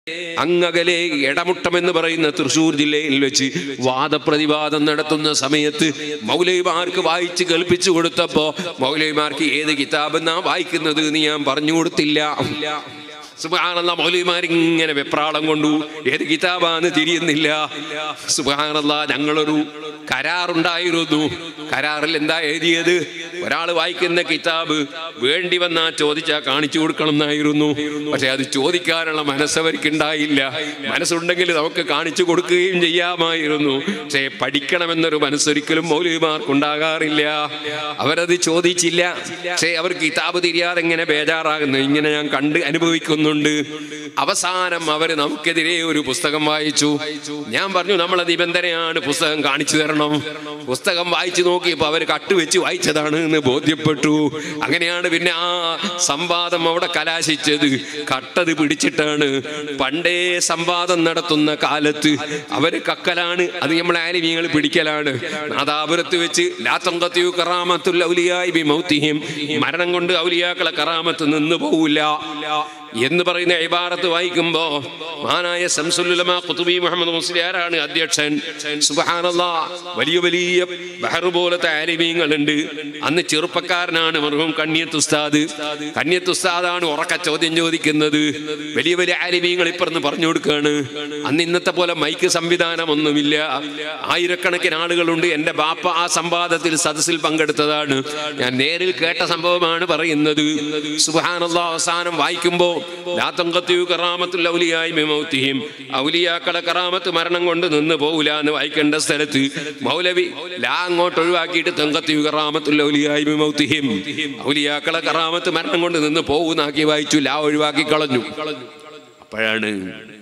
അങ്ങകലെ എടമുട്ടം എന്ന് പറയുന്ന തൃശൂർ ജില്ലയിൽ വെച്ച് വാദപ്രതിവാദം നടത്തുന്ന സമയത്ത് മൗലവിമാർക്ക് വായിച്ച് കേൾപ്പിച്ചു കൊടുത്തപ്പോ മൗലവിമാർക്ക് ഏത് കിതാബ് എന്നാ വായിക്കുന്നത് എന്ന് ഞാൻ പറഞ്ഞു കൊടുത്തില്ല സുബാനല്ല മൗലവിമാർ ഇങ്ങനെ വെപ്രാളം കൊണ്ടു ഏത് കിതാബാന്ന് തിരിയുന്നില്ല സുബാനല്ല ഞങ്ങളൊരു കരാറുണ്ടായിരുന്നു കരാറിൽ എന്താ എഴുതിയത് ഒരാൾ വായിക്കുന്ന കിതാബ് വേണ്ടി വന്നാ ചോദിച്ചാ കാണിച്ചു കൊടുക്കണം എന്നായിരുന്നു പക്ഷെ അത് ചോദിക്കാനുള്ള മനസ്സവർക്ക് ഉണ്ടായില്ല മനസ്സുണ്ടെങ്കിൽ നമുക്ക് കാണിച്ചു കൊടുക്കുകയും ചെയ്യാമായിരുന്നു പക്ഷേ പഠിക്കണമെന്നൊരു മനസ്സൊരിക്കലും മൗലവിമാർക്കുണ്ടാകാറില്ല അവരത് ചോദിച്ചില്ല പക്ഷേ അവർ കിതാബ് തിരിയാതെ ഇങ്ങനെ ബേജാറാകുന്നു ഇങ്ങനെ ഞാൻ കണ്ട് അനുഭവിക്കുന്നുണ്ട് അവസാനം അവർ നമുക്കെതിരെ ഒരു പുസ്തകം വായിച്ചു ഞാൻ പറഞ്ഞു നമ്മളെ നിബന്ധനയാണ് പുസ്തകം കാണിച്ചു തരണം പുസ്തകം വായിച്ചു നോക്കിയപ്പോൾ അവർ കട്ടുവെച്ച് വായിച്ചതാണ് എന്ന് ബോധ്യപ്പെട്ടു അങ്ങനെയാണ് പിന്നെ ആ സംവാദം അവിടെ കലാശിച്ചത് കട്ടത് പിടിച്ചിട്ടാണ് പണ്ടേ സംവാദം നടത്തുന്ന കാലത്ത് അവര് കക്കലാണ് അത് നമ്മളെ ആലിമീങ്ങൾ പിടിക്കലാണ് നാദാപുരത്ത് വെച്ച് ലാത്തങ്കത്തിയു കറാമത്തുൽ ഔലിയായി ബി മൗത്തിഹിം മരണം കൊണ്ട് ഔലിയാക്കളെ കറാമത്ത് നിന്ന് പോവില്ല എന്ന് പറയുന്ന ഇബാറത്ത് വായിക്കുമ്പോ മഹാനായ സംസുലുലമ ഖുതുബി മുഹമ്മദ് മുസ്ലിയാരാണ് അധ്യക്ഷൻ സുബ്ഹാനല്ലാ വലിയ വലിയ ബഹർ പോലത്തെ ആലിമീങ്ങളുണ്ട് അന്ന് ചെറുപ്പക്കാരനാണ് മർഹൂം കണ്ണിയത്ത് ഉസ്താദ് കണ്ണിയത്ത് ഉസ്താദാണ് ഉറക്ക ചോദ്യം ചോദിക്കുന്നത് വലിയ വലിയ ആലിമീങ്ങൾ ഇപ്പറന്ന് പറഞ്ഞു കൊടുക്കുകയാണ് അന്ന് ഇന്നത്തെ പോലെ മൈക്ക് സംവിധാനം ഒന്നുമില്ല ആയിരക്കണക്കിന് ആളുകളുണ്ട് എന്റെ ബാപ്പ ആ സംവാദത്തിൽ സദസ്സിൽ പങ്കെടുത്തതാണ് ഞാൻ നേരിൽ കേട്ട സംഭവമാണ് പറയുന്നത് സുബ്ഹാനല്ലാ അവസാനം വായിക്കുമ്പോ ലാ തങ്കത്തിയു കറാമത്തുൽ ഔലിയായി ബിമൗത്തിഹിം ഔലിയാക്കളെ കറാമത്ത് മരണം കൊണ്ട് നിന്ന് പോകില്ല എന്ന് വായിക്കേണ്ട സ്ഥലത്ത് മൗലവി ലാ അങ്ങോട്ട് ഒഴിവാക്കിയിട്ട് തങ്കത്തിയു കറാമത്തുൽ ഔലിയായി ബിമൗത്തിഹിം ഔലിയാക്കളെ കറാമത്ത് മരണം കൊണ്ട് നിന്ന് പോകുന്നാക്കി വായിച്ചു ലാ ഒഴിവാക്കി കളഞ്ഞു അപ്പോഴാണ്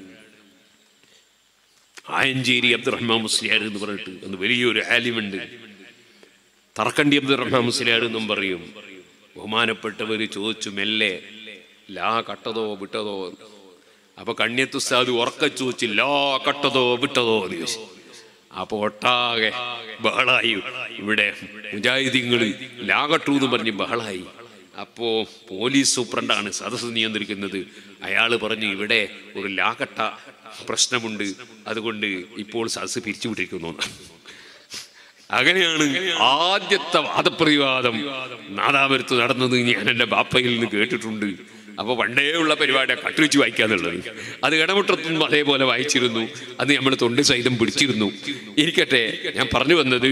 ആയഞ്ചേരി അബ്ദുറഹ്മാൻ മുസ്ലിയാർ എന്ന് പറഞ്ഞിട്ട് ഒന്ന് വലിയൊരു ആലിമുണ്ട് തറക്കണ്ടി അബ്ദുറഹ്മാൻ മുസ്ലിയാർ എന്നും പറയും ബഹുമാനപ്പെട്ടവർ ചോദിച്ചു മെല്ലെ ലാ കട്ടതോ വിട്ടതോ അപ്പൊ കണ്യത്തുസ്താദ് ഉറക്ക ചോദിച്ചു ലാ കട്ടതോ വിട്ടതോ എന്ന് ചോദിച്ചു അപ്പൊ ഒട്ടാകെ ബഹളായി ഇവിടെ മുജാഹിദീങ്ങൾ ലാ കട്ടു എന്ന് പറഞ്ഞ് ബഹളായി അപ്പോ പോലീസ് സൂപ്രണ്ടാണ് സദസ്സ് നിയന്ത്രിക്കുന്നത് അയാൾ പറഞ്ഞു ഇവിടെ ഒരു ലാകട്ട പ്രശ്നമുണ്ട് അതുകൊണ്ട് ഇപ്പോൾ സദസ്സ് പിരിച്ചുവിട്ടിരിക്കുന്നു എന്ന്. അങ്ങനെയാണ് ആദ്യത്തെ വാദപ്രതിവാദം നാദാപുരത്ത് നടന്നത് ഞാൻ എൻ്റെ ബാപ്പയിൽ നിന്ന് കേട്ടിട്ടുണ്ട് അപ്പൊ പണ്ടേ ഉള്ള പരിപാടി കട്ടുവെച്ച് വായിക്കാന്നുള്ളത് അത് ഇടമുട്ടത്തും അതേപോലെ വായിച്ചിരുന്നു അത് നമ്മൾ തൊണ്ട് സഹിതം പിടിച്ചിരുന്നു ഇരിക്കട്ടെ ഞാൻ പറഞ്ഞു വന്നത്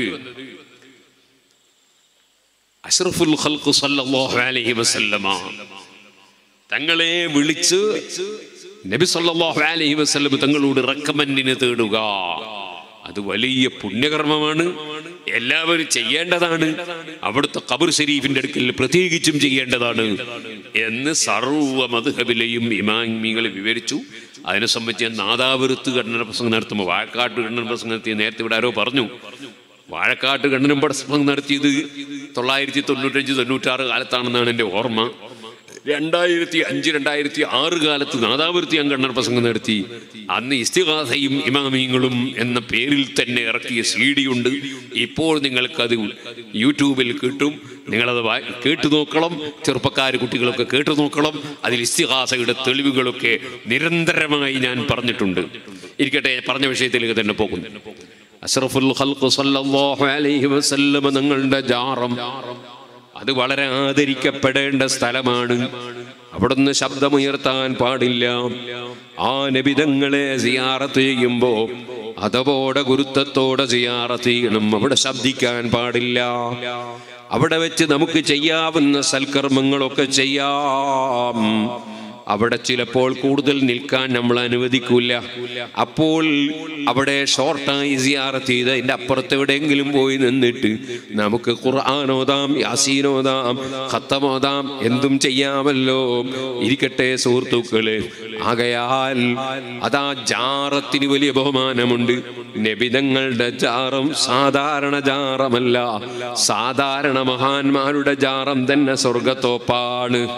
അഷ്റഫുൽ ഖൽഖ് സല്ലല്ലാഹു അലൈഹി വസല്ലമ തങ്ങളെ വിളിച്ച് നബി സല്ലല്ലാഹു അലൈഹി വസല്ലം തങ്ങളോട് റെക്കമെൻഡിന് തേടുക അത് വലിയ പുണ്യകർമ്മമാണ് എല്ലാവരും ചെയ്യേണ്ടതാണ് അവിടുത്തെ ഖബർ ഷരീഫിന്റെ അടുക്കൽ പ്രത്യേകിച്ചും ചെയ്യേണ്ടതാണ് എന്ന് സർവ്വ മധുഹബിലെയും ഇമാമികൾ വിവരിച്ചു അതിനെ സംബന്ധിച്ച് നാദാപുരത്ത് ഖണ്ഡന പ്രസംഗം നടത്തുമ്പോൾ വാഴക്കാട്ട് ഖണ്ഡന പ്രസംഗം നടത്തിയ നേരത്തെ ഇവിടെ ആരോ പറഞ്ഞു വാഴക്കാട്ട് ഖണ്ഡനം പ്രസംഗം നടത്തിയത് തൊള്ളായിരത്തി തൊണ്ണൂറ്റഞ്ച് തൊണ്ണൂറ്റാറ് കാലത്താണെന്നാണ് എൻ്റെ ഓർമ്മ രണ്ടായിരത്തി അഞ്ച് രണ്ടായിരത്തി ആറ് കാലത്ത് നാദാപുരത്തി ഞാൻ ഖണ്ഡന പ്രസംഗം നടത്തി അന്ന് ഇസ്തിഹാസയും ഇമാമിയങ്ങളും എന്ന പേരിൽ തന്നെ ഇറക്കിയ സി ഡി ഉണ്ട് ഇപ്പോൾ നിങ്ങൾക്കത് യൂട്യൂബിൽ കിട്ടും നിങ്ങളത് വാ- കേട്ടു നോക്കണം ചെറുപ്പക്കാർ കുട്ടികളൊക്കെ കേട്ടു നോക്കണം അതിൽ ഇസ്തിഹാസയുടെ തെളിവുകളൊക്കെ നിരന്തരമായി ഞാൻ പറഞ്ഞിട്ടുണ്ട് ഇരിക്കട്ടെ പറഞ്ഞ വിഷയത്തിലേക്ക് തന്നെ പോകുന്നു അഷ്റഫുൽ ഖൽഖ് സല്ലല്ലാഹു അലൈഹി വസല്ലമ നിങ്ങളുടെ ജാറം അത് വളരെ ആദരിക്കപ്പെടേണ്ട സ്ഥലമാണ് അവിടുന്ന് ശബ്ദമുയർത്താൻ പാടില്ല ആ നബിതങ്ങളെ സിയാറത്ത് ചെയ്യുമ്പോ അതവോടെ ഗുരുത്വത്തോടെ സിയാറത്ത് ചെയ്യണം അവിടെ ശബ്ദിക്കാൻ പാടില്ല അവിടെ വെച്ച് നമുക്ക് ചെയ്യാവുന്ന സൽക്കർമ്മങ്ങളൊക്കെ ചെയ്യാം അവിടെ ചിലപ്പോൾ കൂടുതൽ നിൽക്കാൻ നമ്മൾ അനുവദിക്കൂല അപ്പോൾ അവിടെ ഷോർട്ടായി സിയാറത്ത് ചെയ്ത് അതിൻ്റെ അപ്പുറത്ത് എവിടെയെങ്കിലും പോയി നിന്നിട്ട് നമുക്ക് ഖുർആാനോദാം യാസീനോദാം ഖത്തമോദാം എന്തും ചെയ്യാമല്ലോ ഇരിക്കട്ടെ സുഹൃത്തുക്കളെ ആകയാൽ അതാ ജാറത്തിന് വലിയ ബഹുമാനമുണ്ട് നബിതങ്ങളുടെ ജാറം സാധാരണ ജാറമല്ല സാധാരണ മഹാന്മാരുടെ ജാറം തന്നെ സ്വർഗത്തോപ്പാണ്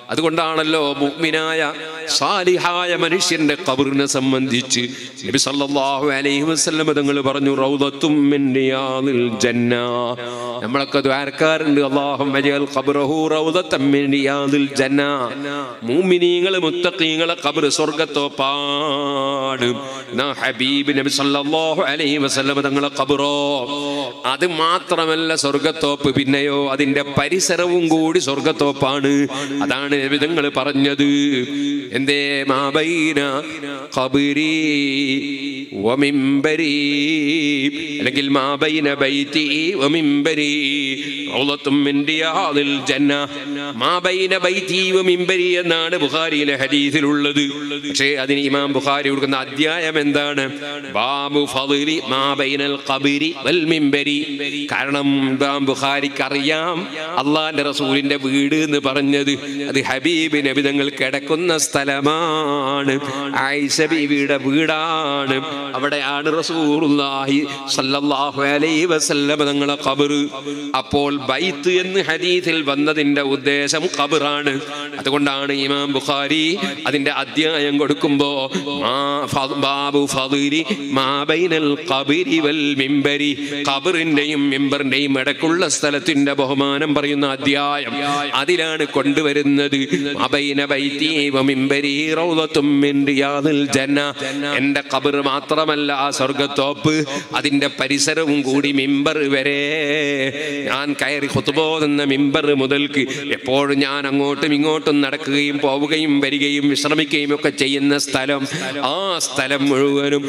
അതുകൊണ്ടാണല്ലോ മുഗ്മിനായ സാലിഹായ മനുഷ്യന്റെ ഖബറിനെ സംബന്ധിച്ച് നബി സല്ലല്ലാഹു അലൈഹി വസല്ലം തങ്ങൾ പറഞ്ഞു റൗദത്തും മിൻ റിയാദിൽ ജന്ന നമ്മളൊക്കെ ദ്വാരക്കാരുണ്ട് അല്ലാഹുമ്മ ജഅൽ ഖബ്റഹു റൗദത്തം മിൻ റിയാദിൽ ജന്ന മുഅ്മിനീങ്ങൾ മുത്തഖീങ്ങളെ ഖബർ സ്വർഗ്ഗത്തോപ്പാണ് നാ ഹബീബ് നബി സല്ലല്ലാഹു അലൈഹി വസല്ലം തങ്ങളെ ഖബറോ അത് മാത്രമല്ല സ്വർഗ്ഗത്തോപ്പ് പിന്നെയോ അതിന്റെ പരിസരവും കൂടി സ്വർഗ്ഗത്തോപ്പാണ് അതാണ് വിധങ്ങൾ പറഞ്ഞത് എന്തേ മാബൈന ഖബരി വമിംബരി അല്ലെങ്കിൽ മാബൈന ബൈതി വമിംബരി റൗളത്തും മിൻ റിയാദിൽ ജന്ന മാബൈന ബൈതി വമിംബരി എന്നാണ് ബുഖാരിയിലെ ഹദീസിലുള്ളത് പക്ഷേ അതിന് ഇമാം ബുഖാരി കൊടുക്കുന്ന അധ്യായം എന്താണ് ബാബു ഫളിലി മാബൈനൽ ഖബരി വൽ മിംബരി കാരണം ഇമാം ബുഖാരിക്ക് അറിയാം അള്ളാന്റെ റസൂലിന്റെ വീട് എന്ന് പറഞ്ഞത് അത് ഹബീബ് നബി തങ്ങൾ കിടക്കുന്ന സ്ഥലമാണ് ആയിഷ ബീവിയുടെ വീടാണ് അവിടെയാണ് റസൂലുള്ളാഹി സല്ലല്ലാഹു അലൈഹി വസല്ലം തങ്ങളെ ഖബർ അപ്പോൾ ബൈത്ത് എന്ന് ഹദീസിൽ വന്നതിന്റെ ഉദ്ദേശം ഖബറാണ് അതുകൊണ്ടാണ് ഇമാം ബുഖാരി അതിന്റെ അധ്യായം കൊടുക്കുമ്പോ മാ ഫ- ബാബു ഫളിരി മാ ബൈനൽ ഖബരി വൽ മിംബരി ഖബറിന്റെയും മിമ്പറിന്റെയും ഇടക്കുള്ള സ്ഥലത്തിന്റെ ബഹുമാനം പറയുന്ന അധ്യായം അതിലാണ് കൊണ്ടുവരുന്നത് അബൈന ബൈത്തി വ മിംബരി റൗളത്തും മിൻ റിയാദിൽ ജന്ന എന്റെ ഖബർ മാത്രമല്ല ആ സ്വർഗത്തോപ്പ് അതിന്റെ പരിസരവും കൂടി മിമ്പർ വരെ ഞാൻ കയറി ഖുത്ബോതുന്ന മിമ്പർ മുതൽക്ക് എപ്പോഴും ഞാൻ അങ്ങോട്ടും ഇങ്ങോട്ടും നടക്കുകയും പോവുകയും വരികയും വിശ്രമിക്കുകയും ഒക്കെ ചെയ്യുന്ന സ്ഥലം ആ സ്ഥലം മുഴുവനും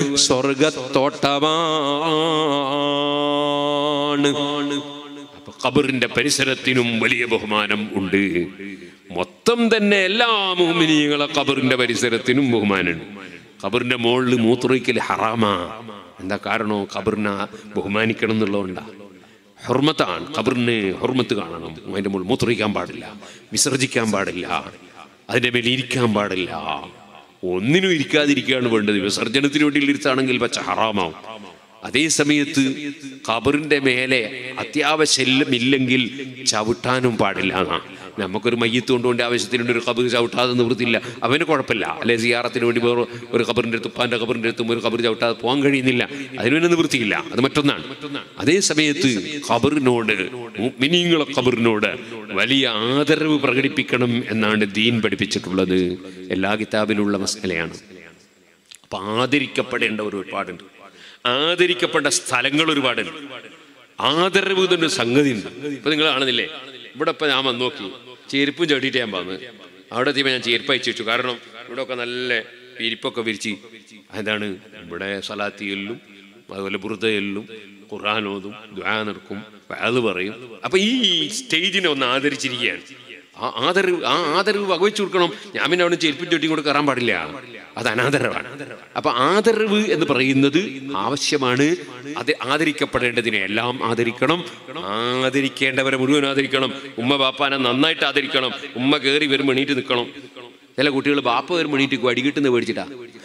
സ്വർഗത്തോട്ടമാണ് അപ്പൊ ഖബറിന്റെ പരിസരത്തിനും വലിയ ബഹുമാനം ഉണ്ട് മൊത്തം തന്നെ എല്ലാ മോമിനിയങ്ങളെ ഖബറിന്റെ പരിസരത്തിനും ബഹുമാനമുണ്ട് ഖബറിന്റെ മുകളിൽ മൂത്രയിക്കൽ ഹറാമാ എന്താ കാരണോ ഖബറിനെ ബഹുമാനിക്കണം എന്നുള്ളതുകൊണ്ടാ ഹുർമത്താണ് ഖബറിന് ഹുർമത്ത് കാണണം അതിന്റെ മുകളിൽ മൂത്രയിക്കാൻ പാടില്ല വിസർജിക്കാൻ പാടില്ല അതിന്റെ മേൽ ഇരിക്കാൻ പാടില്ല ഒന്നിനും ഇരിക്കാതിരിക്കുകയാണ് വേണ്ടത് വിസർജനത്തിന് വേണ്ടി ഇരുത്താണെങ്കിൽ പച്ച ഹറാമാവും അതേ സമയത്ത് ഖബറിന്റെ മേലെ അത്യാവശ്യം ഇല്ലെങ്കിൽ ചവിട്ടാനും പാടില്ല എന്നാ നമുക്കൊരു മയ്യത്ത് കൊണ്ടുകൊണ്ട് ആവശ്യത്തിന് വേണ്ടി ഒരു ഖബർ ചവിട്ടാതെ നിവൃത്തില്ല അവന് കുഴപ്പമില്ല അല്ലെ സിയാറത്തിന് വേണ്ടി വേറെ ഒരു ഖബറിന്റെ അടുത്ത് ഉപ്പാന്റെ ഖബറിന്റെ അടുത്തും ഒരു ഖബർ ചവിട്ടാതെ പോകാൻ കഴിയുന്നില്ല അതിന് പിന്നെ നിവൃത്തിയില്ല അത് മറ്റൊന്നാണ് അതേ സമയത്ത് ഖബറിനോട് മിനിങ്ങളെ ഖബറിനോട് വലിയ ആദരവ് പ്രകടിപ്പിക്കണം എന്നാണ് ദീൻ പഠിപ്പിച്ചിട്ടുള്ളത് എല്ലാ കിതാബിലുള്ള മസലയാണ് അപ്പൊ ആദരിക്കപ്പെടേണ്ട ഒരു ഒരുപാടുണ്ട് ആദരിക്കപ്പെട്ട സ്ഥലങ്ങൾ ഒരുപാടുണ്ട് ആദരവ് എന്നൊരു സംഗതി ഉണ്ട് ഇപ്പൊ നിങ്ങൾ കാണുന്നില്ലേ ഇവിടെ ഇപ്പൊ ഞാൻ വന്ന് നോക്കി ചെരുപ്പും ചവിട്ടിയിട്ട് ഞാൻ വന്ന് അവിടെ എത്തിയപ്പോൾ ഞാൻ ചെരുപ്പ് അയച്ചു വെച്ചു കാരണം ഇവിടെ ഒക്കെ നല്ല വിരിപ്പൊക്കെ വിരിച്ച് എന്താണ് ഇവിടെ സലാത്തിയലിലും അതുപോലെ ബുറുദയിലും ഖുർആാനോതും ദ്വാ നിർക്കും അത് പറയും അപ്പൊ ഈ സ്റ്റേജിനെ ഒന്ന് ആദരിച്ചിരിക്കുകയാണ് ആ ആദരവ് ആ ആദരവ് വകവെച്ചു കൊടുക്കണം ഞാൻ പിന്നെ അവിടെ ചെരുപ്പിൻ ചൊട്ടിയും കൂടെ കയറാൻ പാടില്ല അത് അനാദരവാണ് അപ്പൊ ആദരവ് എന്ന് പറയുന്നത് ആവശ്യമാണ് അത് ആദരിക്കപ്പെടേണ്ടതിനെ എല്ലാം ആദരിക്കണം ആദരിക്കേണ്ടവരെ മുഴുവൻ ആദരിക്കണം ഉമ്മ ബാപ്പാനെ നന്നായിട്ട് ആദരിക്കണം ഉമ്മ കയറി വരുമ്പോൾ എണീറ്റ് നിൽക്കണം ചില കുട്ടികൾ ബാപ്പ വരുമ്പോൾ എണീറ്റ് അടി കിട്ടുന്ന പേടിച്ചിട്ടാ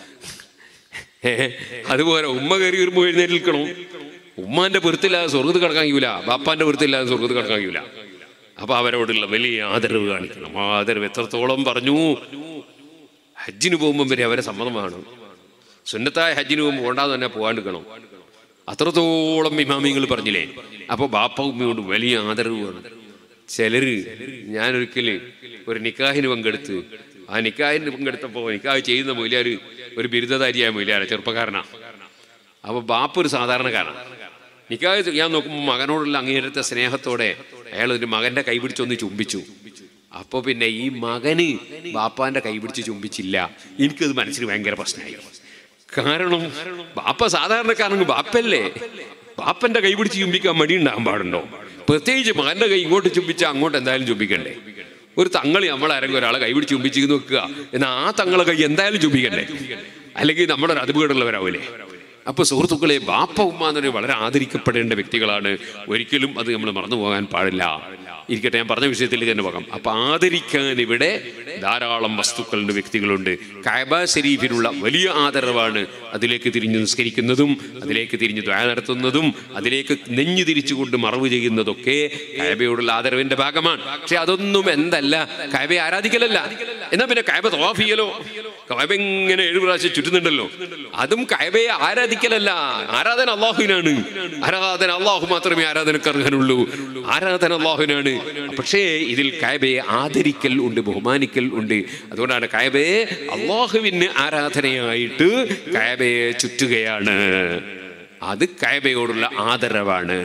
ഏ, അതുപോലെ ഉമ്മ കയറി വരുമ്പോൾ എഴുന്നേറ്റ് നിൽക്കണം ഉമ്മാന്റെ പൊരുത്തില്ലാതെ സ്വർഗത്ത് കിടക്കാൻ കഴിയൂല ബാപ്പാന്റെ പൊരുത്തില്ലാതെ സ്വർഗത്ത് കിടക്കാൻ കഴിയൂല അപ്പൊ അവരോടുള്ള വലിയ ആദരവ് കാണിക്കണം ആ ആദരവ് എത്രത്തോളം പറഞ്ഞു ഹജ്ജിന് പോകുമ്പോൾ വരെ അവരെ സമ്മതമാണ് സുന്നത്തായ ഹജ്ജിന് പോകുമ്പോൾ പോണ്ടാന്ന് തന്നെ പോകാണ്ടിരിക്കണം അത്രത്തോളം ഇമാമിങ്ങൾ പറഞ്ഞില്ലേ അപ്പോൾ ബാപ്പ ഉമ്മയോട് വലിയ ആദരവ് വേണം ചിലര് ഞാനൊരിക്കല് ഒരു നിക്കാഹിന് പങ്കെടുത്ത് ആ നിക്കാഹിന് പങ്കെടുത്തപ്പോൾ നിക്കാഹ് ചെയ്യുന്ന മൊയിലാര് ഒരു ബിരുദധാരിയായ മൊയിലാര ചെറുപ്പക്കാരനാ അപ്പൊ ബാപ്പ ഒരു സാധാരണക്കാരനാണ് നിക്കാഹ് ചെയ്യാൻ നോക്കുമ്പോൾ മകനോടുള്ള അങ്ങേയറ്റത്തെ സ്നേഹത്തോടെ അയാൾ ഒരു മകന്റെ കൈ പിടിച്ചൊന്ന് ചുംബിച്ചു അപ്പൊ പിന്നെ ഈ മകന് ബാപ്പാന്റെ കൈ പിടിച്ച് ചുംബിച്ചില്ല എനിക്കത് മനസ്സിൽ ഭയങ്കര പ്രശ്നമായി കാരണം ബാപ്പ സാധാരണക്കാരനെങ്കിൽ ബാപ്പല്ലേ ബാപ്പന്റെ കൈ പിടിച്ച് ചുംബിക്കാൻ മടി ഉണ്ടാകാൻ പാടുണ്ടോ പ്രത്യേകിച്ച് മകന്റെ കൈ ഇങ്ങോട്ട് ചുംബിച്ചാൽ അങ്ങോട്ട് എന്തായാലും ചുംബിക്കണ്ടേ ഒരു തങ്ങളി നമ്മളാരെങ്കിലും ഒരാളെ കൈ പിടിച്ച് ചുംബിച്ച് നോക്കുക എന്നാൽ ആ തങ്ങളെ കൈ എന്തായാലും ചുംബിക്കണ്ടേ അല്ലെങ്കിൽ നമ്മുടെ ഒരു അതുപകടമുള്ളവരാവൂലേ അപ്പൊ സുഹൃത്തുക്കളെ ബാപ്പ ഉമ്മ എന്നൊരു വളരെ ആദരിക്കപ്പെടേണ്ട വ്യക്തികളാണ് ഒരിക്കലും അത് നമ്മൾ മറന്നു പോകാൻ പാടില്ല ഇരിക്കട്ടെ ഞാൻ പറഞ്ഞ വിഷയത്തിൽ തന്നെ പോകാം അപ്പൊ ആദരിക്കാൻ ഇവിടെ ധാരാളം വസ്തുക്കളുണ്ട് വ്യക്തികളുണ്ട് കഅബ ശരീഫിനുള്ള വലിയ ആദരവാണ് അതിലേക്ക് തിരിഞ്ഞു നിസ്കരിക്കുന്നതും അതിലേക്ക് തിരിഞ്ഞു ദ്വാ നടത്തുന്നതും അതിലേക്ക് നെഞ്ഞു തിരിച്ചുകൊണ്ട് മറവ് ചെയ്യുന്നതൊക്കെ കഅബയോടുള്ള ആദരവിന്റെ ഭാഗമാണ് പക്ഷെ അതൊന്നും എന്തല്ല കഅബയെ ആരാധിക്കലല്ല എന്നാ പിന്നെ കഅബ തവാഫ് ചെയ്യലോ കഅബ ഇങ്ങനെ ഏഴു പ്രാവശ്യം ചുറ്റുന്നുണ്ടല്ലോ അതും കഅബയെ ആരാധിക്കലല്ല ആരാധന അള്ളാഹുവിനാണ് ആരാധന അള്ളാഹു മാത്രമേ ആരാധനക്ക് അർഹനുള്ളൂ ആരാധന അള്ളാഹുവിനാണ് പക്ഷേ ഇതിൽ കഅബയെ ആദരിക്കൽ ഉണ്ട് ബഹുമാനിക്കൽ ഉണ്ട് അതുകൊണ്ടാണ് കഅബയെ അള്ളാഹുവിന് ആരാധനയായിട്ട് കഅബയെ ചുറ്റുകയാണ് അത് കഅബയോടുള്ള ആദരവാണ്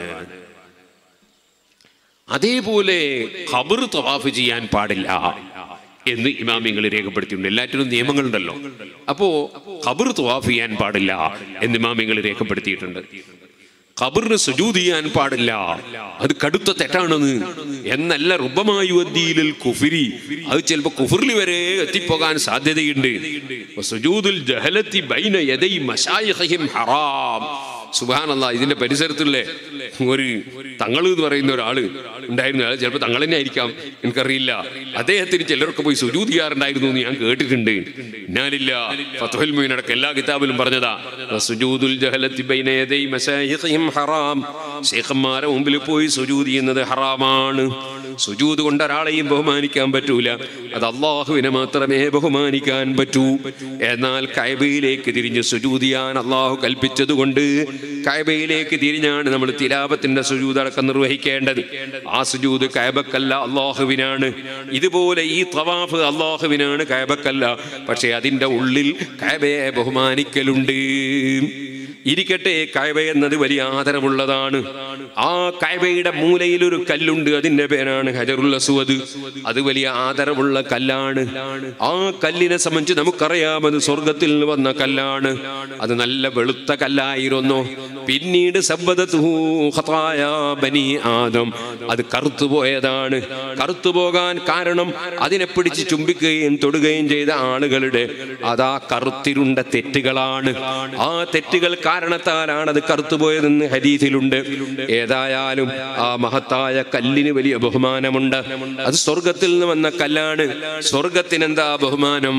അതേപോലെ ഖബർ തവാഫ് ചെയ്യാൻ പാടില്ല എന്ന് ഇമാമിങ്ങൾ രേഖപ്പെടുത്തിയിട്ടുണ്ട് എല്ലാറ്റിനും നിയമങ്ങളുണ്ടല്ലോ അപ്പോ ഖബർ തവാഫ് ചെയ്യാൻ പാടില്ല എന്ന് ഇമാമിങ്ങൾ രേഖപ്പെടുത്തിയിട്ടുണ്ട് ഖബറിന് സുജൂത് ചെയ്യാൻ പാടില്ല അത് കടുത്ത തെറ്റാണെന്ന് എന്നല്ല റുബമായുദ്ദീലിൽ കുഫിരി അത് ചിലപ്പോ കുഫറിൽ വരെ എത്തിപ്പോകാൻ സാധ്യതയുണ്ട് സുജൂദുൽ ജഹലത്തി ബൈന യദൈ മശായിഖിഹിം ഹറാം സുബാനല്ല ഇതിന്റെ പരിസരത്തുള്ള ഒരു തങ്ങൾ എന്ന് പറയുന്ന ഒരാള് ഉണ്ടായിരുന്നു അയാൾ ചിലപ്പോൾ തങ്ങൾ തന്നെ ആയിരിക്കാം എനിക്കറിയില്ല അദ്ദേഹത്തിന് ചിലരൊക്കെ പോയി സുജൂത് ചെയ്യാറുണ്ടായിരുന്നു എന്ന് ഞാൻ കേട്ടിട്ടുണ്ട് ഞാനില്ല ഫത്തുൽ മീനടക്കം എല്ലാ കിതാബിലും പറഞ്ഞതാ സുജൂദുൽ ജഹലത്തി ബൈന യദൈ മശായിഖിഹിം ഹറാം ശേഖന്മാരെ മുമ്പിൽ പോയി സുജൂത് ചെയ്യുന്നത് ഹറാമാണ് സുജൂത് കൊണ്ട് ഒരാളെയും ബഹുമാനിക്കാൻ പറ്റൂല അത് അള്ളാഹുവിനെ മാത്രമേ ബഹുമാനിക്കാൻ പറ്റൂ എന്നാൽ കൈബയിലേക്ക് തിരിഞ്ഞ് സുജൂത് ചെയ്യാൻ അള്ളാഹു കൽപ്പിച്ചത് കൊണ്ട് കൈബയിലേക്ക് തിരിഞ്ഞാണ് നമ്മൾ തിലാപത്തിന്റെ സുജൂത് അടക്കം നിർവഹിക്കേണ്ടത് ആ സുജൂത് കൈബക്കല്ല അള്ളാഹുവിനാണ് ഇതുപോലെ ഈ തവാഫ് അള്ളാഹുവിനാണ് കൈബക്കല്ല പക്ഷെ അതിന്റെ ഉള്ളിൽ കൈബയെ ബഹുമാനിക്കലുണ്ട് ഇരിക്കട്ടെ കൈബ എന്നത് വലിയ ആദരവുള്ളതാണ് ആ കൈബയുടെ മൂലയിൽ ഒരു കല്ലുണ്ട് അതിന്റെ പേരാണ് ഹജറുൽ അസ്വദ് അത് വലിയ ആദരവുള്ള കല്ലാണ് ആ കല്ലിനെ സംബന്ധിച്ച് നമുക്കറിയാം അത് സ്വർഗത്തിൽ നിന്ന് വന്ന കല്ലാണ് അത് നല്ല വെളുത്ത കല്ലായിരുന്നു പിന്നീട് സബ്ബദത്തുഹു ഖതായ ബനി ആദം അത് കറുത്തുപോയതാണ് കറുത്തുപോകാൻ കാരണം അതിനെ പിടിച്ച് ചുംബിക്കുകയും തൊടുകയും ചെയ്ത ആളുകളുടെ അതാ കറുത്തിരുണ്ട തെറ്റുകളാണ് ആ തെറ്റുകൾ കാരണത്താലാണ് അത് കറുത്തുപോയതെന്ന് ഹരീതിയിലുണ്ട് ഏതായാലും ആ മഹത്തായ കല്ലിന് വലിയ ബഹുമാനമുണ്ട് അത് സ്വർഗത്തിൽ നിന്ന് വന്ന കല്ലാണ് സ്വർഗത്തിനെന്താ ബഹുമാനം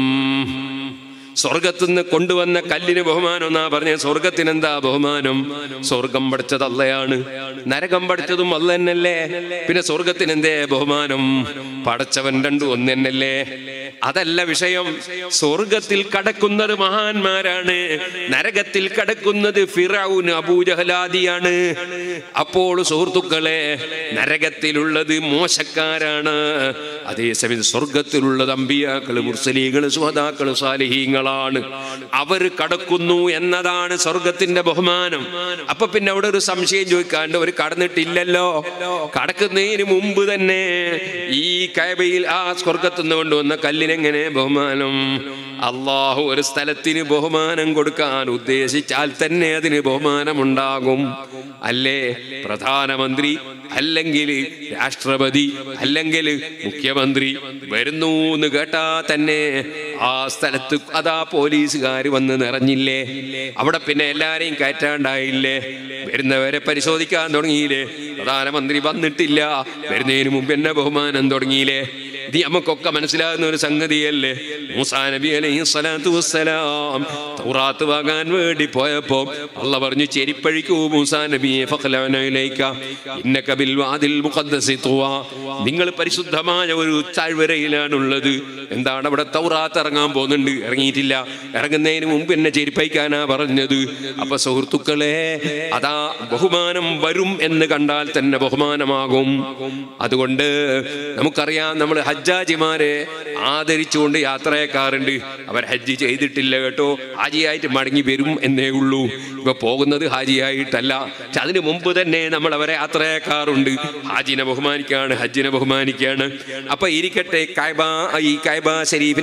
സ്വർഗത്തിൽ നിന്ന് കൊണ്ടുവന്ന കല്ലിന് ബഹുമാനം എന്നാ പറഞ്ഞ സ്വർഗത്തിന് എന്താ ബഹുമാനം സ്വർഗം പഠിച്ചത് അല്ലയാണ് നരകം പഠിച്ചതും അല്ല തന്നെയല്ലേ പിന്നെ സ്വർഗത്തിന് എന്തേ ബഹുമാനം പടച്ചവൻ രണ്ടും ഒന്ന് തന്നെയല്ലേ അതല്ല വിഷയം സ്വർഗത്തിൽ കടക്കുന്നത് മഹാന്മാരാണ് നരകത്തിൽ കടക്കുന്നത് ഫിറൌന് അബൂജഹലാദിയാണ് അപ്പോൾ സുഹൃത്തുക്കളെ നരകത്തിലുള്ളത് മോശക്കാരാണ് അതേസമയം സ്വർഗത്തിലുള്ളത് അമ്പിയാക്കള് മുർസലീകള് സുഹദാക്കള് സാലിഹീങ്ങളാണ് അവർ കടക്കുന്നു എന്നതാണ് സ്വർഗത്തിന്റെ ബഹുമാനം അപ്പൊ പിന്നെ അവിടെ ഒരു സംശയം ചോദിക്കാണ്ട് അവർ കടന്നിട്ടില്ലല്ലോ കടക്കുന്നതിന് മുമ്പ് തന്നെ ഈ കൈബയിൽ ആ സ്വർഗത്തുനിന്ന് കൊണ്ടുവന്ന കല്ലിനെങ്ങനെ ബഹുമാനം അള്ളാഹു ഒരു സ്ഥലത്തിന് ബഹുമാനം കൊടുക്കാൻ ഉദ്ദേശിച്ചാൽ തന്നെ അതിന് ബഹുമാനമുണ്ടാകും അല്ലേ പ്രധാനമന്ത്രി അല്ലെങ്കിൽ രാഷ്ട്രപതി അല്ലെങ്കിൽ മുഖ്യമന്ത്രി വരുന്നു എന്ന് കേട്ടാ തന്നെ ആ സ്ഥലത്ത് അതാ പോലീസുകാർ വന്ന് നിറഞ്ഞില്ലേ അവിടെ പിന്നെ എല്ലാരെയും കയറ്റാണ്ടായില്ലേ വരുന്നവരെ പരിശോധിക്കാൻ തുടങ്ങിയില്ലേ പ്രധാനമന്ത്രി വന്നിട്ടില്ല വരുന്നതിന് മുമ്പ് എന്നെ ബഹുമാനം തുടങ്ങിയില്ലേ ഇത് നമുക്കൊക്കെ മനസ്സിലാകുന്ന ഒരു സംഗതിയല്ലേ മൂസാ നബി അലൈഹി സ്വലാത്തു വസ്സലാം തൗറാത്ത് വാങ്ങാൻ വേണ്ടി പോയപ്പോ അള്ള പറഞ്ഞു ചെരിപ്പഴിക്കൂ മൂസാ നബിയെ ഫഖ്ലനയിലേക്ക ഇന്നക ബിൽ വാദിൽ മുഖദ്ദസി തുവ നിങ്ങൾ പരിശുദ്ധമായ ഒരു താഴ്വരയിലാണുള്ളത് എന്താണ് അവിടെ തൗറാത്ത് ഇറങ്ങാൻ പോകുന്നുണ്ട് ഇറങ്ങിയിട്ടില്ല ഇറങ്ങുന്നതിന് മുമ്പ് എന്നെ ചെരിപ്പഴിക്കാനാ പറഞ്ഞത് അപ്പൊ സുഹൃത്തുക്കളെ അതാ ബഹുമാനം വരും എന്ന് കണ്ടാൽ തന്നെ ബഹുമാനമാകും അതുകൊണ്ട് നമുക്കറിയാം നമ്മൾ ഹജ്ജാജിമാരെ ആദരിച്ചുകൊണ്ട് യാത്രയക്കാറുണ്ട് അവർ ഹജ്ജ് ചെയ്തിട്ടില്ല കേട്ടോ ഹാജിയായിട്ട് മടങ്ങി വരും എന്നേ ഉള്ളൂ ഇപ്പൊ പോകുന്നത് ഹാജിയായിട്ടല്ല പക്ഷെ അതിനു മുമ്പ് തന്നെ നമ്മൾ അവരെ യാത്രയക്കാറുണ്ട് ഹാജിനെ ബഹുമാനിക്കാണ് ഹജ്ജിനെ ബഹുമാനിക്കാണ് അപ്പൊ ഇരിക്കട്ടെ കൈബ ഈ കൈബ ഷരീഫിന്റെ മൂലയിൽ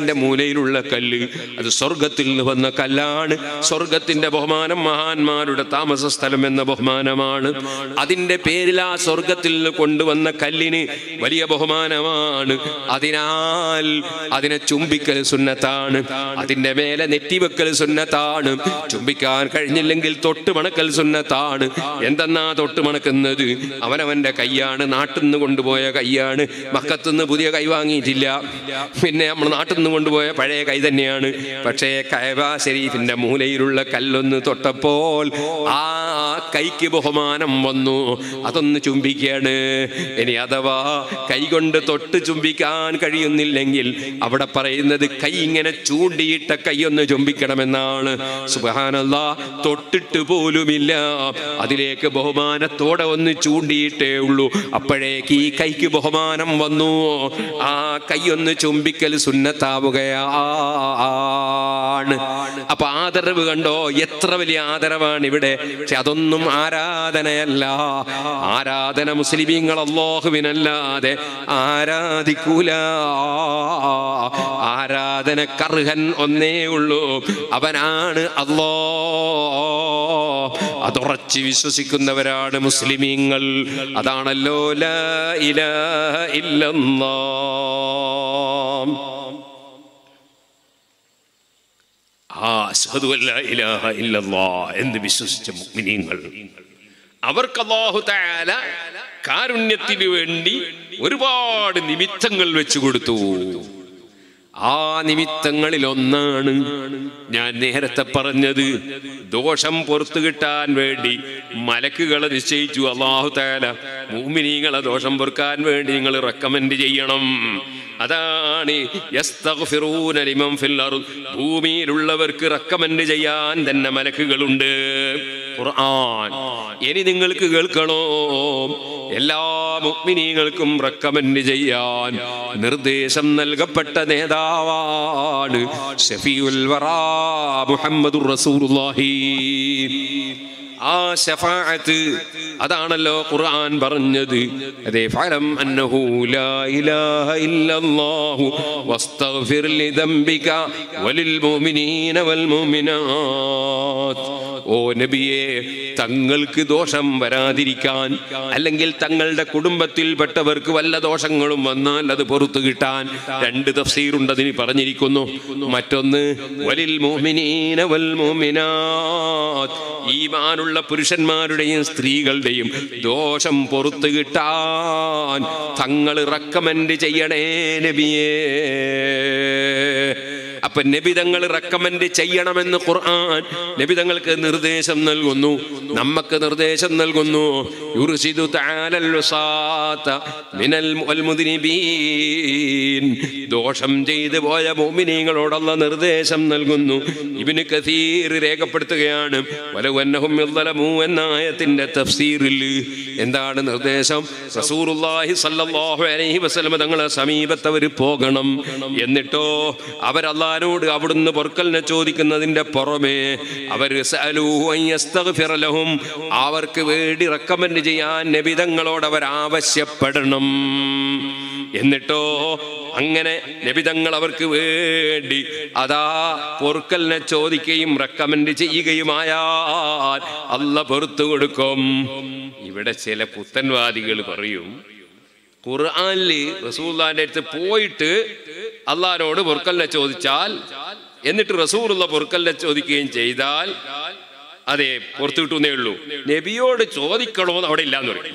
മൂലയിലുള്ള കല്ല് അത് സ്വർഗത്തിൽ നിന്ന് വന്ന കല്ലാണ് സ്വർഗത്തിന്റെ ബഹുമാനം മഹാന്മാരുടെ താമസ സ്ഥലം എന്ന ബഹുമാനമാണ് അതിന്റെ പേരിൽ ആ സ്വർഗത്തിൽ നിന്ന് കൊണ്ടുവന്ന കല്ലിന് വലിയ ബഹുമാനമാണ് അതിനാൽ അതിനെ ചുംബിക്കൽ സുന്നത്താണ് അതിന്റെ മേലെ നെറ്റിവെക്കൽ സുന്നത്താണ് ചുംബിക്കാൻ കഴിഞ്ഞില്ലെങ്കിൽ തൊട്ട് മണക്കൽ സുന്നത്താണ് എന്തെന്നാ തൊട്ട് മണക്കുന്നത് അവനവന്റെ കൈയാണ് നാട്ടിൽ നിന്ന് കൊണ്ടുപോയ കൈയാണ് മക്കത്തുനിന്ന് പുതിയ കൈ വാങ്ങിയിട്ടില്ല പിന്നെ നമ്മൾ നാട്ടിൽ നിന്ന് കൊണ്ടുപോയ പഴയ കൈ തന്നെയാണ് പക്ഷേ കൈവ ഷെരീഫിന്റെ മൂലയിലുള്ള കല്ലൊന്ന് തൊട്ടപ്പോൾ ആ കൈക്ക് ബഹുമാനം വന്നു അതൊന്ന് ചുംബിക്കാണ് ഇനി അഥവാ കൈ കൊണ്ട് തൊട്ട് ചുംബിക്കാൻ കഴിയുന്നില്ലെങ്കിൽ അവിടെ പറയുന്നത് കൈ ഇങ്ങനെ ചൂണ്ടിയിട്ട കൈയൊന്ന് ചുംബിക്കണമെന്നാണ് സുബഹാനല്ല തൊട്ടിട്ട് പോലുമില്ല അതിലേക്ക് ബഹുമാനത്തോടെ ഒന്ന് ചൂണ്ടിയിട്ടേ ഉള്ളൂ അപ്പോഴേക്ക് ഈ കൈക്ക് ബഹുമാനം വന്നു ആ കൈ ഒന്ന് ചുംബിക്കൽ സുന്നത്താവുകയാണ് അപ്പൊ ആദരവ് കണ്ടോ എത്ര വലിയ ആദരവാണ് ഇവിടെ പക്ഷെ അതൊന്നും ആരാധനയല്ല ആരാധന മുസ്ലിമീങ്ങൾ അള്ളാഹുവിനല്ലാതെ ആരാധിക്കൂല ആരാധന കർഹൻ ഒന്നേ ഉള്ളൂ അവനാണ് അള്ളോ അതുറച്ച് വിശ്വസിക്കുന്നവരാണ് മുസ്ലിമീങ്ങൾ അതാണല്ലോ ലാ ഇലാഹ ഇല്ലല്ലാഹ് ആ അശ്ഹദു അല്ലാ ഇലാഹ ഇല്ലല്ലാഹ് എന്ന് വിശ്വസിച്ച മുഅ്മിനീങ്ങൾ അവർക്ക് അല്ലാഹു തആല കാരുണ്യത്തിന് വേണ്ടി ഒരുപാട് നിമിത്തങ്ങൾ വെച്ചു കൊടുത്തു ആ നിമിത്തങ്ങളിൽ ഒന്നാണ് ഞാൻ നേരത്തെ പറഞ്ഞത് ദോഷം പുറത്തു കിട്ടാൻ വേണ്ടി മലക്കുകളെ നിശ്ചയിച്ചു അള്ളാഹു താല മൂമിനീങ്ങളെ ദോഷം പൊറുക്കാൻ വേണ്ടി നിങ്ങൾ റെക്കമെൻഡ് ചെയ്യണം അതാണ് യസ്തഗ്ഫിറൂന ലിമൻ ഫിൽ അർദ്. ഭൂമിയിലുള്ളവർക്ക് റെക്കമെൻഡ് ചെയ്യാൻ തന്നെ മലക്കുകളുണ്ട് ഖുർആൻ ഇനി നിങ്ങൾക്ക് കേൾക്കണോ എല്ലാ മുഗ്മിനീങ്ങൾക്കും റെക്കമെൻഡ് ചെയ്യാൻ നിർദ്ദേശം നൽകപ്പെട്ട നേതാവാണ് ഷഫീഉൽ വറാ മുഹമ്മദുർ റസൂലുള്ളാഹി ആ ശഫാഅത്ത് അതാണല്ലോ ഖുർആൻ പറഞ്ഞത് അതേ ഫലം അന്നഹു ലാ ഇലാഹ ഇല്ലല്ലാഹു വസ്തഗ്ഫിർ ലിദംബിക വലിൽ മുഅ്മിനീന വൽ മുഅ്മിനാത്ത് ഓ നബിയെ തങ്ങൾക്ക് ദോഷം വരാതിരിക്കാൻ അല്ലെങ്കിൽ തങ്ങളുടെ കുടുംബത്തിൽപ്പെട്ടവർക്ക് വല്ല ദോഷങ്ങളും വന്നാൽ അത് പുറത്തു കിട്ടാൻ രണ്ട് തഫ്സീറുണ്ട് അതിന് പറഞ്ഞിരിക്കുന്നു മറ്റൊന്ന് വലിൽ മുഅ്മിനീന വൽ മുഅ്മിനാത്ത് ഈമാനുള്ള പുരുഷന്മാരുടെയും സ്ത്രീകളുടെയും ദോഷം പുറത്തു കിട്ടാൻ തങ്ങൾ റെക്കമെൻഡ് ചെയ്യണേ നബിയേ അപ്പൊ നബിതങ്ങൾ റെക്കമെൻഡ് ചെയ്യണമെന്ന് ഖുർആൻ നബിതങ്ങൾക്ക് നിർദ്ദേശം നൽകുന്നു നമുക്ക് നിർദ്ദേശം നൽകുന്നു യുർശിദു തആലൽ വസാത്ത മിനൽ മുദ്നിബീൻ ദോഷം ചെയ്തു പോയ മുഅ്മിനീങ്ങളോടുള്ള നിർദ്ദേശം നൽകുന്നു ഇബ്നു കസീർ രേഖപ്പെടുത്തുകയാണ് വലവന്നഹും യദ്ലമു എന്ന ആയത്തിന്റെ തഫ്സീറിൽ എന്താണ് നിർദ്ദേശം റസൂലുള്ളാഹി സ്വല്ലല്ലാഹു അലൈഹി വസല്ലം തങ്ങളെ സമീപത്ത് അവർ പോകണം എന്നിട്ടോ അവരല്ലാനോട് അവിടുന്ന് പൊറുക്കലിനെ ചോദിക്കുന്നതിന്റെ പുറമെ അവർ അവർക്ക് വേണ്ടി റെക്കമെൻഡ് ചെയ്യാൻ നബിതങ്ങളോട് അവർ ആവശ്യപ്പെടണം എന്നിട്ടോ അങ്ങനെ നബിതങ്ങൾ അവർക്ക് വേണ്ടി അതാ പൊറുക്കലിനെ ചോദിക്കുകയും റെക്കമെൻഡ് ചെയ്യുകയുമായാൽ അല്ല പൊറത്തു കൊടുക്കും ഇവിടെ ചില പുത്തൻവാദികൾ പറയും ഖുർആനില് റസൂല്ലാന്റെ അടുത്ത് പോയിട്ട് അള്ളഹാനോട് പൊറുക്കലിനെ ചോദിച്ചാൽ എന്നിട്ട് റസൂലുള്ള പൊറുക്കലിനെ ചോദിക്കുകയും ചെയ്താൽ അതെ പുറത്തു കിട്ടുന്നേ ഉള്ളൂ നബിയോട് ചോദിക്കണോന്ന് അവിടെ ഇല്ലാന്ന് പറയും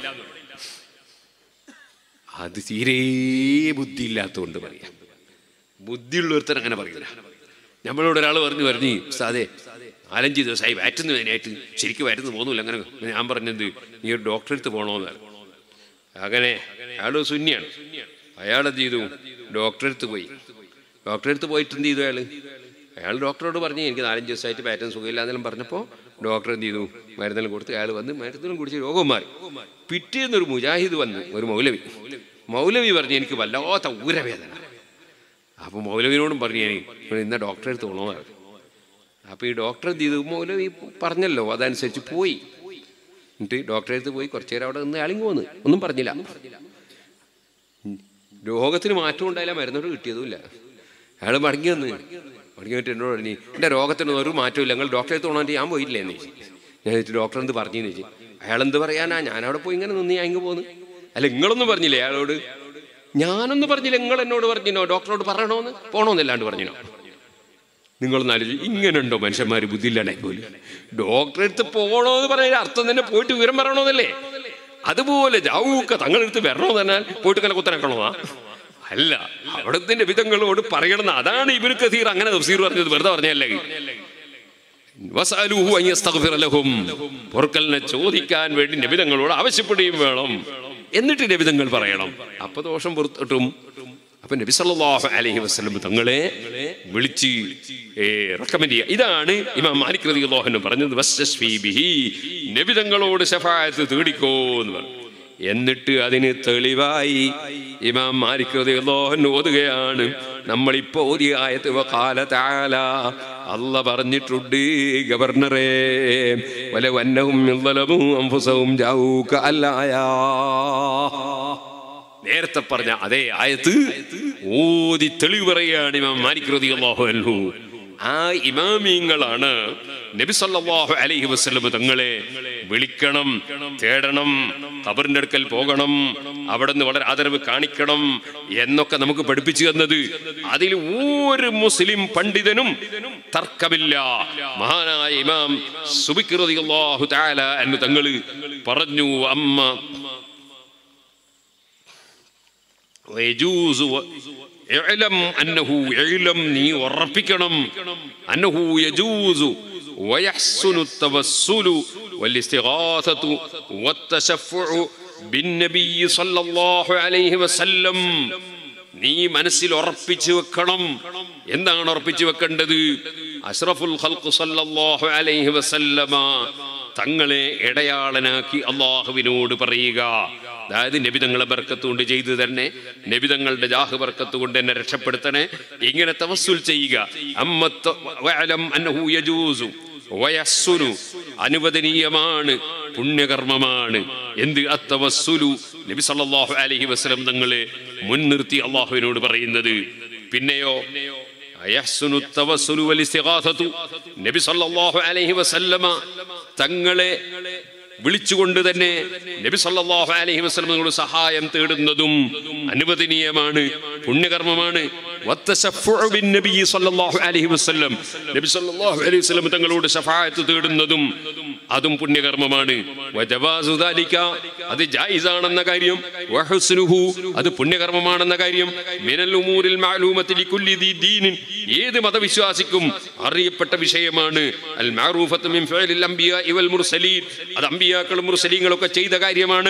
അത് തീരെ ബുദ്ധിയില്ലാത്തതുകൊണ്ട് പറയാം ബുദ്ധിയുള്ളൊരുത്തൻ അങ്ങനെ പറയില്ല നമ്മളോട് ഒരാൾ പറഞ്ഞു പറഞ്ഞു സാധേ നാലഞ്ച് ദിവസമായി വയറ്റുന്നതിനായിട്ട് ശരിക്കും വയറ്റുന്നു പോകുന്നില്ല അങ്ങനെ ഞാൻ പറഞ്ഞത് നീ ഒരു ഡോക്ടറെ അടുത്ത് പോകണമെന്നാണ് അങ്ങനെ അയാൾ സുന്നിയാണ് അയാൾ എന്ത് ചെയ്തു ഡോക്ടറെ അടുത്ത് പോയി ഡോക്ടറെ അടുത്ത് പോയിട്ട് എന്ത് ചെയ്തു അയാൾ അയാൾ ഡോക്ടറോട് പറഞ്ഞു എനിക്ക് നാലഞ്ച് ദിവസമായിട്ട് പാറ്റേൺ സുഖമില്ല എന്നെല്ലാം പറഞ്ഞപ്പോൾ ഡോക്ടർ എന്ത് ചെയ്തു മരുന്നെല്ലാം കൊടുത്ത് അയാൾ വന്ന് മരുന്നെല്ലാം കുടിച്ച് രോഗം മാറി പിറ്റേന്നൊരു മുജാഹിദ് വന്നു ഒരു മൗലവി മൗലവി പറഞ്ഞു എനിക്ക് വല്ലാത്ത ഊരവേദന അപ്പോൾ മൗലവിനോടും പറഞ്ഞു ഞാൻ ഇന്ന ഡോക്ടറെ അടുത്ത് പോകണമെന്ന് പറഞ്ഞു അപ്പോൾ ഈ ഡോക്ടർ എന്ത് ചെയ്തു മൗലവി പറഞ്ഞല്ലോ അതനുസരിച്ച് പോയി എന്നിട്ട് ഡോക്ടറെ അടുത്ത് പോയി കുറച്ചു നേരം അവിടെ നിന്ന് അയാളിങ് പോന്ന് ഒന്നും പറഞ്ഞില്ല രോഗത്തിന് മാറ്റം ഉണ്ടായില്ല മരുന്നോട് കിട്ടിയതുമില്ല അയാൾ മടങ്ങി വന്ന് മടങ്ങി വന്നിട്ട് എന്നോട് പറഞ്ഞു എൻ്റെ രോഗത്തിന് ഒരു മാറ്റമില്ല നിങ്ങൾ ഡോക്ടറെ തോന്നാണ്ട് ഞാൻ പോയില്ലേ എന്ന് ചോദിച്ചു ഞാൻ ചോദിച്ചു ഡോക്ടർ എന്ത് പറഞ്ഞു എന്ന് ചോദിച്ചു അയാൾ എന്ത് പറയാനാ ഞാൻ അവിടെ പോയി ഇങ്ങനെ നിന്ന് ഞാൻ ഇങ്ങ് പോന്ന് അല്ല നിങ്ങളൊന്നും പറഞ്ഞില്ലേ അയാളോട് ഞാനൊന്നും പറഞ്ഞില്ല നിങ്ങൾ എന്നോട് പറഞ്ഞിനോ ഡോക്ടറോട് പറയണോന്ന് പോണോന്നല്ലാണ്ട് പറഞ്ഞിനോ നിങ്ങളൊന്ന് ആലോചിച്ച് ഇങ്ങനെ ഉണ്ടോ മനുഷ്യന്മാർ ബുദ്ധിയില്ലാണ്ടായി പോലും ഡോക്ടറെ അടുത്ത് പോകണോന്ന് പറയുന്ന അർത്ഥം തന്നെ പോയിട്ട് വിവരം പറയണോന്നല്ലേ അതുപോലെ ജാവൂക്ക തങ്ങളെടുത്ത് വരണോ തന്നെ പോയിട്ട് ഇങ്ങനെ കുത്തനക്കണോന്നാ അല്ല അവിടത്തിന്റെ വിധങ്ങളോട് പറയണം അതാണ് ഇവര് കഥീർ അങ്ങനെ തഫ്സീർ പറഞ്ഞത് വെറുതെ പറഞ്ഞല്ലേ വസാലുഹു അൻ യസ്തഗ്ഫിറ ലഹും പൊറുക്കലിനെ ചോദിക്കാൻ വേണ്ടി നബിതങ്ങളോട് ആവശ്യപ്പെടുകയും വേണം എന്നിട്ട് നബിതങ്ങൾ പറയണം അപ്പൊ ദോഷം പുറത്തിട്ടും അപ്പൊ നബി സല്ലല്ലാഹു അലൈഹി വസല്ലം തങ്ങളെ വിളിച്ച് റെക്കമെൻഡ് ചെയ്യുക ഇതാണ് ഇമാം മാലിക് റളിയല്ലാഹു അൻഹു പറഞ്ഞത് വസ്തസ്ഫീ ബിഹി നബിതങ്ങളോട് ശഫാഅത്ത് തേടിക്കോ എന്ന് പറഞ്ഞു എന്നിട്ട് അതിന് തെളിവായി ഇമാം മാലിക് റളിയല്ലാഹു അൻഹു ഓതുകയാണ് നമ്മളിപ്പോ ഓതിയ ആയത്ത് വഖാല തആല അല്ല പറഞ്ഞിട്ടുണ്ട് ഗവർണറെ വല വന്നഹും മിള്ളലമും അംഫുസഹും ജാഊക അല്ലായാ നേരത്തെ പറഞ്ഞ അതേ ആയത്ത് ഓതി തെളിവ് പറയുകയാണ് ഇമാം മാലിക് റളിയല്ലാഹു അൻഹു ആ ഇമാമിങ്ങളാണ് നബി സല്ലല്ലാഹു അലൈഹി വസല്ലം തങ്ങളെ വിളിക്കണം തേടണം ഖബറിന്റെ അടുക്കൽ പോകണം അവിടെ നിന്ന് വളരെ ആദരവ് കാണിക്കണം എന്നൊക്കെ നമുക്ക് പഠിപ്പിച്ചു തന്നത് അതിൽ ഒരു മുസ്ലിം പണ്ഡിതനും തർക്കമില്ല മഹാനായ ഇമാം സുബിക് റളിയല്ലാഹു തആല എന്ന് തങ്ങൾ പറഞ്ഞു അമ്മ ويجوز و- اعلم أنه علم ني وربكنم أنه يجوز ويحسن التوسل والاستغاثة والتشفع بالنبي صلى الله عليه وسلم നീ മനസ്സിൽ ഉറപ്പിച്ചു വെക്കണം എന്താണ് ഉറപ്പിച്ചു വെക്കേണ്ടത് അഷ്റഫുൽ ഖൽഖ് സല്ലല്ലാഹു അലൈഹി വസല്ലമ തങ്ങളെ ഇടയാളനാക്കി അള്ളാഹുവിനോട് പറയുക അതായത് നബിതങ്ങളെ ബർക്കത്ത് കൊണ്ട് ചെയ്തു തന്നെ നബിതങ്ങളുടെ ജാഹ് ബർക്കത്ത് കൊണ്ട് എന്നെ രക്ഷപ്പെടുത്തണേ ഇങ്ങനെ തവസ്സുൽ ചെയ്യുക അമ്മത്ത വഅലം അന്നഹു യജൂസു വയസ്സുനു അനുവദനീയമാണ് പുണ്യകർമ്മമാണ് എന്ത് അത്തവസ്സുലു നബി സല്ലല്ലാഹു അലൈഹി വസല്ലം തങ്ങളെ മുൻനിർത്തി അള്ളാഹുവിനോട് പറയുന്നത് പിന്നെയോ അയഹ്സുനു തവസ്സുലു വൽ ഇസ്തിഗാസതു നബി സല്ലല്ലാഹു അലൈഹി വസല്ലമ തങ്ങളെ വിളിച്ചുകൊണ്ട് തന്നെ നബി സല്ലല്ലാഹു അലൈഹി വസല്ലം തങ്ങളോട് സഹായം തേടുന്നതും അനുവദനീയമാണ് പുണ്യകർമ്മമാണ് വത്തശഫ്ഫുഉ ബിന്നബി സല്ലല്ലാഹു അലൈഹി വസല്ലം നബി സല്ലല്ലാഹു അലൈഹി വസല്ലം തങ്ങളോട് ശഫാഅത്ത് തേടുന്നതും അതും പുണ്യകർമ്മമാണ് വജവാസു ദാലിക അത് ജായിസാണെന്ന കാര്യം വഹുസ്നുഹു അത് പുണ്യകർമ്മമാണെന്ന കാര്യം മിനൽ ഉമൂരിൽ മഅലൂമത്തി ലികുല്ലി ദീ ദീനിൻ ഏത് മതവിശ്വാസിക്കും അറിയപ്പെട്ട വിഷയമാണ് അൽ മഅറൂഫത്തു മിൻ ഫിഅലിൽ അംബിയാഇ വൽ മുർസലീൻ അത് അംബിയാക്കളും മുർസലീങ്ങളും ഒക്കെ ചെയ്ത കാര്യമാണ്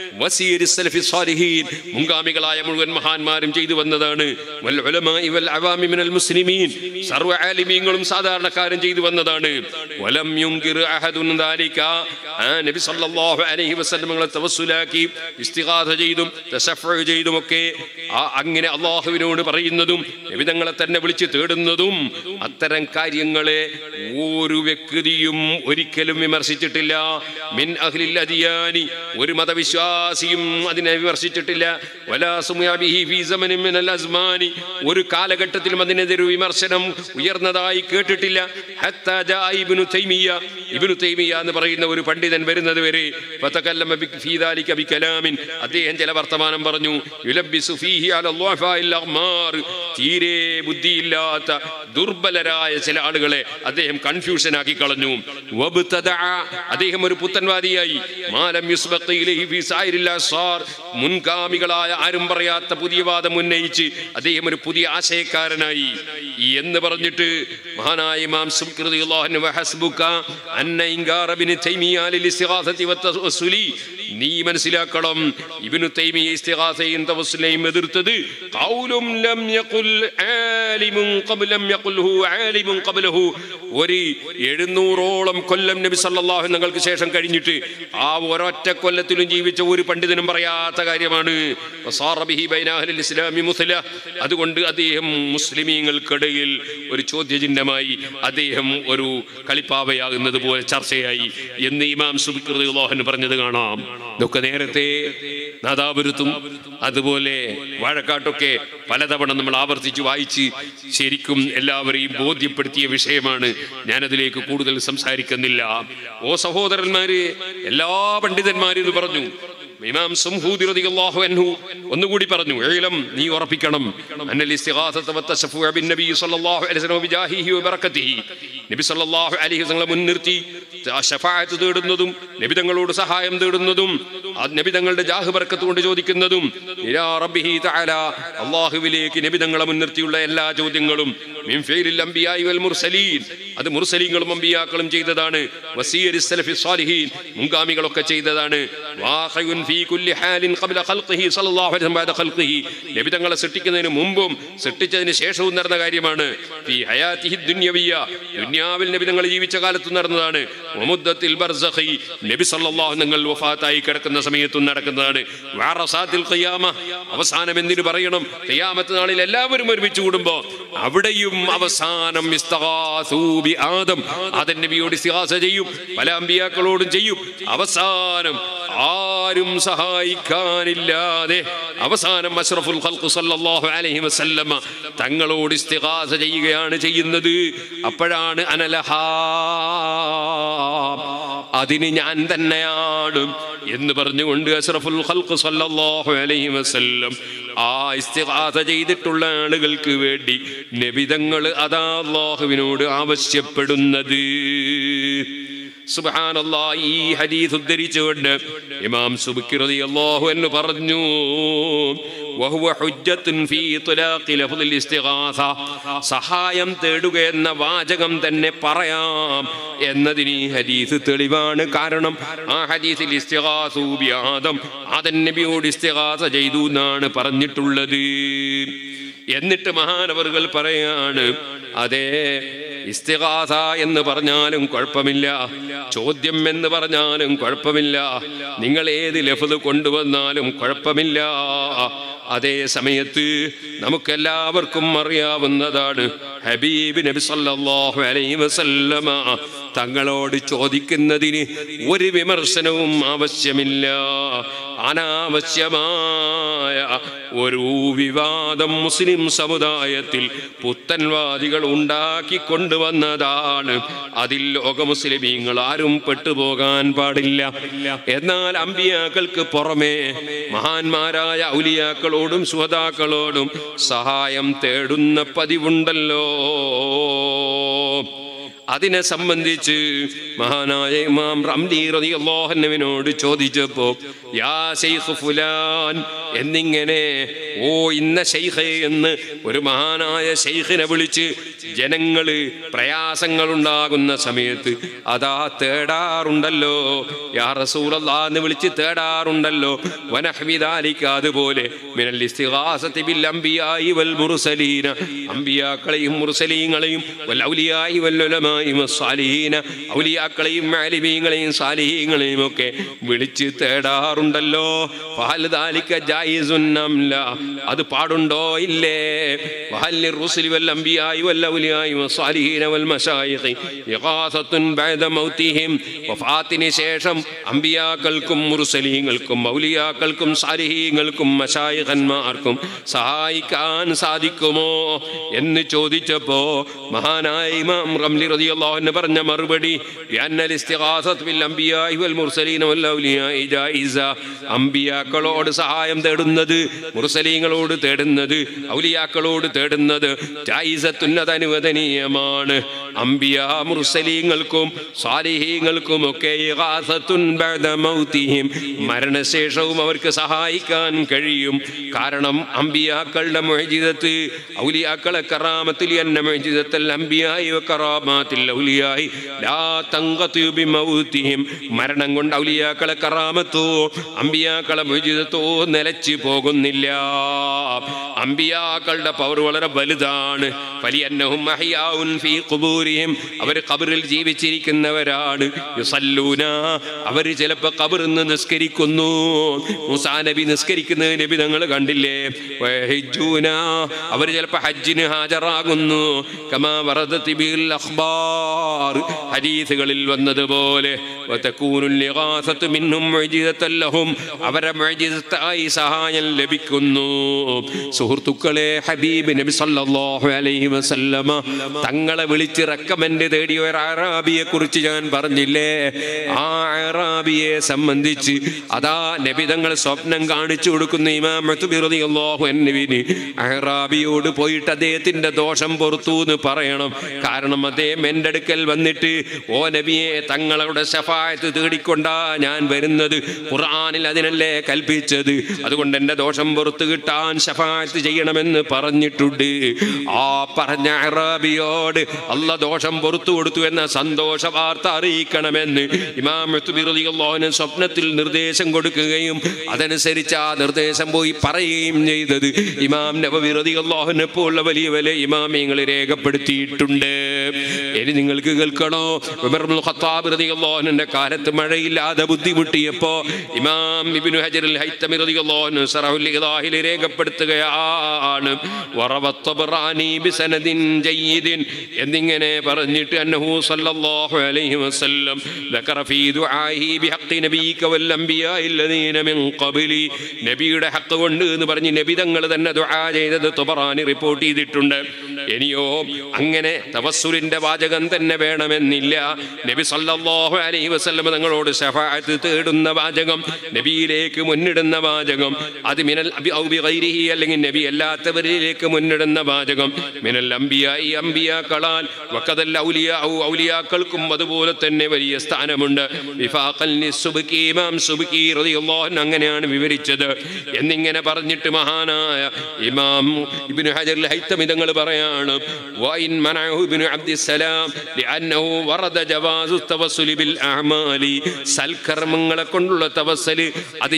വസീരി സലഫി സ്വാലിഹീൻ മുൻഗാമികളായ മുഴുവൻ മഹാന്മാരും ചെയ്തു വന്നതാണ് വൽ ഉലമാഇ വൽ അവാമി മിനൽ മുസ്ലിമീൻ സർവ്വ ആലിമീങ്ങളും സാധാരണക്കാരും ചെയ്തു വന്നതാണ് വലം യുൻകിർ അഹദുൻ ദാലിക ആ നബി സല്ലല്ലാഹു അലൈഹി വസല്ലം തങ്ങളെ തവസ്സുലാക്കി ഇസ്തിഗാഥ ചെയ്തും തശഫ്ഉ ചെയ്തുമൊക്കെ ആ അങ്ങനെ അള്ളാഹുവിനോട് പറയുന്നതും നബി തങ്ങളെ തന്നെ വിളിച്ച് തേടുന്നതും അത്തരം കാര്യങ്ങളെ ഒരു വ്യക്തിയും ഒരിക്കലും വിമർശിച്ചിട്ടില്ല മിൻ അഹ്ലിൽ അദിയാനി ഒരു മതവിശ്വാസിയും അതിനെ വിമർശിച്ചിട്ടില്ല വലാ സുമിഅ ബിഹി ഫീ സമനിൻ മിനൽ അസ്മാനി ഒരു കാലഘട്ടത്തിലും അതിനെതിരെ ഒരു വിമർശനം ഉയർന്നതായി കേട്ടിട്ടില്ല ഹത്താ ജാ ഇബ്നു തൈമിയ ഇബ്നു തൈമിയ എന്ന് പറയുന്ന ഒരു പണ്ഡിതൻ വരുന്നത് വരെ ഫതകല്ലമ ബി ഫീ ദാലിക ബികലാമിൻ അദ്ദേഹം ചില വർത്തമാനം പറഞ്ഞു യുലബ്ബിസു ഫീഹി അല ളുഅഫാഇൽ അഗ്മാർ തീരെ ബുദ്ധിയില്ലാത്ത ദുർബലരായ ചില ആളുകളെ അദ്ദേഹം കൺഫ്യൂഷൻ ആക്കി കളഞ്ഞു വബ്തദഅ അദ്ദേഹം ഒരു പുത്തൻവാദിയായി മാലം യുസ്ബഖ ഇലൈഹി ഫീ സായിരിൽ അസ്സാർ മുൻഗാമികളായ ആരും പറയാത്ത പുതിയ വാദം ഉന്നയിച്ച് അദ്ദേഹം ഒരു പുതിയ ആശയക്കാരനായി എന്ന് പറഞ്ഞിട്ട് മഹാനായ ഇമാം സുബ്കി റളിയല്ലാഹു അൻഹു വഹസ്ബുക അന്ന ഇൻകാർ ഇബ്നു തൈമിയ ലിൽ ഇസ്തിഗാസതി വത്തവസ്സുലി നീ മനസ്സിലാക്കണം ഇബ്നു തൈമിയ ഇസ്തിഗാസയും തവസ്സുലയും എതിർത്തത് ഖൗലും ലം യഖുൽ ആലിമുൻ ഖബ്ലം യഖുൽഹു ആലിമുൻ ഖബ്ലഹു ഒരു എഴുന്നൂറോളം കൊല്ലം നബി സല്ലല്ലാഹു അലൈഹി നിങ്ങൾക്ക് ശേഷം കഴിഞ്ഞിട്ട് ആ ഒരൊറ്റ കൊല്ലത്തിലും ജീവിച്ച ഒരു പണ്ഡിതനും പറയാത്ത കാര്യമാണ് വസാറ ബിഹി ബൈന അഹ്ലിൽ ഇസ്ലാമി മുസ്ല അതുകൊണ്ട് അദ്ദേഹം മുസ്ലിമീങ്ങൾക്കിടയിൽ ഒരു ചോദ്യചിഹ്നമായി അദ്ദേഹം ഒരു കളിപ്പാവയാകുന്നത് പോലെ ചർച്ചയായി എന്ന് ഇമാം സുബിക്രോഹൻ പറഞ്ഞത് കാണാം ഇതൊക്കെ നേരത്തെ നാദാപുരത്തും അതുപോലെ വാഴക്കാട്ടൊക്കെ പലതവണ നമ്മൾ ആവർത്തിച്ച് വായിച്ച് ശരിക്കും എല്ലാവരെയും ബോധ്യപ്പെടുത്തിയ വിഷയമാണ് ഞാനതിലേക്ക് കൂടുതൽ സംസാരിക്കുന്നില്ല ഓ സഹോദരന്മാര് എല്ലാ പണ്ഡിതന്മാരും ഇത് പറഞ്ഞു ഇമാം സംഹൂദി റളിയല്ലാഹു അൻഹു ഒന്നുകൂടി പറഞ്ഞു ഏലം നീ ഉറപ്പിക്കണം അന്നൽ ഇസ്തിഗാസത വത്തശഫു ബിൻ നബി സല്ലല്ലാഹു അലൈഹി വസല്ലം ബിജാഹിഹി വബറകതിഹി നബി സല്ലല്ലാഹു അലൈഹി വസല്ലം മുൻനിർത്തി ഷഫാഅത്ത് തേടുന്നതും നബി തങ്ങളോട് സഹായം തേടുന്നതും ആ നബി തങ്ങളുടെ ജാഹ് ബർക്കത്ത് കൊണ്ട് ചോദിക്കുന്നതും ഇലാ റബ്ബിഹി തആല അല്ലാഹുവിലേക്ക് നബി തങ്ങളെ മുൻനിർത്തിയുള്ള എല്ലാ ചോദ്യങ്ങളും മിൻ ഫീലിൽ അംബിയായി വൽ മുർസലീൻ അത് മുർസലീങ്ങളും അംബിയാക്കളും ചെയ്തതാണ് വസീരി സലഫി സ്വാലിഹീൻ മുൻഗാമികളൊക്കെ ചെയ്തതാണ് വാഖയുൻ ഫീ കുല്ലി ഹാലിൻ ഖബ്ല ഖൽഖിഹി സല്ലല്ലാഹു അലൈഹി വസല്ലം ബഅദ ഖൽഖിഹി നബി തങ്ങളെ സൃഷ്ടിക്കുന്നതിന് മുമ്പും സൃഷ്ടിച്ചതിന് ശേഷവും നടന്ന കാര്യമാണ് ഫീ ഹയാത്തിഹി ദുനിയവിയ ദുനിയാവിൽ നബി തങ്ങൾ ജീവിച്ച കാലത്തും നടന്നതാണ് വമുദ്ദത്തിൽ ബർസഖി നബി സല്ലല്ലാഹു നിങ്ങൾ വഫാത്തായി കിടക്കുന്ന സമയത്തും നടക്കുന്നതാണ് വഅറസാത്തിൽ ഖിയാമ അവസാനം എന്തിനു പറയണം ഖിയാമത്ത് നാളിൽ എല്ലാവരും ഒരുമിച്ച് കൂടുമ്പോൾ അവിടെയും അവസാനം ഇസ്തഗാസൂ ബി ആദം ആദം നബിയോട് ഇസ്തിഗാസ ചെയ്യും പല അമ്പിയാക്കളോടും ചെയ്യും അവസാനം ആരും സഹായിക്കാനില്ലാതെ അവസാനം അഷ്റഫുൽ ഖൽഖ് സല്ലല്ലാഹു അലൈഹി വസല്ലമ തങ്ങളോട് ഇസ്തിഗാസ ചെയ്യുകയാണ് ചെയ്യുന്നത് അപ്പോഴാണ് അനലഹാ അതിന് ഞാൻ തന്നെയാണ് എന്ന് പറഞ്ഞുകൊണ്ട് അഷ്റഫുൽ ഖൽഖ് സല്ലല്ലാഹു അലൈഹി വസല്ലം ആ ഇസ്തിഗാസ ചെയ്തിട്ടുള്ള ആളുകൾക്ക് വേണ്ടി നബിതങ്ങൾ അതാ അല്ലാഹുവിനോട് ആവശ്യപ്പെടുന്നത് സുബ്ഹാനല്ലാ ഈ ഹദീസ് ഉദ്ധരിച്ചുകൊണ്ട് ഇമാം സുബ്ക്കി റളിയല്ലാഹു അൻഹു പറഞ്ഞു വഹുവ ഹുജ്ജത്തുൻ ഫീ തുലാഖി ലഫ്ദിൽ ഇസ്തിഗാസ സഹായം തേടുക എന്ന വാചകം തന്നെ പറയാം എന്നതിന് ഈ ഹദീസ് തെളിവാണ് കാരണം ആ ഹദീസിൽ ഇസ്തിഗാസു ബി ആദം ആദം നബിയോട് ഇസ്തിഗാസ ചെയ്തു എന്നാണ് പറഞ്ഞിട്ടുള്ളത് എന്നിട്ട് മഹാനവറുകൾ പറയാണ് അതെ ഇസ്തിഗാസ എന്ന് പറഞ്ഞാലും കുഴപ്പമില്ല ചോദ്യം എന്ന് പറഞ്ഞാലും കുഴപ്പമില്ല നിങ്ങൾ ഏത് ലഫ്ത് കൊണ്ടുവന്നാലും കുഴപ്പമില്ല അതേ സമയത്ത് നമുക്കെല്ലാവർക്കും അറിയാവുന്നതാണ് ഹബീബ് നബി സല്ലല്ലാഹു അലൈഹി വസല്ലമ തങ്ങളോട് ചോദിക്കുന്നതിന് ഒരു വിമർശനവും ആവശ്യമില്ല അനാവശ്യമായ ഒരു വിവാദം മുസ്ലിം സമുദായത്തിൽ പുത്തൻവാദികൾ ഉണ്ടാക്കി കൊണ്ടുവന്നതാണ് അതിൽ ലോക മുസ്ലിമീങ്ങൾ ആരും പെട്ടുപോകാൻ പാടില്ല എന്നാൽ അമ്പിയാക്കൾക്ക് പുറമെ മഹാന്മാരായ ഔലിയാക്കളോടും സുഹതാക്കളോടും സഹായം തേടുന്ന പതിവുണ്ടല്ലോ അതിനെ സംബന്ധിച്ച് മഹാനായ ഇമാം റംലി റളിയല്ലാഹുവിനോട് ചോദിച്ചപ്പോ യാ ശൈഖ് ഫുലാൻ എന്നിങ്ങനെ ഓ ഇന്ന ശൈഖ് എന്ന് ഒരു മഹാനായ ശൈഖിനെ വിളിച്ച് ജനങ്ങള് പ്രയാസങ്ങൾ ഉണ്ടാകുന്ന സമയത്ത് അതാ തേടാറുണ്ടല്ലോ യാ റസൂലല്ലാ എന്ന് വിളിച്ച് തേടാറുണ്ടല്ലോ വനഹ്മിദാലിക്ക അതുപോലെ മിനൽ ഇസ്തിഗാസത്തി ബിൽ അംബിയായി വൽ മുർസലീന അംബിയാക്കളെയും മുർസലീങ്ങളെയും വൽ ഔലിയായി വൽ ഉലമാ സാലിഹീന ഔലിയാക്കളെയും ആലിമീങ്ങളെയും സാലിഹീങ്ങളെയും ഒക്കെ വിളിച്ച് തേടാറുണ്ടല്ലോ ഫഹൽദാലിക ജായിസുൻ അംല അത് പാടുണ്ടോ ഇല്ലേ വഹല്ലി റുസുലി വൽ അംബിയായി വൽ ഔലിയായി വസ്സാലിഹീന വൽ മശായിഖി ഇഗാസത്തുൻ ബഅദ മൗതിഹിം വഫാത്തിന് ശേഷം അംബിയാക്കൾക്കും മുർസലീങ്ങൾക്കും ഔലിയാക്കൾക്കും സാലിഹീങ്ങൾക്കും മശായിഖന്മാർക്കും സഹായിക്കാൻ സാധിക്കുമോ എന്ന് ചോദിച്ചപ്പോ മഹാനായ ഇമാം റംലി റളിയല്ലാഹു അൻഹു പറഞ്ഞ മറുപടി ബിഅന്നൽ ഇസ്തിഗാസത്ത് ബിൽ അംബിയാഇ വൽ മുർസലീന വൽ ഔലിയാഇ ജായിസ അംബിയാക്കളോട് സഹായം തേടുന്നത് മുർസലീങ്ങളോട് തേടുന്നത് ഔലിയാക്കളോട് തേടുന്നത് ജായിസത്തുൻ അത് അനുവദനീയമാണ് അംബിയ മുർസലീങ്ങൾക്കും സാലിഹീങ്ങൾക്കും ഒക്കെ ഇഗാസത്തുൻ ബഅദ മൗതിഹിം മരണശേഷവും അവർക്ക് സഹായിക്കാൻ കഴിയും കാരണം അംബിയാക്കളുടെ മുഅ്ജിസത്ത് ഔലിയാക്കളെ കറാമത്തിൽ എന്ന മുഅ്ജിസത്തൽ അംബിയായി വകറാമാത്തിൽ ഔലിയായി ലാ തൻഖതി ബിമൗതിഹിം മരണം കൊണ്ട് ഔലിയാക്കളെ കറാമത്തോ അംബിയാക്കളെ മുഅ്ജിസത്തോ നിലച്ചു പോകുന്നില്ല അംബിയാക്കളുടെ പവർ വളരെ വലുതാണ് ഫലിയന്നഹും അഹ്യാഉൻ ഫീ ഖുബൂരിഹിം അവർ ഖബറിൽ ജീവിച്ചിരിക്കുന്നവരാണ് യുസല്ലൂന അവർ ചിലപ്പോൾ ഖബറിൽ നിന്ന് നിസ്കരിക്കുന്നു മൂസാ നബി നിസ്കരിക്കുന്നത് നബി നിങ്ങൾ കണ്ടില്ലേ വഹിജ്ജൂന അവർ ചിലപ്പോൾ ഹജ്ജിന് ഹാജരാകുന്നു കമാ വറദത്തി ബിൽ അഖ്ബാർ ഹദീസുകളിൽ വന്നതുപോലെ വതകൂനുൽ ഇഗാസത്തു മിൻഹും മുഅ്ജിസത്തൻ ലഹും അവരെ മുഅ്ജിസത്തായി സഹായം സഹായം ലഭിക്കുന്നു സുഹൃത്തുക്കളെ ഹബീബ് നബി സല്ലല്ലാഹു അലൈഹി വസല്ലമ തങ്ങളെ വിളിച്ച് റെക്കമെൻഡ് തേടിയ ഒരു അറാബിയെ കുറിച്ച് ഞാൻ പറഞ്ഞില്ലേ ആ അറാബിയെ സംബന്ധിച്ച് അതാ നബി തങ്ങൾ സ്വപ്നം കാണിച്ചു കൊടുക്കുന്ന ഇമാം റളിയല്ലാഹു അൻഹുവിന് അറാബിയോട് പോയിട്ട് അദ്ദേഹത്തിന്റെ ദോഷം പുറത്തു എന്ന് പറയണം കാരണം അദ്ദേഹം എൻ്റെ അടുക്കൽ വന്നിട്ട് ഓ നബിയെ തങ്ങളുടെ ശഫായത്ത് തേടിക്കൊണ്ടാ ഞാൻ വരുന്നത് ഖുർആനിൽ അതിനല്ലേ കൽപ്പിച്ചത് അതുകൊണ്ട് എൻ്റെ ദോഷം പുറത്തു കിട്ടാൻ ശഫായത്ത് ചെയ്യണമെന്ന് പറഞ്ഞിട്ടുണ്ട് ആ പറഞ്ഞ അറാബിയോട് അല്ല ദോഷം പുറത്തു കൊടുത്തു എന്ന സന്തോഷ വാർത്ത അറിയിക്കണമെന്ന് ഇമാം റളിയല്ലാഹുവിന് സ്വപ്നത്തിൽ നിർദ്ദേശം കൊടുക്കുകയും അതനുസരിച്ച് ആ നിർദ്ദേശം പോയി പറയുകയും ചെയ്തത് ഇമാം നബവി റളിയല്ലാഹുവിനെ പോലുള്ള വലിയ വലിയ ഇമാമിയങ്ങൾ രേഖപ്പെടുത്തിയിട്ടുണ്ട് ഇനി നിങ്ങൾക്ക് കേൾക്കണോ ഉമർ ഇബ്നുൽ ഖത്താബ് റളിയല്ലാഹുവിന്റെ കാലത്ത് മഴയില്ലാതെ ബുദ്ധിമുട്ടിയപ്പോ ഇമാം ഇബ്നു ഹജർ അൽ ഹൈത്തമി റളിയല്ലാഹു സറഹുൽ ഇദാഹിൽ രേഖപ്പെടുത്തുകയാണ് വറവത്തബറാനി ബിസനദിൻ ജയ്യിദിൻ എന്നിങ്ങനെ പറഞ്ഞിട്ട് അന്നഹു സല്ലല്ലാഹു അലൈഹി വസല്ലം ذكر في دعائه بحق نبيك والأنبياء الذين من قبلي നബിയുടെ ഹക്ക് കൊണ്ട് എന്ന് പറഞ്ഞ് നബി തങ്ങൾ തന്നെ ദുആ ചെയ്തത് തുബറാനി റിപ്പോർട്ട് ചെയ്തിട്ടുണ്ട് ഇനിയോ അങ്ങനെ തവസ്സുലിന്റെ വാചകം തന്നെ വേണമെന്നില്ല നബി സല്ലല്ലാഹു അലൈഹി വസല്ലം തങ്ങളോട് ശഫാഅത്ത് തേടുന്ന വാചകം നബിയിലേക്ക് മുന്നിടുന്ന വാചകം അത് മിനൽ അബി ഔ ബിഗൈരിഹി അല്ലെങ്കിൽ നബി അല്ലാത്തവരിലേക്ക് മുന്നിടുന്ന വാചകം മിനൽ അംബിയായി അംബിയാക്കളാൽ വക്കതൽ ഔലിയാ ഔ ഔലിയാക്കൾക്കും അതുപോലെ തന്നെ വലിയ സ്ഥാനമുണ്ട് വിഫാഖൽ ലിസ്സുബ്കി ഇമാം സുബ്കി റളിയല്ലാഹു അൻഹു അങ്ങനെയാണ് വിവരിച്ചത് എന്നിങ്ങനെ പറഞ്ഞിട്ട് മഹാനായ ഇമാം ഇബ്നു ഹജർ ഹൈത്തമി തങ്ങൾ പറയാണ് വൈൻ മനഅഹു ഇബ്നു അബ്ദിസ്സലാം ലിഅന്നഹു വറദ ജവാസു തവസ്സുലി ബിൽ അഅമാലി സൽക്കർമ്മങ്ങളെ കൊണ്ടുള്ള തവസ്സല് അത്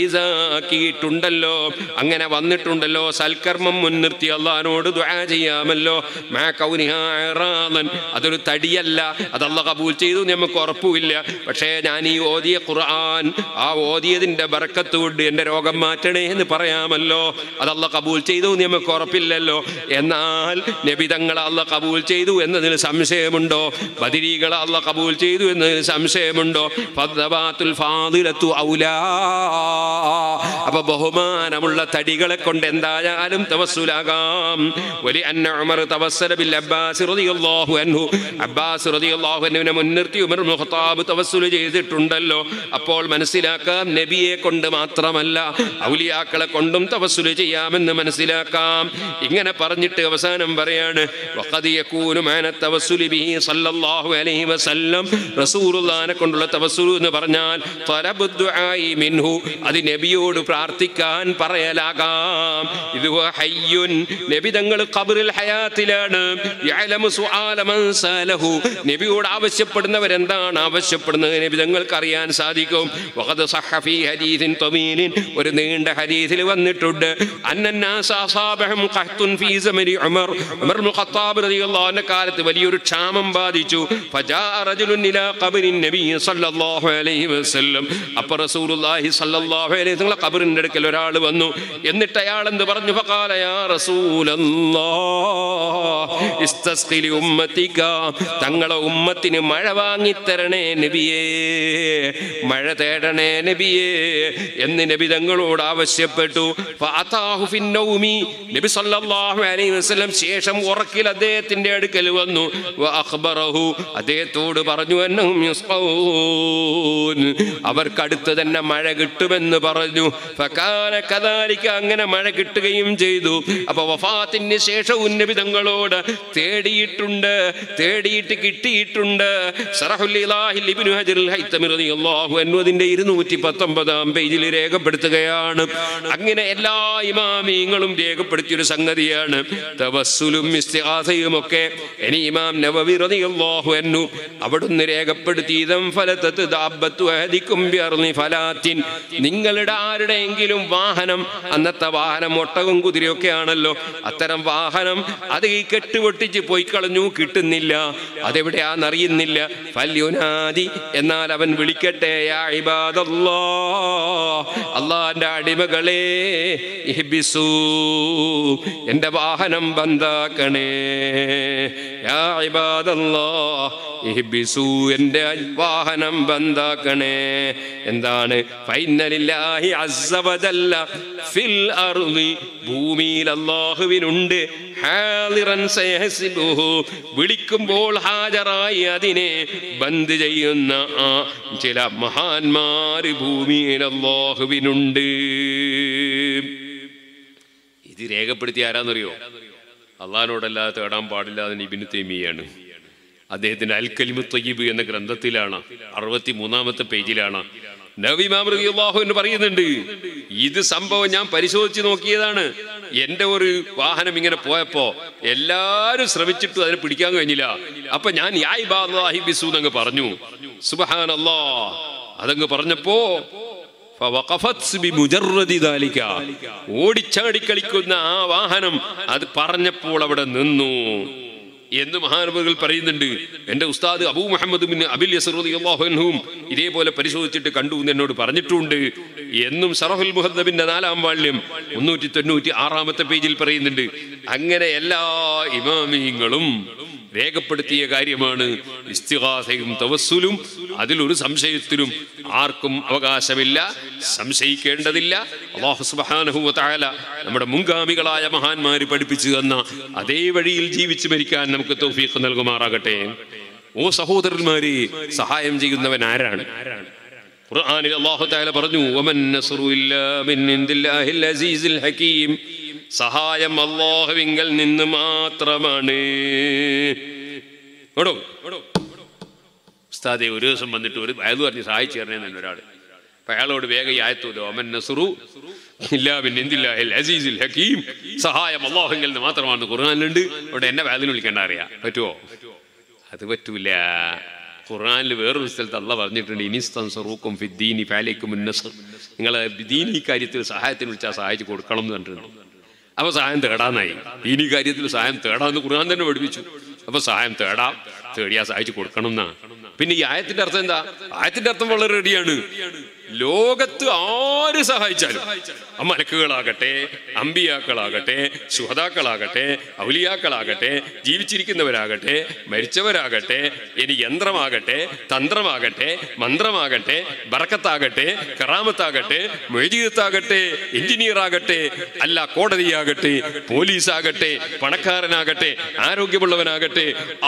ജായിസാക്കിയിട്ടുണ്ടല്ലോ അങ്ങനെ വന്നിട്ടുണ്ടല്ലോ സൽക്കർമ്മം മുൻനിർത്തി അള്ളഹാനോട് ദുആ ചെയ്യാമല്ലോ മാ കൗനിഹാ ഇറാദൻ അതൊരു തടിയല്ല അത് അള്ളാഹ് കബൂൽ ചെയ്തു എന്ന് നമുക്ക് ഉറപ്പുമില്ല പക്ഷേ ഞാൻ ഈ ഓതിയ ഖുർആൻ ആ ഓതിയതിന്റെ ബർക്കത്ത് കൊണ്ട് എൻ്റെ രോഗം മാറ്റണേ എന്ന് പറയാമല്ലോ അത് അള്ളാഹ് കബൂൽ ചെയ്തു എന്ന് നമുക്ക് ഉറപ്പില്ലല്ലോ എന്നാൽ നബിതങ്ങളെ അള്ളാഹ് കബൂൽ ചെയ്തു എന്നതിൽ സംശയമുണ്ടോ ബദിരീകളെ അള്ളാഹ് കബൂൽ ചെയ്തു എന്നതിൽ സംശയമുണ്ടോ ഫദ്ദബാത്തുൽ ഫാദിലത്തു ഔലാ അപ്പൊ ബഹുമാനമുള്ള തടികളെ കൊണ്ട് എന്തായാലും തവസ്സുലാകാം വലിയ അന്ന ഉമർ തവസ്സല ബിൽ അബ്ബാസ് റളിയല്ലാഹു അൻഹു അബ്ബാസ് റളിയല്ലാഹു അൻഹുവിനെ മുൻനിർത്തി ഉമർ ഇബ്നു ഖത്താബ് തവസ്സുൽ ചെയ്തിട്ടുണ്ടല്ലോ അപ്പോൾ മനസ്സിലാക്കാം നബിയെ കൊണ്ട് മാത്രമല്ല ഔലിയാക്കളെ കൊണ്ടും തവസ്സുൽ ചെയ്യാമെന്ന് മനസ്സിലാക്കാം ഇങ്ങനെ പറഞ്ഞിട്ട് അവസാനം പറയാണ് വഖദ് യകൂനു മാന തവസ്സുലി ബിഹി സല്ലല്ലാഹു അലൈഹി വസല്ലം റസൂലുള്ളാഹിനെ കൊണ്ടുള്ള തവസ്സുൽ എന്ന് പറഞ്ഞാൽ തലബു ദുആഇ മിൻഹു അത് നബിയോട് പ്രാർത്ഥിക്കാൻ പറയലാകാം ഇത് ഹുവ ഹയ്യുൻ നബി തങ്ങൾ ഖബറിൽ ഹയാത്തിലാണ് യഅലമു സുആല മൻ സാലഹു നബിയോട് ആവശ്യപ്പെടുന്നവരെന്താണ് ആവശ്യപ്പെടുന്നത് നബി തങ്ങൾക്ക് അറിയാൻ സാധിക്കും വഖദ് സഹ ഫീ ഹദീസിൻ തവീലിൻ ഒരു നീണ്ട ഹദീസിൽ വന്നിട്ടുണ്ട് അന്നന്നാസ അസാബഹും ഖഹ്തുൻ ഫീ സമരി ഉമർ ഉമർ ഇബ്നു ഖത്താബ് റളിയല്ലാഹു അൻഹു കാലത്ത് വലിയൊരു ക്ഷാമം ബാധിച്ചു ഫജാ റജുലുൻ ഇലാ ഖബറിൻ നബി സല്ലല്ലാഹു അലൈഹി വസല്ലം അപ്പോൾ റസൂലുള്ളാഹി സല്ലല്ലാഹു അലൈഹി വസല്ലം ഖബറിന്റെ അടുക്കൽ ഒരാൾ വന്നു എന്നിട്ട് അയാൾ എന്ത് പറഞ്ഞു ഫഖാല യാ റസൂലല്ലാഹ് ഇസ്തസ്ഖിലി ഉമ്മത്തിക തങ്ങളെ ഉമ്മത്തിന് മഴ വാങ്ങി തരണേ നബിയേ മഴ തേടണേ നബിയേ എന്ന് നബി തങ്ങളോട് ആവശ്യപ്പെട്ടു ഫഅതാഹു ഫിന്നൗമി നബി സല്ലല്ലാഹു അലൈഹി വസല്ലം ശേഷം ഉറക്കിൽ അദ്ദേഹത്തിന്റെ അടുക്കൽ വന്നു വഅഖ്ബറഹു അദ്ദേഹത്തോട് പറഞ്ഞു അന്നഹും യുസ്ഖൂൻ അവർക്കടുത്ത് തന്നെ മഴ കിട്ടുമെന്ന് പറഞ്ഞു ഫകാന കദാലിക അങ്ങനെ മഴ കിട്ടുകയും ചെയ്തു അപ്പൊ വഫാത്തിന് ശേഷവും നബി തങ്ങളോട് തേടിയിട്ടുണ്ട് തേടിയിട്ട് കിട്ടിയിട്ടുണ്ട് സറഹുൽ ഇലാഹിൽ ഇബ്നു ഹജറുൽ ഹൈത്തമി റളിയല്ലാഹു അൻഹു അതിന്റെ ഇരുന്നൂറ്റി പത്തൊമ്പതാം പേജിൽ രേഖപ്പെടുത്തുകയാണ് അങ്ങനെ എല്ലാ ഇമാമിയങ്ങളും രേഖപ്പെടുത്തിയൊരു സംഗതിയാണ് തവസ്സുലും ഇസ്തിഗാസയും ഒക്കെ ഇനി ഇമാം നവവി റളിയല്ലാഹു അൻഹു അവിടുന്ന് രേഖപ്പെടുത്തി ഇദം ഫലതത്ത് ദാബത്തു അഹദിക്കും ബിഅർളി ഫലാത്തിൻ നിങ്ങളുടെ ആരുടെയെങ്കിലും വാഹനം അന്നത്തെ വാഹനം ഒട്ടകം കുതിരയൊക്കെ ആണല്ലോ അത്തരം വാഹനം അത് ഈ കെട്ടുപൊട്ടിച്ച് പോയി കളഞ്ഞു കിട്ടുന്നില്ല അതെവിടെയാണെന്നറിയുന്നില്ല ഫല്യുനാദി എന്നാൽ അവൻ വിളിക്കട്ടെ യാ ഇബാദല്ലാ അള്ളാന്റെ അടിമകളെ ഇഹ്ബിസൂ എൻ്റെ വാഹനം ബന്ധ ബന്ധാക്കണേ യാ ഇബാദല്ലാഹ് ഇഹ്ബിസൂ എൻ്റെ വാഹനം ബന്ധാക്കണേ എന്താണ് ഫൈനലില്ലാഹി അസ്സവജല്ല ഫിൽ അർളി ഭൂമിയിൽ അല്ലാഹുവിനുണ്ട് ഹാളിറൻ സയഹ്സിബുഹു വിളിക്കുമ്പോൾ ഹാജരായി അതിനെ ബന്ദ് ചെയ്യുന്ന ആ ചില മഹാന്മാര് ഭൂമിയിൽ അല്ലാഹുവിനുണ്ട് ഇത് രേഖപ്പെടുത്തി ആരാന്നറിയോ അള്ളഹാനോടല്ലാതെ തേടാൻ പാടില്ലാതെ ഇബിന് തേമിയാണ് അദ്ദേഹത്തിന്റെ അൽ കലിമു തയ്യബ് എന്ന ഗ്രന്ഥത്തിലാണ് അറുപത്തി മൂന്നാമത്തെ പേജിലാണ് നവിമാമൃതിയാഹു എന്ന് പറയുന്നുണ്ട് ഇത് സംഭവം ഞാൻ പരിശോധിച്ച് നോക്കിയതാണ് എന്റെ ഒരു വാഹനം ഇങ്ങനെ പോയപ്പോ എല്ലാരും ശ്രമിച്ചിട്ടും അതിനെ പിടിക്കാൻ കഴിഞ്ഞില്ല അപ്പൊ ഞാൻ യായ് ബാഹി ബിസു എന്നങ്ങ് പറഞ്ഞു സുബഹാനല്ലാ അതങ്ങ് പറഞ്ഞപ്പോ ഫവഖഫത് ബിമുജറദി ദാലിക. ഓടിച്ചാടി കളിക്കുന്ന ആ വാഹനം അത് പറഞ്ഞപ്പോൾ അവിടെ നിന്നു എന്ന് മഹാനുഭവങ്ങൾ പറയുന്നുണ്ട് എന്റെ ഉസ്താദ് അബൂ മുഹമ്മദ് ബിൻ അബിൽ യസറുദ്ദീഹും ഇതേപോലെ പരിശോധിച്ചിട്ട് കണ്ടു എന്ന് എന്നോട് പറഞ്ഞിട്ടുണ്ട് എന്നും സറഹുൽ മുഹദ്ദബിന്റെ നാലാം വാള്യം മുന്നൂറ്റി തൊണ്ണൂറ്റി ആറാമത്തെ പേജിൽ പറയുന്നുണ്ട് അങ്ങനെ എല്ലാ ഇമാമിയങ്ങളും രേഖപ്പെടുത്തിയ കാര്യമാണ് ഇസ്തിഹാസയും തവസ്സുലും അതിലൊരു സംശയത്തിലും ആർക്കും അവകാശമില്ല സംശയിക്കേണ്ടതില്ല അള്ളാഹു സുബ്ഹാനഹു വ തആല നമ്മുടെ മുൻഗാമികളായ മഹാന്മാര് പഠിപ്പിച്ചു തന്ന അതേ വഴിയിൽ ജീവിച്ചു മരിക്കാൻ നമുക്ക് തൗഫീഖ് നൽകുമാറാകട്ടെ ഓ സഹോദരന്മാരെ സഹായം ചെയ്യുന്നവൻ ആരാണ് ഖുർആനിൽ അല്ലാഹു തആല പറഞ്ഞു വമൻ നസ്റു ഇല്ലാ മിൻ ഇൻദില്ലാഹിൽ അസീസിൽ ഹകീം സഹായം അല്ലാഹുവിങ്കൽ നിന്ന് മാത്രമാണ് ഓടോ ഉസ്താദെ ഒരു ദിവസം വന്നിട്ട് ഒരു വയത് പറഞ്ഞ് സഹായിച്ചു തരണേന്ന് ഒരാൾ അപ്പൊ അയാളോട് വേഗം ഈ ആയത്തൂല്ലോ അമൻ നസുറു ഇല്ലാ പിന്നെ എന്തില്ല അസീസിൽ ഹക്കീം സഹായം അള്ളാഹുങ്കിൽ നിന്ന് മാത്രമാണ് ഖുർആാനിലുണ്ട് അവിടെ എന്നെ വേദന വിളിക്കേണ്ട അറിയാം പറ്റുമോ അത് പറ്റൂല ഖുർആനിൽ വേറൊരു സ്ഥലത്ത് അല്ല പറഞ്ഞിട്ടുണ്ട് ഇനിസ്തൻസറൂക്കും ഫിദ്ദീനി ഫാലേക്കും ഉന്നസർ നിങ്ങൾ ദീനി കാര്യത്തിൽ സഹായത്തിന് വിളിച്ചാൽ സഹായിച്ച് കൊടുക്കണം എന്ന് പറഞ്ഞിട്ടുണ്ട് അപ്പൊ സഹായം തേടാന്നായി ദീനി കാര്യത്തിൽ സഹായം തേടാന്ന് ഖുർആൻ തന്നെ പഠിപ്പിച്ചു അപ്പൊ സഹായം തേടാം തേടിയാ സഹായിച്ച് കൊടുക്കണം എന്നാ പിന്നെ ഈ ആയത്തിന്റെ അർത്ഥം എന്താ ആയത്തിന്റെ അർത്ഥം വളരെ റെഡിയാണ് ലോകത്ത് ആര് സഹായിച്ചാലും ആ മലക്കുകളാകട്ടെ അമ്പിയാക്കളാകട്ടെ സുഹതാക്കളാകട്ടെ ഔലിയാക്കളാകട്ടെ ജീവിച്ചിരിക്കുന്നവരാകട്ടെ മരിച്ചവരാകട്ടെ ഇനി യന്ത്രമാകട്ടെ തന്ത്രമാകട്ടെ മന്ത്രമാകട്ടെ ബറക്കത്താകട്ടെ കറാമത്താകട്ടെ മൊയ്ജീദത്താകട്ടെ എഞ്ചിനീയർ ആകട്ടെ അല്ല കോടതിയാകട്ടെ പോലീസാകട്ടെ പണക്കാരനാകട്ടെ ആരോഗ്യമുള്ളവനാകട്ടെ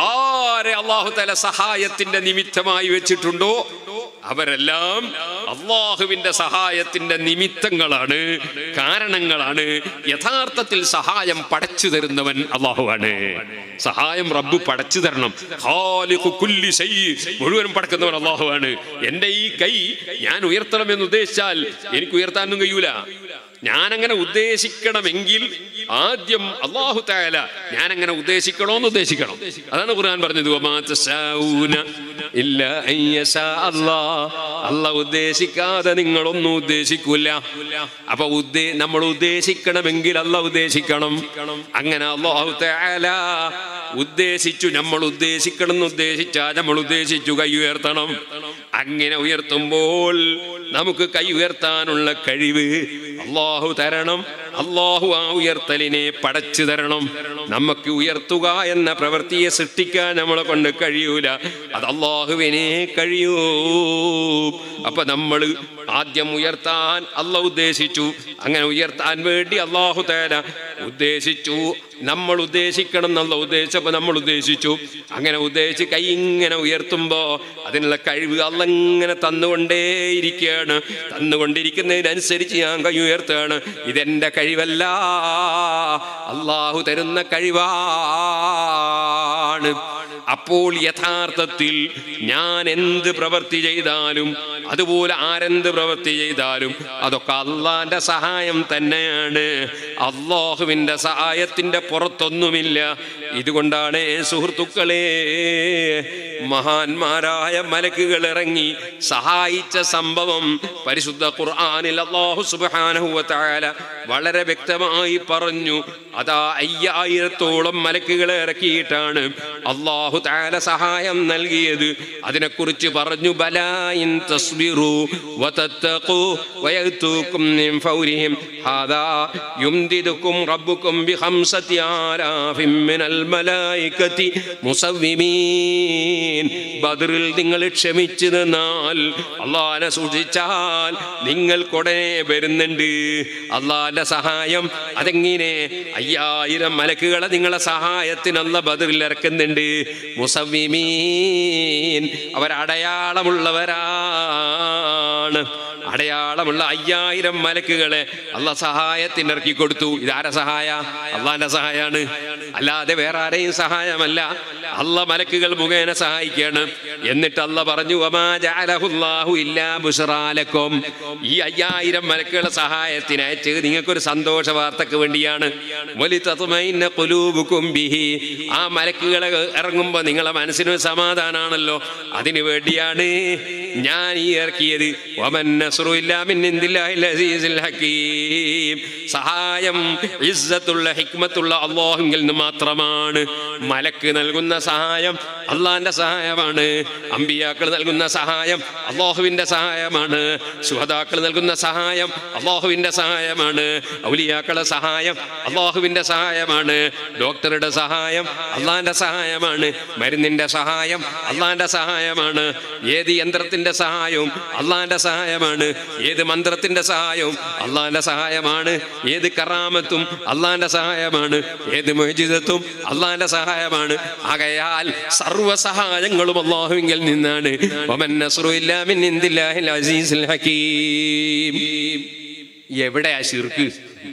ആരെ അള്ളാഹു തല സഹായത്തിന്റെ നിമിത്തമായി വെച്ചിട്ടുണ്ടോ അവരെല്ലാം അള്ളാഹുവിന്റെ സഹായത്തിന്റെ നിമിത്തങ്ങളാണ് കാരണങ്ങളാണ് യഥാർത്ഥത്തിൽ സഹായം പടച്ചു തരുന്നവൻ അള്ളാഹുവാണ് സഹായം റബ്ബ് പടച്ചു തരണം ഖാലിഖു കുല്ലി ശൈ. മുഴുവനും പടക്കുന്നവൻ അള്ളാഹുവാണ് എന്റെ ഈ കൈ ഞാൻ ഉയർത്തണമെന്ന് ഉദ്ദേശിച്ചാൽ എനിക്ക് ഉയർത്താനൊന്നും കഴിയൂല ഞാൻ അങ്ങനെ ഉദ്ദേശിക്കണമെങ്കിൽ ആദ്യം അള്ളാഹു താല ഞാൻ അങ്ങനെ ഉദ്ദേശിക്കണോന്ന് ഉദ്ദേശിക്കണം അതാണ് ഖുർആൻ പറഞ്ഞത് വമാ തശാഊന ഇല്ലാ അൻ യശാ അല്ലാഹ്. അള്ളാഹ് ഉദ്ദേശിക്കാതെ നിങ്ങളൊന്നും ഉദ്ദേശിക്കൂല അപ്പൊ ഉദ്ദേ നമ്മൾ ഉദ്ദേശിക്കണമെങ്കിൽ അല്ല ഉദ്ദേശിക്കണം അങ്ങനെ അള്ളാഹു താല ഉദ്ദേശിച്ചു നമ്മൾ ഉദ്ദേശിക്കണം എന്ന് ഉദ്ദേശിച്ചാൽ നമ്മൾ ഉദ്ദേശിച്ചു കൈ ഉയർത്തണം അങ്ങനെ ഉയർത്തുമ്പോൾ നമുക്ക് കൈ ഉയർത്താനുള്ള കഴിവ് അള്ളാഹു തരണം അള്ളാഹു ആ ഉയർത്തലിനെ പടച്ചു തരണം നമുക്ക് ഉയർത്തുക എന്ന പ്രവൃത്തിയെ സൃഷ്ടിക്കാൻ നമ്മളെ കൊണ്ട് കഴിയൂല അത് അള്ളാഹുവിനെ കഴിയൂ അപ്പൊ നമ്മൾ ആദ്യം ഉയർത്താൻ അല്ല ഉദ്ദേശിച്ചു അങ്ങനെ ഉയർത്താൻ വേണ്ടി അള്ളാഹു തേല ഉദ്ദേശിച്ചു നമ്മൾ ഉദ്ദേശിക്കണം എന്നുള്ള ഉദ്ദേശിച്ചപ്പോ നമ്മൾ ഉദ്ദേശിച്ചു അങ്ങനെ ഉദ്ദേശിച്ച് കൈ ഇങ്ങനെ ഉയർത്തുമ്പോ അതിനുള്ള കഴിവ് അല്ല ഇങ്ങനെ തന്നുകൊണ്ടേയിരിക്കുകയാണ് തന്നുകൊണ്ടിരിക്കുന്നതിനനുസരിച്ച് ഞാൻ കൈ ഉയർത്തുകയാണ് ഇതെന്റെ കഴിവല്ല അള്ളാഹു തരുന്ന കഴിവാണ് അപ്പോൾ യഥാർത്ഥത്തിൽ ഞാൻ എന്ത് പ്രവൃത്തി ചെയ്താലും അതുപോലെ ആരെന്ത് പ്രവൃത്തി ചെയ്താലും അതൊക്കെ അള്ളാന്റെ സഹായം തന്നെയാണ് അള്ളാഹുവിന്റെ സഹായത്തിന്റെ പുറത്തൊന്നുമില്ല ഇതുകൊണ്ടാണ് സുഹൃത്തുക്കളെ മഹാന്മാരായ മലക്കുകൾ ഇറങ്ങി സഹായിച്ച സംഭവം പരിശുദ്ധ ഖുർആനിൽ അല്ലാഹു സുബ്ഹാനഹു വ തആല വളരെ വ്യക്തമായി പറഞ്ഞു അതാ അയ്യായിരത്തോളം മലക്കുകളെ ഇറക്കിയിട്ടാണ് അള്ളാഹു താല സഹായം നൽകിയത് അതിനെക്കുറിച്ച് പറഞ്ഞു ബലായിൻ തസ്ബിറു വതത്തഖു വയഅതൂകും മിൻ ഫൗരിഹിം ഹാദാ യുംദിദുകും റബ്ബുകും ബിഖംസതി ആലാഫിൻ മിനൽ മലായികതി മുസവ്വിമീൻ ബദറിൽ നിങ്ങൾ ക്ഷമിച്ചു നിന്നാൽ അള്ളാഹിനെ സൂക്ഷിച്ചാൽ നിങ്ങൾക്കുടനെ വരുന്നുണ്ട് അള്ളാഹിന്റെ സഹായം അതെങ്ങനെ അയ്യായിരം മലക്കുകളെ നിങ്ങളെ സഹായത്തിനുള്ള ബദറിൽ ഇറക്കുന്നുണ്ട് മുസവ്വിമീൻ അവരടയാളമുള്ളവരാണ് അടയാളമുള്ള അയ്യായിരം മലക്കുകളെ അല്ല സഹായത്തിന് ഇറക്കി കൊടുത്തു ഇതാരെ സഹായ അള്ളാന്റെ സഹായാണ് അല്ലാതെ വേറെ ആരെയും സഹായമല്ല അല്ല മലക്കുകൾ മുഖേന സഹായിക്കാണ് എന്നിട്ട് അല്ല പറഞ്ഞു "വമാ ജഅലഹുല്ലാഹു ഇല്ലാ ബുശ്റാലക്കും." ഈ അയ്യായിരം മലക്കുകളെ സഹായത്തിന് അയച്ച് നിങ്ങൾക്കൊരു സന്തോഷ വാർത്തക്ക് വേണ്ടിയാണ് വലിതത്മഇന്ന ഖുലൂബുകും ബിഹി. ആ മലക്കുകളെ ഇറങ്ങുമ്പോൾ നിങ്ങളെ മനസ്സിനൊരു സമാധാനാണല്ലോ അതിനു വേണ്ടിയാണ് ഞാൻ ഈ ഇറക്കിയത് വമൻ നസ്റു ഇല്ലാ മിൻ ഇൻദില്ലാഹിൽ അസീസിൽ ഹക്കീം സഹായം ഇസ്സത്തുള്ള ഹിക്മത്തുള്ള അള്ളാഹുങ്കിൽ നിന്ന് മാത്രമാണ് മലക്ക് നൽകുന്ന സഹായം അള്ളാന്റെ സഹായമാണ് അമ്പിയാക്കൾ നൽകുന്ന സഹായം അള്ളാഹുവിന്റെ സഹായമാണ് സുഹതാക്കൾ നൽകുന്ന സഹായം അള്ളാഹുവിന്റെ സഹായമാണ് ഔലിയാക്കളുടെ സഹായം അള്ളാഹുവിന്റെ സഹായമാണ് ഡോക്ടറുടെ സഹായം അള്ളാന്റെ സഹായമാണ് മരുന്നിന്റെ സഹായം അള്ളാന്റെ സഹായമാണ് ഏത് യന്ത്രത്തിന്റെ സഹായവും അള്ളാന്റെ സഹായമാണ് ഏത് മന്ത്രത്തിന്റെ സഹായവും അള്ളാന്റെ സഹായമാണ് ഏത് കറാമത്തും അള്ളാന്റെ സഹായമാണ് ഏത് മൊയ്ജിതത്തും അള്ളാന്റെ സഹായമാണ് ആകയാൽ സർവ്വ സഹായങ്ങളും അള്ളാഹുവിങ്കിൽ നിന്നാണ് വമൻ നസ്റു ഇല്ലാ മിൻ ഇൻദില്ലാഹിൽ അസീസിൽ ഹക്കീം എവിടെയാ ശിർക്ക്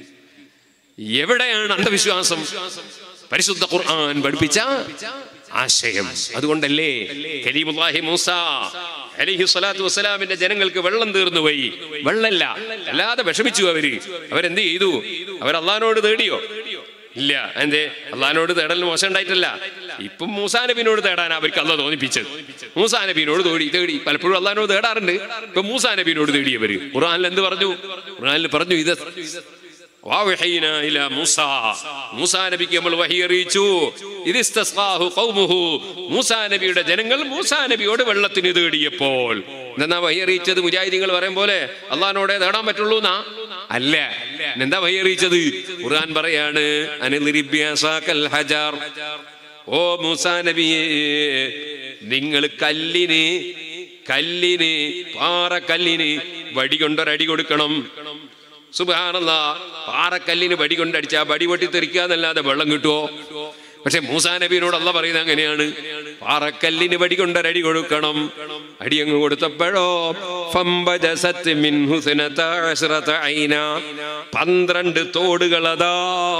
എവിടെയാണ് അന്ധവിശ്വാസം പരിശുദ്ധ ഖുർആൻ പഠിപ്പിച്ച ആശയം അതുകൊണ്ടല്ലേ കരീമുല്ലാഹി മൂസ അലിഹി സ്വലാത്തു വസ്സലാമിന്റെ ജനങ്ങൾക്ക് വെള്ളം തീർന്നു പോയി വെള്ളല്ല അല്ലാതെ വിഷമിച്ചു അവര് അവരെന്ത് ചെയ്തു അവർ അള്ളഹാനോട് തേടിയോ ഇല്ല എന്തേ അള്ളഹാനോട് തേടൽ മോശം ഉണ്ടായിട്ടല്ല ഇപ്പം മൂസാ നബിനോട് തേടാൻ അവർക്ക് അല്ല തോന്നിപ്പിച്ചത് മൂസാ നബിനോട് തേടി തേടി പലപ്പോഴും അള്ളഹാനോട് തേടാറുണ്ട് ഇപ്പൊ മൂസാ നബിനോട് തേടിയവര് ഖുർആനിൽ എന്ത് പറഞ്ഞു ഖുർആനിൽ പറഞ്ഞു ഇത് വാവഹൈനാ ഇലാ മൂസ. മൂസാ നബിക്ക് നമ്മൾ വഹി അറിയിച്ചു ഇതിസ്തസ്ഖാഹു ഖൗമുഹു. മൂസാ നബിയുടെ ജനങ്ങൾ മൂസാ നബിയോട് വെള്ളത്തിന് തേടിയപ്പോൾ എന്താ വഹി അറിയിച്ചത് മുജാഹിദീങ്ങൾ പറയും പോലെ അള്ളഹാനോടെ തേടാൻ പറ്റുള്ളൂ എന്നാ അല്ല എന്താ വഹി അറിയിച്ചത് ഖുർആൻ പറയാണ് അനിലിരിബ്യാസാക്കൽ ഹജാർ ഓ മൂസാ നബിയെ നിങ്ങൾ കല്ലിന് കല്ലിന് പാറക്കല്ലിന് വടി കൊണ്ടൊരടി കൊടുക്കണം സുബാനല്ല പാറക്കല്ലിന് വടി കൊണ്ടടിച്ചാ വടി പൊട്ടി തെറിക്കുക എന്നല്ലാതെ വെള്ളം കിട്ടുമോ പക്ഷെ മൂസാ നബിനോട് അല്ല പറയുന്നത് അങ്ങനെയാണ് പാറക്കല്ലിന് വടി കൊണ്ടൊരടി കൊടുക്കണം അടി അങ്ങ് കൊടുത്തപ്പോഴോ ഫംബജസത്ത് മിൻഹു സിനത അശ്റത ഐന. പന്ത്രണ്ട് തോടുകളതാ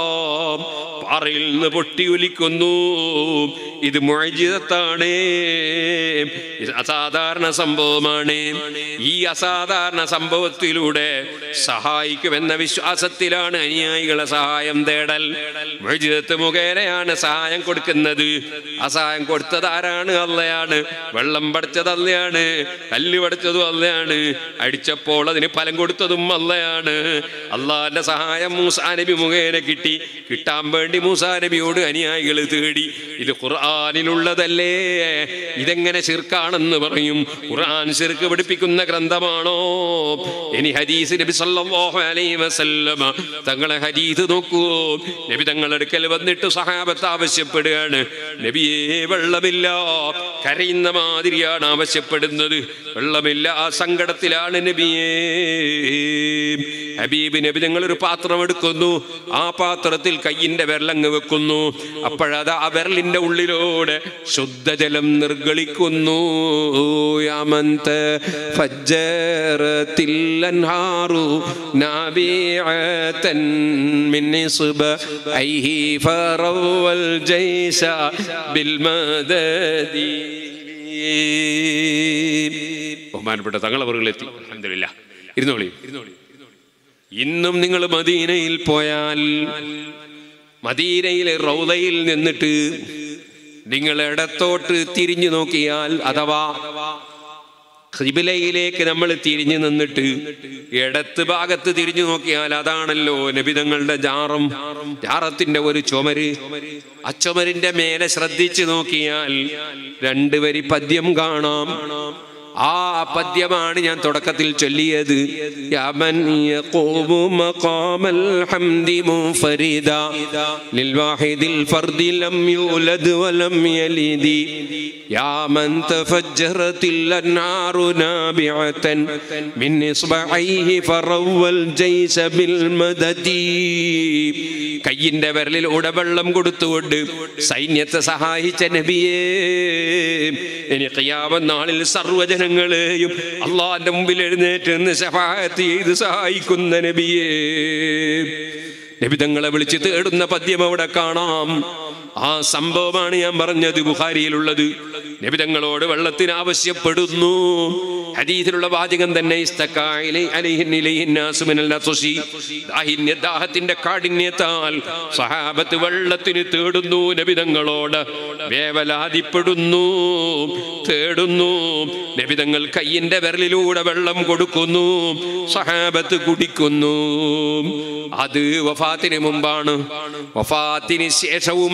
പാറയിൽ നിന്ന് പൊട്ടി ഒലിക്കുന്നു ഇത് മുഴജിതത്താണ് ഇത് അസാധാരണ സംഭവമാണ് ഈ അസാധാരണ സംഭവത്തിലൂടെ സഹായിക്കുമെന്ന വിശ്വാസത്തിലാണ് അനുയായികളെ സഹായം തേടൽ മുഴജിതത്ത് മുഖേനയാണ് സഹായം കൊടുക്കുന്നത് ആ സഹായം കൊടുത്തത് ആരാണ് അല്ലയാണ് വെള്ളം പഠിച്ചത് അല്ലയാണ് കല്ല് പഠിച്ചതും അല്ലയാണ് അടിച്ചപ്പോൾ അതിന് ഫലം കൊടുത്തതും അല്ലയാണ് അള്ളാന്റെ സഹായം മൂസാ നബി മുഖേന കിട്ടി കിട്ടാൻ വേണ്ടി മൂസാ നബിയോട് അനുയായികൾ തേടി ഇത് ഖുർആാനിലുള്ളതല്ലേ ഇതെങ്ങനെ ശിർക്കാണെന്ന് പറയും ഖുർആൻ ശിർക്ക് പഠിപ്പിക്കുന്ന ഗ്രന്ഥമാണോ ഇനി ഹദീസ് നബി സല്ലല്ലാഹു അലൈഹി വസല്ലമ തങ്ങളെ ഹദീസ് നോക്കൂ നബി തങ്ങളടുക്കൽ വന്നിട്ട് സഹാബത്ത് ആവശ്യപ്പെടുകയാണ് നബിയെ വെള്ളമില്ല കരയുന്ന മാതിരിയാണ് ആവശ്യപ്പെടുന്നത് വെള്ളമില്ല ആ സങ്കടത്തിലാണ് നബിയേ ഹബീബ് നബി ഞങ്ങൾ ഒരു പാത്രം എടുക്കുന്നു ആ പാത്രത്തിൽ കയ്യിന്റെ വിരലങ്ങ് വെക്കുന്നു അപ്പോഴത് ആ വിരലിന്റെ ഉള്ളിലൂടെ ശുദ്ധജലം നിർഗളിക്കുന്നു യാമന്ത ഫജ്ജറത്തിൽ അൻഹാറു നാബിഅതൻ മിൻ ഇസ്ബഅൈഹി ഫറവൽ ജൈശ ബിൽ മദദി ബഹുമാനപ്പെട്ട തങ്ങളവറുകളെത്തി അൽഹംദുലില്ലാ ഇരുന്നോളി ഇരുന്നോളി ഇന്നും നിങ്ങൾ മദീനയിൽ പോയാൽ മദീനയിലെ റൗദയിൽ നിന്നിട്ട് നിങ്ങൾ ഇടത്തോട്ട് തിരിഞ്ഞു നോക്കിയാൽ അഥവാ ഖിബിലയിലേക്ക് നമ്മൾ തിരിഞ്ഞു നിന്നിട്ട് ഇടത്ത് ഭാഗത്ത് തിരിഞ്ഞു നോക്കിയാൽ അതാണല്ലോ നബിതങ്ങളുടെ ജാറം ജാറത്തിന്റെ ഒരു ചുമര് ആ ചുമരിന്റെ മേലെ ശ്രദ്ധിച്ചു നോക്കിയാൽ രണ്ട് വരി പദ്യം കാണാം ആ പദ്യമാണ് ഞാൻ തുടക്കത്തിൽ ചൊല്ലിയത് യമൻ യഖൂമു മഖാമൽ ഹംദി മുൻഫരിദ ലിൽവാഹിദിൽ ഫർദി ലം യൂലദ് വലം യലിദി യാ മൻ തഫജ്ജറത്തിൽ അന്നാറു നാബിഅതൻ മിൻ ഇസ്ബഅൈഹി ഫറവൽ ജൈസ ബിൽ മദദി കയ്യിന്റെ വിരലിൽ ഉടവെള്ളം കൊടുത്തുകൊണ്ട് സൈന്യത്തെ സഹായിച്ച നബിയേ ഇനി ഖിയാമത്ത് നാളിൽ സർവ്വജനങ്ങളെയും അള്ളാന്റെ മുമ്പിൽ എഴുന്നേറ്റ് നിന്ന് ശഫാഅത്ത് ചെയ്ത് സഹായിക്കുന്ന നബിയേ നബിതങ്ങളെ വിളിച്ച് തേടുന്ന പദ്യം അവിടെ കാണാം ആ സംഭവമാണ് ഞാൻ പറഞ്ഞത് ബുഖാരിയിലുള്ളത് നബിതങ്ങളോട് വെള്ളത്തിന് ആവശ്യപ്പെടുന്നു ഹദീസിലുള്ള വാചകം തന്നെ ഇസ്തക്കായിലെ അലൈഹിൻ ഇലൈഹിൻ നാസു മിനൽ അത്സി. ദാഹിന്യ ദാഹത്തിന്റെ കാഠിന്യത്താൽ സഹാബത്ത് വെള്ളത്തിന് തേടുന്നു നബിതങ്ങളോട് വേവലാതിപ്പെടുന്നു തേടുന്നു നബിതങ്ങൾ കയ്യിന്റെ വിരലിലൂടെ വെള്ളം കൊടുക്കുന്നു സഹാബത്ത് കുടിക്കുന്നു അത് വഫാത്തിന് മുമ്പാണ് വഫാത്തിന് ശേഷവും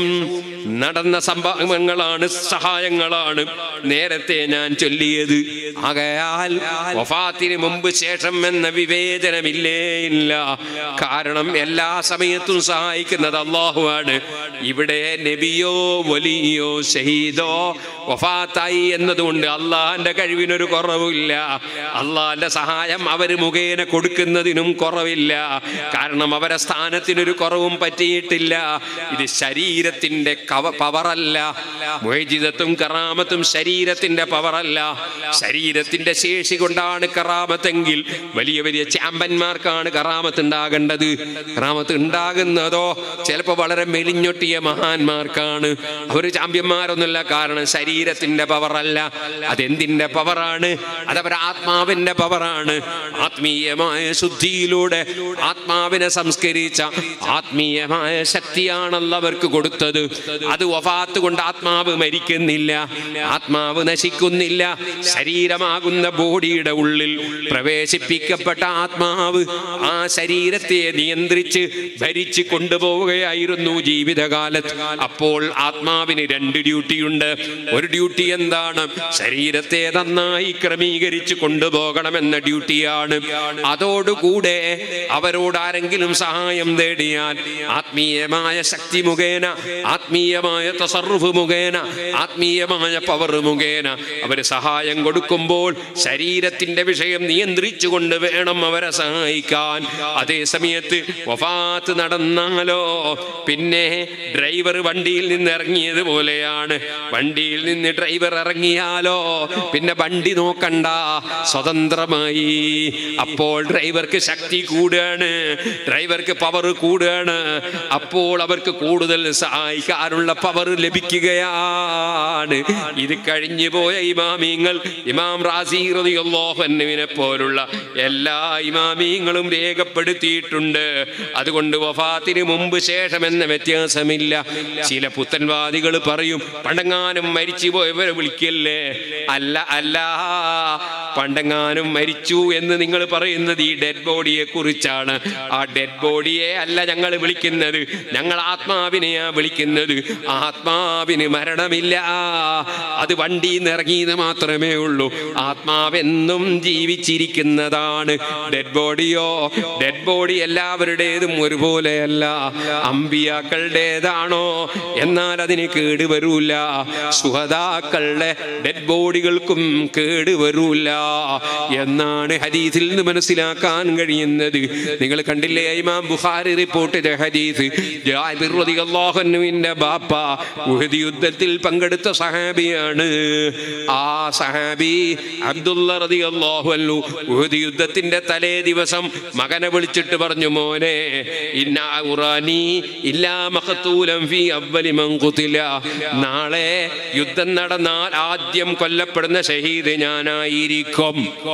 നടന്ന സംഭവങ്ങളാണ് സഹായങ്ങളാണ് നേരത്തെ ഞാൻ ചൊല്ലിയത് ആകയാൽ വഫാത്തിന് മുമ്പ് ശേഷം എന്ന വിവേചനമില്ലേ ഇല്ല കാരണം എല്ലാ സമയത്തും സഹായിക്കുന്നത് അള്ളാഹുവാണ് ഇവിടെ നബിയോ വലിയോ ഷഹീദോ വഫാത്തായി എന്നതുകൊണ്ട് അള്ളാഹിന്റെ കഴിവിനൊരു കുറവില്ല അള്ളാഹിന്റെ സഹായം അവര് മുഖേന കൊടുക്കുന്നതിനും കുറവില്ല കാരണം അവരെ സ്ഥാനത്തിനൊരു കുറവും പറ്റിയിട്ടില്ല ഇത് ശരീരത്തിന്റെ കവ പവറല്ല മൊയ്ജിതത്തും കറാമത്തും ശരീരത്തിന്റെ പവറല്ല ശരീരത്തിന്റെ ശേഷി കൊണ്ടാണ് കറാമത്തെങ്കിൽ വലിയ വലിയ ചാമ്പന്മാർക്കാണ് കറാമത്ത് ഉണ്ടാകേണ്ടത് കറാമത്ത് ഉണ്ടാകുന്നതോ ചിലപ്പോൾ വളരെ മെലിഞ്ഞൊട്ടിയ മഹാന്മാർക്കാണ് അവർ ചാമ്പ്യന്മാരൊന്നുമില്ല കാരണം ശരീരത്തിന്റെ പവറല്ല അതെന്തിന്റെ പവറാണ് അതവർ ആത്മാവിന്റെ പവറാണ് ആത്മീയമായ ശുദ്ധിയിലൂടെ ആത്മാവിനെ സംസ്കരിച്ച ആത്മീയമായ ശക്തിയാണല്ലോ അവർക്ക് കൊടുത്തത് അത് വഫാത്ത് കൊണ്ട് ആത്മാവ് മരിക്കുന്നില്ല ആത്മാവ് നശിക്കുന്നില്ല ശരീരമാകുന്ന ബോഡിയുടെ ഉള്ളിൽ പ്രവേശിപ്പിക്കപ്പെട്ട ആത്മാവ് ആ ശരീരത്തെ നിയന്ത്രിച്ച് ഭരിച്ച് കൊണ്ടുപോവുകയായിരുന്നു ജീവിതകാലത്ത് അപ്പോൾ ആത്മാവിന് രണ്ട് ഡ്യൂട്ടിയുണ്ട് ഒരു ഡ്യൂട്ടി എന്താണ് ശരീരത്തെ നന്നായി ക്രമീകരിച്ച് കൊണ്ടുപോകണമെന്ന ഡ്യൂട്ടിയാണ് അതോടുകൂടെ അവരോട് ആരെങ്കിലും സഹായം തേടിയാൽ ആത്മീയമായ ശക്തി മുഖേന ആത്മീയമായ തസറുഫ് മുഖേന ആത്മീയമായ പവർ മുഖേന അവർ സഹായം കൊടുക്കുമ്പോൾ ശരീരത്തിന്റെ വിഷയം നിയന്ത്രിച്ചുകൊണ്ട് വേണം അവരെ സഹായിക്കാൻ അതേ സമയത്ത് വഫാത്ത് നടന്നാലോ പിന്നെ ഡ്രൈവർ വണ്ടിയിൽ നിന്ന് ഇറങ്ങിയത് പോലെയാണ് വണ്ടിയിൽ നിന്ന് ഡ്രൈവർ ഇറങ്ങിയാലോ പിന്നെ വണ്ടി നോക്കണ്ട സ്വതന്ത്രമായി അപ്പോൾ ഡ്രൈവർക്ക് ശക്തി കൂടുകയാണ് ഡ്രൈവർക്ക് പവർ കൂടുകയാണ് അപ്പോൾ അവർക്ക് കൂടുതൽ സഹായിക്കാനുള്ള പവർ ലഭിക്കുകയാണ് ഇത് കഴിഞ്ഞു പോയ ഇമാമിങ്ങൾ ഇമാം റാസി റളിയല്ലാഹുവിനെ പോലുള്ള എല്ലാ ഇമാമിങ്ങളും രേഖപ്പെടുത്തിയിട്ടുണ്ട് അതുകൊണ്ട് വഫാത്തിന് മുമ്പ് ശേഷം എന്ന വ്യത്യാസമില്ല ചില പുത്തൻവാദികൾ പറയും പണ്ടങ്ങാനും മരിച്ചു പോയവരെ വിളിക്കല്ലേ അല്ല അല്ല പണ്ടങ്ങാനും മരിച്ചു എന്ന് നിങ്ങൾ പറയുന്നത് ഈ ഡെഡ് ബോഡിയെ കുറിച്ചാണ് ആ ഡെഡ് ബോഡിയെ അല്ല ഞങ്ങൾ വിളിക്കുന്നത് ഞങ്ങൾ ആത്മാവിനെയാ വിളിക്കുന്നത് ആത്മാവിന് മരണമില്ല അത് വണ്ടിയിൽ നിന്ന് ഇറങ്ങിയത് മാത്രമേ ഉള്ളൂ ആത്മാവെന്നും ജീവിച്ചിരിക്കുന്നതാണ് ഡെഡ് ബോഡിയോ ഡെഡ് ബോഡി എല്ലാവരുടേതും ഒരുപോലെയല്ല അമ്പിയാക്കളുടേതാണോ എന്നാൽ അതിന് കേട് വരൂല സുഹതാക്കളുടെ ഡെഡ് ബോഡികൾക്കും കേട് വരൂല എന്നാണ് ഹദീസിൽ നിന്ന് മനസ്സിലാക്കാൻ കഴിയുന്നത് നിങ്ങൾ കണ്ടില്ലേ ഇമാം ബുഖാരി റിപ്പോർട്ട് ചെയ്ത ഹദീസ് ജാബിർ റളിയല്ലാഹു അൻഹുവിന്റെ ബാപ്പ ഉഹദ് യുദ്ധത്തിൽ പങ്കെടുത്ത സഹാബിയാണ് ആ സഹാബി അബ്ദുള്ള റളിയല്ലാഹു അൻഹു ഉഹദ് യുദ്ധത്തിന്റെ തലേ ദിവസം മകനെ വിളിച്ചിട്ട് പറഞ്ഞു മോനെ ഇന്ന ഉറാനി ഇല്ലാ മഖത്തൂലൻ ഫീ അവ്വലി മൻ ഖുതില നാളെ യുദ്ധം നടന്നാൽ ആദ്യം കൊല്ലപ്പെടുന്ന ഷഹീദ് ഞാനായിരിക്കും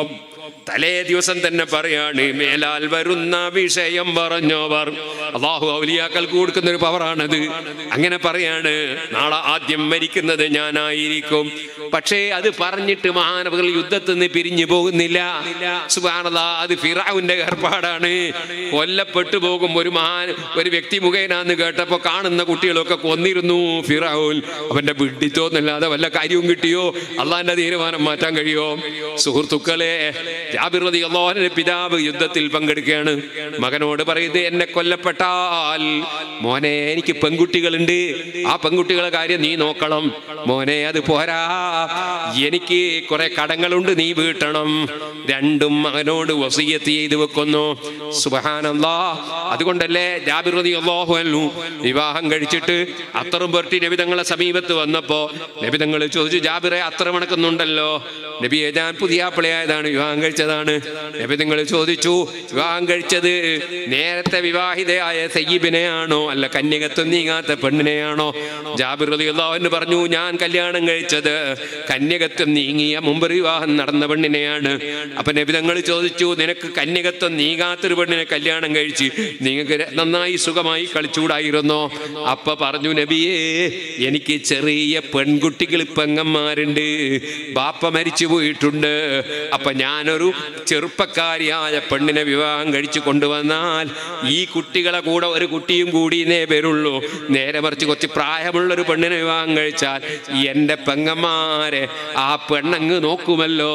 തലേ ദിവസം തന്നെ പറയാണ് മേലാൽ വരുന്ന വിഷയം പറഞ്ഞോവർ അള്ളാഹു ഔലിയാക്കൾക്ക് കൊടുക്കുന്ന ഒരു പവറാണത് അങ്ങനെ പറയാണ് നാളെ ആദ്യം മരിക്കുന്നത് ഞാനായിരിക്കും പക്ഷേ അത് പറഞ്ഞിട്ട് മഹാനവകൾ യുദ്ധത്തിൽ നിന്ന് പിരിഞ്ഞു പോകുന്നില്ല സുബാനത അത് ഫിറാവിന്റെ ഏർപ്പാടാണ് കൊല്ലപ്പെട്ടു പോകും ഒരു മഹാൻ ഒരു വ്യക്തി മുഖേനാന്ന് കേട്ടപ്പോ കാണുന്ന കുട്ടികളൊക്കെ കൊന്നിരുന്നു ഫിറാവുൽ അവന്റെ വിഡിത്തോന്നല്ലാതെ വല്ല കാര്യവും കിട്ടിയോ അള്ളാന്റെ തീരുമാനം മാറ്റാൻ കഴിയോ സുഹൃത്തുക്കളെ ജാബിർ റതി അള്ളാഹുവിന്റെ പിതാവ് യുദ്ധത്തിൽ പങ്കെടുക്കുകയാണ് മകനോട് പറയുന്നത് എന്നെ കൊല്ലപ്പെട്ടാൽ മോനെ എനിക്ക് പെൺകുട്ടികളുണ്ട് ആ പെൺകുട്ടികളെ കാര്യം നീ നോക്കണം മോനെ അത് പോരാ എനിക്ക് കുറെ കടങ്ങളുണ്ട് നീ വീട്ടണം രണ്ടും മകനോട് വസീയത്ത് ചെയ്ത് വെക്കുന്നു സുബഹാനല്ലാ അതുകൊണ്ടല്ലേ ജാബിർ റതി അള്ളാഹു അല്ലു വിവാഹം കഴിച്ചിട്ട് അത്തറും പെർട്ടി നബിതങ്ങളെ സമീപത്ത് വന്നപ്പോ നബിതങ്ങൾ ചോദിച്ചു ജാബിറെ അത്ര മണക്കുന്നുണ്ടല്ലോ നബിയെ ഞാൻ പുതിയ പിളയായതാണ് വിവാഹം കഴിച്ചതാണ് നബിതങ്ങൾ ചോദിച്ചു വിവാഹം കഴിച്ചത് നേരത്തെ വിവാഹിതയായ സയ്യിബിനെയാണോ അല്ല കന്യകത്വം നീങ്ങാത്ത പെണ്ണിനെയാണോ ജാബിർ റതി അള്ളാഹുവിന് പറഞ്ഞു ഞാൻ കല്യാണം കഴിച്ചത് കന്യകത്വം നീങ്ങിയ മുമ്പ് ഒരു വിവാഹം നടന്ന പെണ്ണിനെയാണ് അപ്പൊ നബിതങ്ങൾ ചോദിച്ചു നിനക്ക് കന്യകത്വം നീങ്ങാത്തൊരു പെണ്ണിനെ കല്യാണം കഴിച്ച് നിങ്ങൾക്ക് നന്നായി സുഖമായി കളിച്ചൂടായിരുന്നോ അപ്പൊ പറഞ്ഞു നബിയേ എനിക്ക് ചെറിയ പെൺകുട്ടികൾ പെങ്ങന്മാരുണ്ട് ബാപ്പ മരിച്ചു പോയിട്ടുണ്ട് അപ്പൊ ഞാനൊരു ചെറുപ്പക്കാരിയായ പെണ്ണിനെ വിവാഹം കഴിച്ചു കൊണ്ടുവന്നാൽ ഈ കുട്ടികളെ കൂടെ ഒരു കുട്ടിയും കൂടിയേ വരുള്ളൂ നേരെ മറിച്ച് കുറച്ച് പ്രായമുള്ള ഒരു പെണ്ണിനെ വിവാഹം കഴിച്ചാൽ എൻ്റെ പെങ്ങന്മാരെ ആ പെണ്ണങ്ങ് നോക്കുമല്ലോ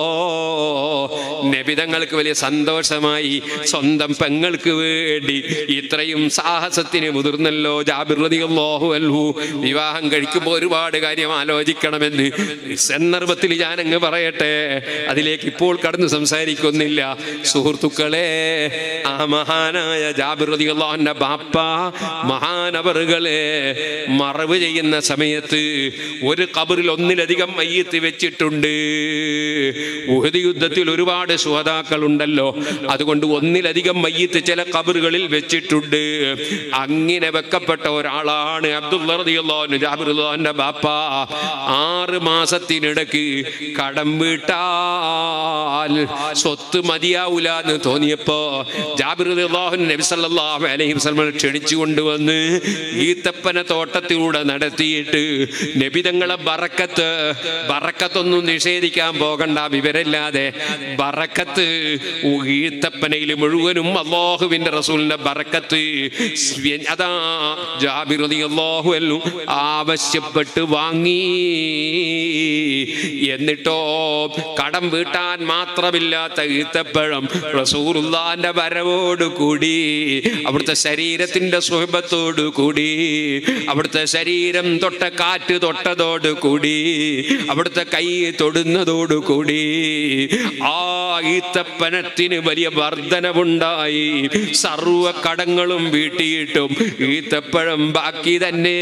നബിതങ്ങൾക്ക് വലിയ സന്തോഷമായി സ്വന്തം പെങ്ങൾക്ക് വേണ്ടി ഇത്രയും സാഹസത്തിന് മുതിർന്നല്ലോ ജാബിർ റളിയല്ലാഹു അൻഹു വിവാഹം കഴിക്കുമ്പോൾ ഒരുപാട് കാര്യം ആലോചിക്കണമെന്ന് സന്ദർഭത്തിൽ ഞാൻ അങ്ങ് പറയട്ടെ അതിലേക്ക് ഇപ്പോൾ കടന്ന് സംസാരിക്കുന്നില്ല സുഹൃത്തുക്കളെ ആ മഹാനായ ജാബിർ റളിയല്ലാഹുവിന്റെ ബാപ്പ മഹാനവറുകളെ മറവ് ചെയ്യുന്ന സമയത്ത് ഒരു കബറിൽ ഒന്നിലധികം മയ്യത്ത് വെച്ചിട്ടുണ്ട് ഉഹദ് യുദ്ധത്തിൽ ഒരുപാട് സുഹതാക്കൾ ഉണ്ടല്ലോ അതുകൊണ്ട് ഒന്നിലധികം മയ്യത്ത് ചില കബറുകളിൽ വെച്ചിട്ടുണ്ട് അങ്ങനെ വെക്കപ്പെട്ട ഒരാളാണ് അബ്ദുള്ള ജാബിറുല്ലാന്റെ ബാപ്പ ആറ് മാസത്തിനിടക്ക് കടം വീട്ടാൽ സ്വത്ത് മതിയാവൂല എന്ന് തോന്നിയപ്പോ ജാബിറുല്ലാഹുൻ നബി സല്ലല്ലാഹു അലൈഹി വസല്ലം ക്ഷണിച്ചു കൊണ്ടുവന്ന് ഈത്തപ്പന തോട്ടത്തിലൂടെ നടത്തിയിട്ട് നബിതങ്ങളെ ബറക്കത്ത് ബറക്കത്തൊന്നും നിഷേധിക്കാൻ പോകണ്ട വിവരമില്ലാതെ ബറക്കത്ത് ഈത്തപ്പനയിൽ മുഴുവനും അള്ളാഹുവിന്റെ റസൂലിന്റെ ബറക്കത്ത് സ്വ- അതാ ജാബിർ റളിയല്ലാഹു അൻഹു ആവശ്യപ്പെട്ട് വാങ്ങി എന്നിട്ടോ കടം വീട്ടാൻ മാത്രമില്ലാത്ത ഈത്തപ്പഴം റസൂലുള്ളാന്റെ വരവോട് കൂടി അവിടുത്തെ ശരീരത്തിന്റെ സുഹബത്തോട് കൂടി അവിടുത്തെ ശരീരം തൊട്ട കാറ്റ് തൊട്ടതോട് കൂടി അവിടുത്തെ കൈ തൊടുന്നതോട് കൂടി ആ ഈത്തപ്പനത്തിന് വലിയ വർധനവുണ്ടായി സർവ കടങ്ങളും വീട്ടിയിട്ടും ഈത്തപ്പഴം ബാക്കി തന്നെ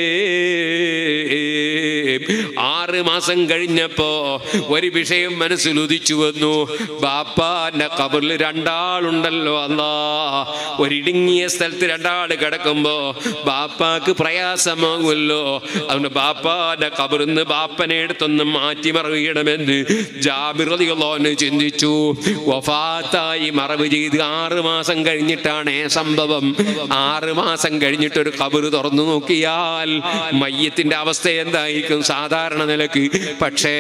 ആറ് മാസം കഴിഞ്ഞപ്പോ ഒരു വിഷയം മനസ്സിൽ ഉദിച്ചു വന്നു ബാപ്പാന്റെ കബറിൽ രണ്ടാളുണ്ടല്ലോ അല്ലാ ഒരിടുങ്ങിയ സ്ഥലത്ത് രണ്ടാള് കിടക്കുമ്പോ ബാപ്പാക്ക് പ്രയാസമാകുമല്ലോ അതുകൊണ്ട് ബാപ്പാന്റെ കബറിന്ന് ബാപ്പനെ എടുത്തൊന്ന് മാറ്റി മറവിയണമെന്ന് ജാബിറതികളോന് ചിന്തിച്ചു വഫാത്തായി മറവ് ചെയ്ത് ആറ് മാസം കഴിഞ്ഞിട്ടാണ് ഈ സംഭവം ആറ് മാസം കഴിഞ്ഞിട്ട് ഒരു കബറ് തുറന്നു നോക്കിയാൽ മയ്യത്തിന്റെ അവസ്ഥ എന്തായിരിക്കും സാധാരണ നിലക്ക് പക്ഷേ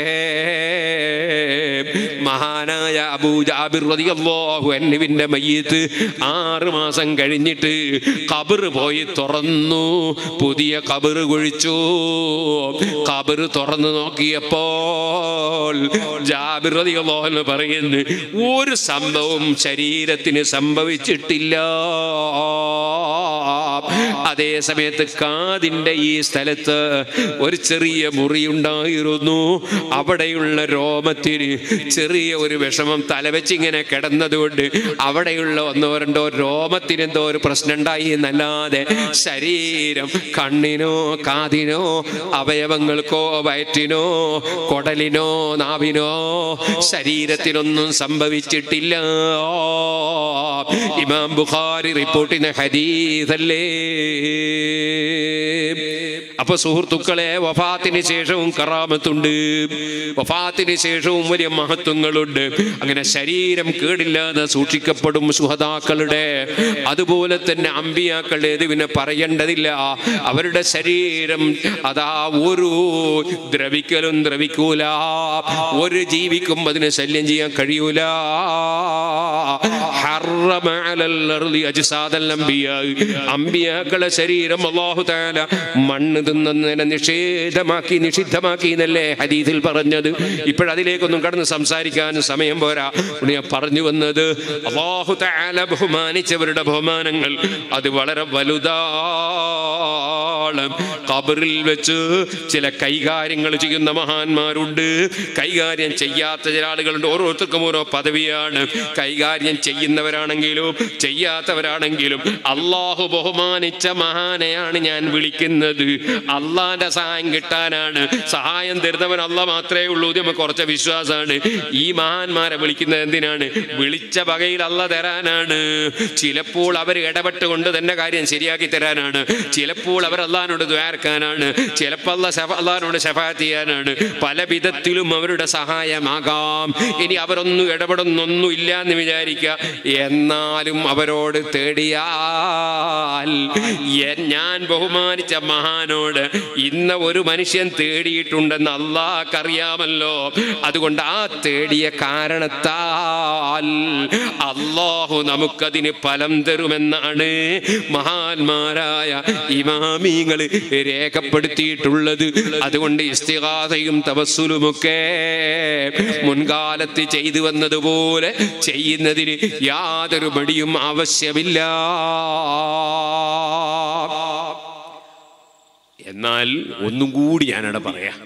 മഹാനായ അബൂ ജാബിർ റളിയല്ലാഹു അൻഹുവിന്റെ മയ്യത്ത് ആറ് മാസം കഴിഞ്ഞിട്ട് കബറ് പോയി തുറന്നു പുതിയ കബറ് കുഴിച്ചു കബറ് തുറന്നു നോക്കിയപ്പോൾ ജാബിർ റളിയല്ലാഹു അൻഹു പറയുന്നു ഒരു സംഭവം ശരീരത്തിന് സംഭവിച്ചിട്ടില്ല അതേ സമയത്ത് കാതിന്റെ ഈ സ്ഥലത്ത് ഒരു ചെറിയ മുറിയുണ്ടായിരുന്നു അവിടെയുള്ള രോമത്തിന് ചെറിയ ഒരു വിഷമം തലവെച്ച് ഇങ്ങനെ കിടന്നതുകൊണ്ട് അവിടെയുള്ള ഒന്നോ രണ്ടോ രോമത്തിന് എന്തോ ഒരു പ്രശ്നം ഉണ്ടായി എന്നല്ലാതെ ശരീരം കണ്ണിനോ കാതിനോ അവയവങ്ങൾക്കോ വയറ്റിനോ കൊടലിനോ നാവിനോ ശരീരത്തിനൊന്നും സംഭവിച്ചിട്ടില്ല ഇമാം ബുഖാരി റിപ്പോർട്ട് ചെയ്യുന്ന ഹദീസല്ലേ അപ്പൊ സുഹൃത്തുക്കളെ വഫാത്തിന് ശേഷവും കറാമത്തുണ്ട് വഫാത്തിന് ശേഷവും വലിയ മഹത്വങ്ങളുണ്ട് അങ്ങനെ ശരീരം കേടില്ലാതെ സൂക്ഷിക്കപ്പെടും സുഹതാക്കളുടെ അതുപോലെ തന്നെ അമ്പിയാക്കളുടെ പിന്നെ പറയേണ്ടതില്ല അവരുടെ ശരീരം അതാ ഒരു ദ്രവിക്കലും ദ്രവിക്കൂല ഒരു ജീവിക്കും അതിനെ ശല്യം ചെയ്യാൻ കഴിയൂല ഹറമ അലൽ അർളി അജ്സാദൽ അംബിയാ. അംബിയാക്കളെ ശരീരം അല്ലാഹു തആല മണ്ണ് തിന്നുന്നതിനെ നിഷേധമാക്കി നിഷിദ്ധമാക്കി എന്നല്ലേ ഹദീസിൽ പറഞ്ഞത് ഇപ്പോഴതിലേക്കൊന്നും കടന്ന് സംസാരിക്കാൻ സമയം പോരാ അതുകൊണ്ട് ഞാൻ പറഞ്ഞു വന്നത് അല്ലാഹു തആല ബഹുമാനിച്ചവരുടെ ബഹുമാനങ്ങൾ അത് വളരെ വലുതാണ് ഖബറിൽ വെച്ച് ചില കൈകാര്യങ്ങൾ ചെയ്യുന്ന മഹാന്മാരുണ്ട് കൈകാര്യം ചെയ്യാത്ത ചില ആളുകളുണ്ട് ഓരോരുത്തർക്കും ഓരോ പദവിയാണ് കൈകാര്യം ചെയ്യുന്നവരാണെങ്കിലും ചെയ്യാത്തവരാണെങ്കിലും അള്ളാഹു ബഹുമാനിച്ച മഹാനെയാണ് ഞാൻ വിളിക്കുന്നത് അള്ളാന്റെ സഹായം കിട്ടാനാണ് സഹായം തരുന്നവൻ അല്ല മാത്രമേ ഉള്ളൂ ഇത് നമുക്ക് കുറച്ച വിശ്വാസമാണ് ഈ മഹാന്മാരെ വിളിക്കുന്നത് എന്തിനാണ് വിളിച്ച വകയിൽ അല്ല തരാനാണ് ചിലപ്പോൾ അവർ ഇടപെട്ടുകൊണ്ട് തന്നെ കാര്യം ശരിയാക്കി തരാനാണ് ചിലപ്പോൾ അവർ അള്ളഹാനോട് ദ്വാരക്കാനാണ് ചിലപ്പോൾ അല്ല അള്ളഹാനോട് ശഫാത്ത് ചെയ്യാനാണ് പല വിധത്തിലും അവരുടെ സഹായമാകാം ഇനി അവരൊന്നും ഇടപെടുന്നൊന്നും ഇല്ല എന്ന് വിചാരിക്കുക എന്നാലും അവരോട് തേടിയാൽ എ- ഞാൻ ബഹുമാനിച്ച മഹാനോട് ഇന്ന ഒരു മനുഷ്യൻ തേടിയിട്ടുണ്ടെന്ന് അള്ളാഹ്ക്കറിയാമല്ലോ അതുകൊണ്ട് ആ തേടിയ കാരണത്താൽ അള്ളാഹു നമുക്കതിന് ഫലം തരുമെന്നാണ് മഹാന്മാരായ ഇമാമിങ്ങൾ രേഖപ്പെടുത്തിയിട്ടുള്ളത് അതുകൊണ്ട് ഇസ്തിഹാസയും തപസ്സുലുമൊക്കെ മുൻകാലത്ത് ചെയ്തു വന്നതുപോലെ ചെയ്യുന്നതിന് യാതൊരു മടിയും ആവശ്യമില്ല എന്നാൽ ഒന്നും കൂടി ഞാനവിടെ പറയാം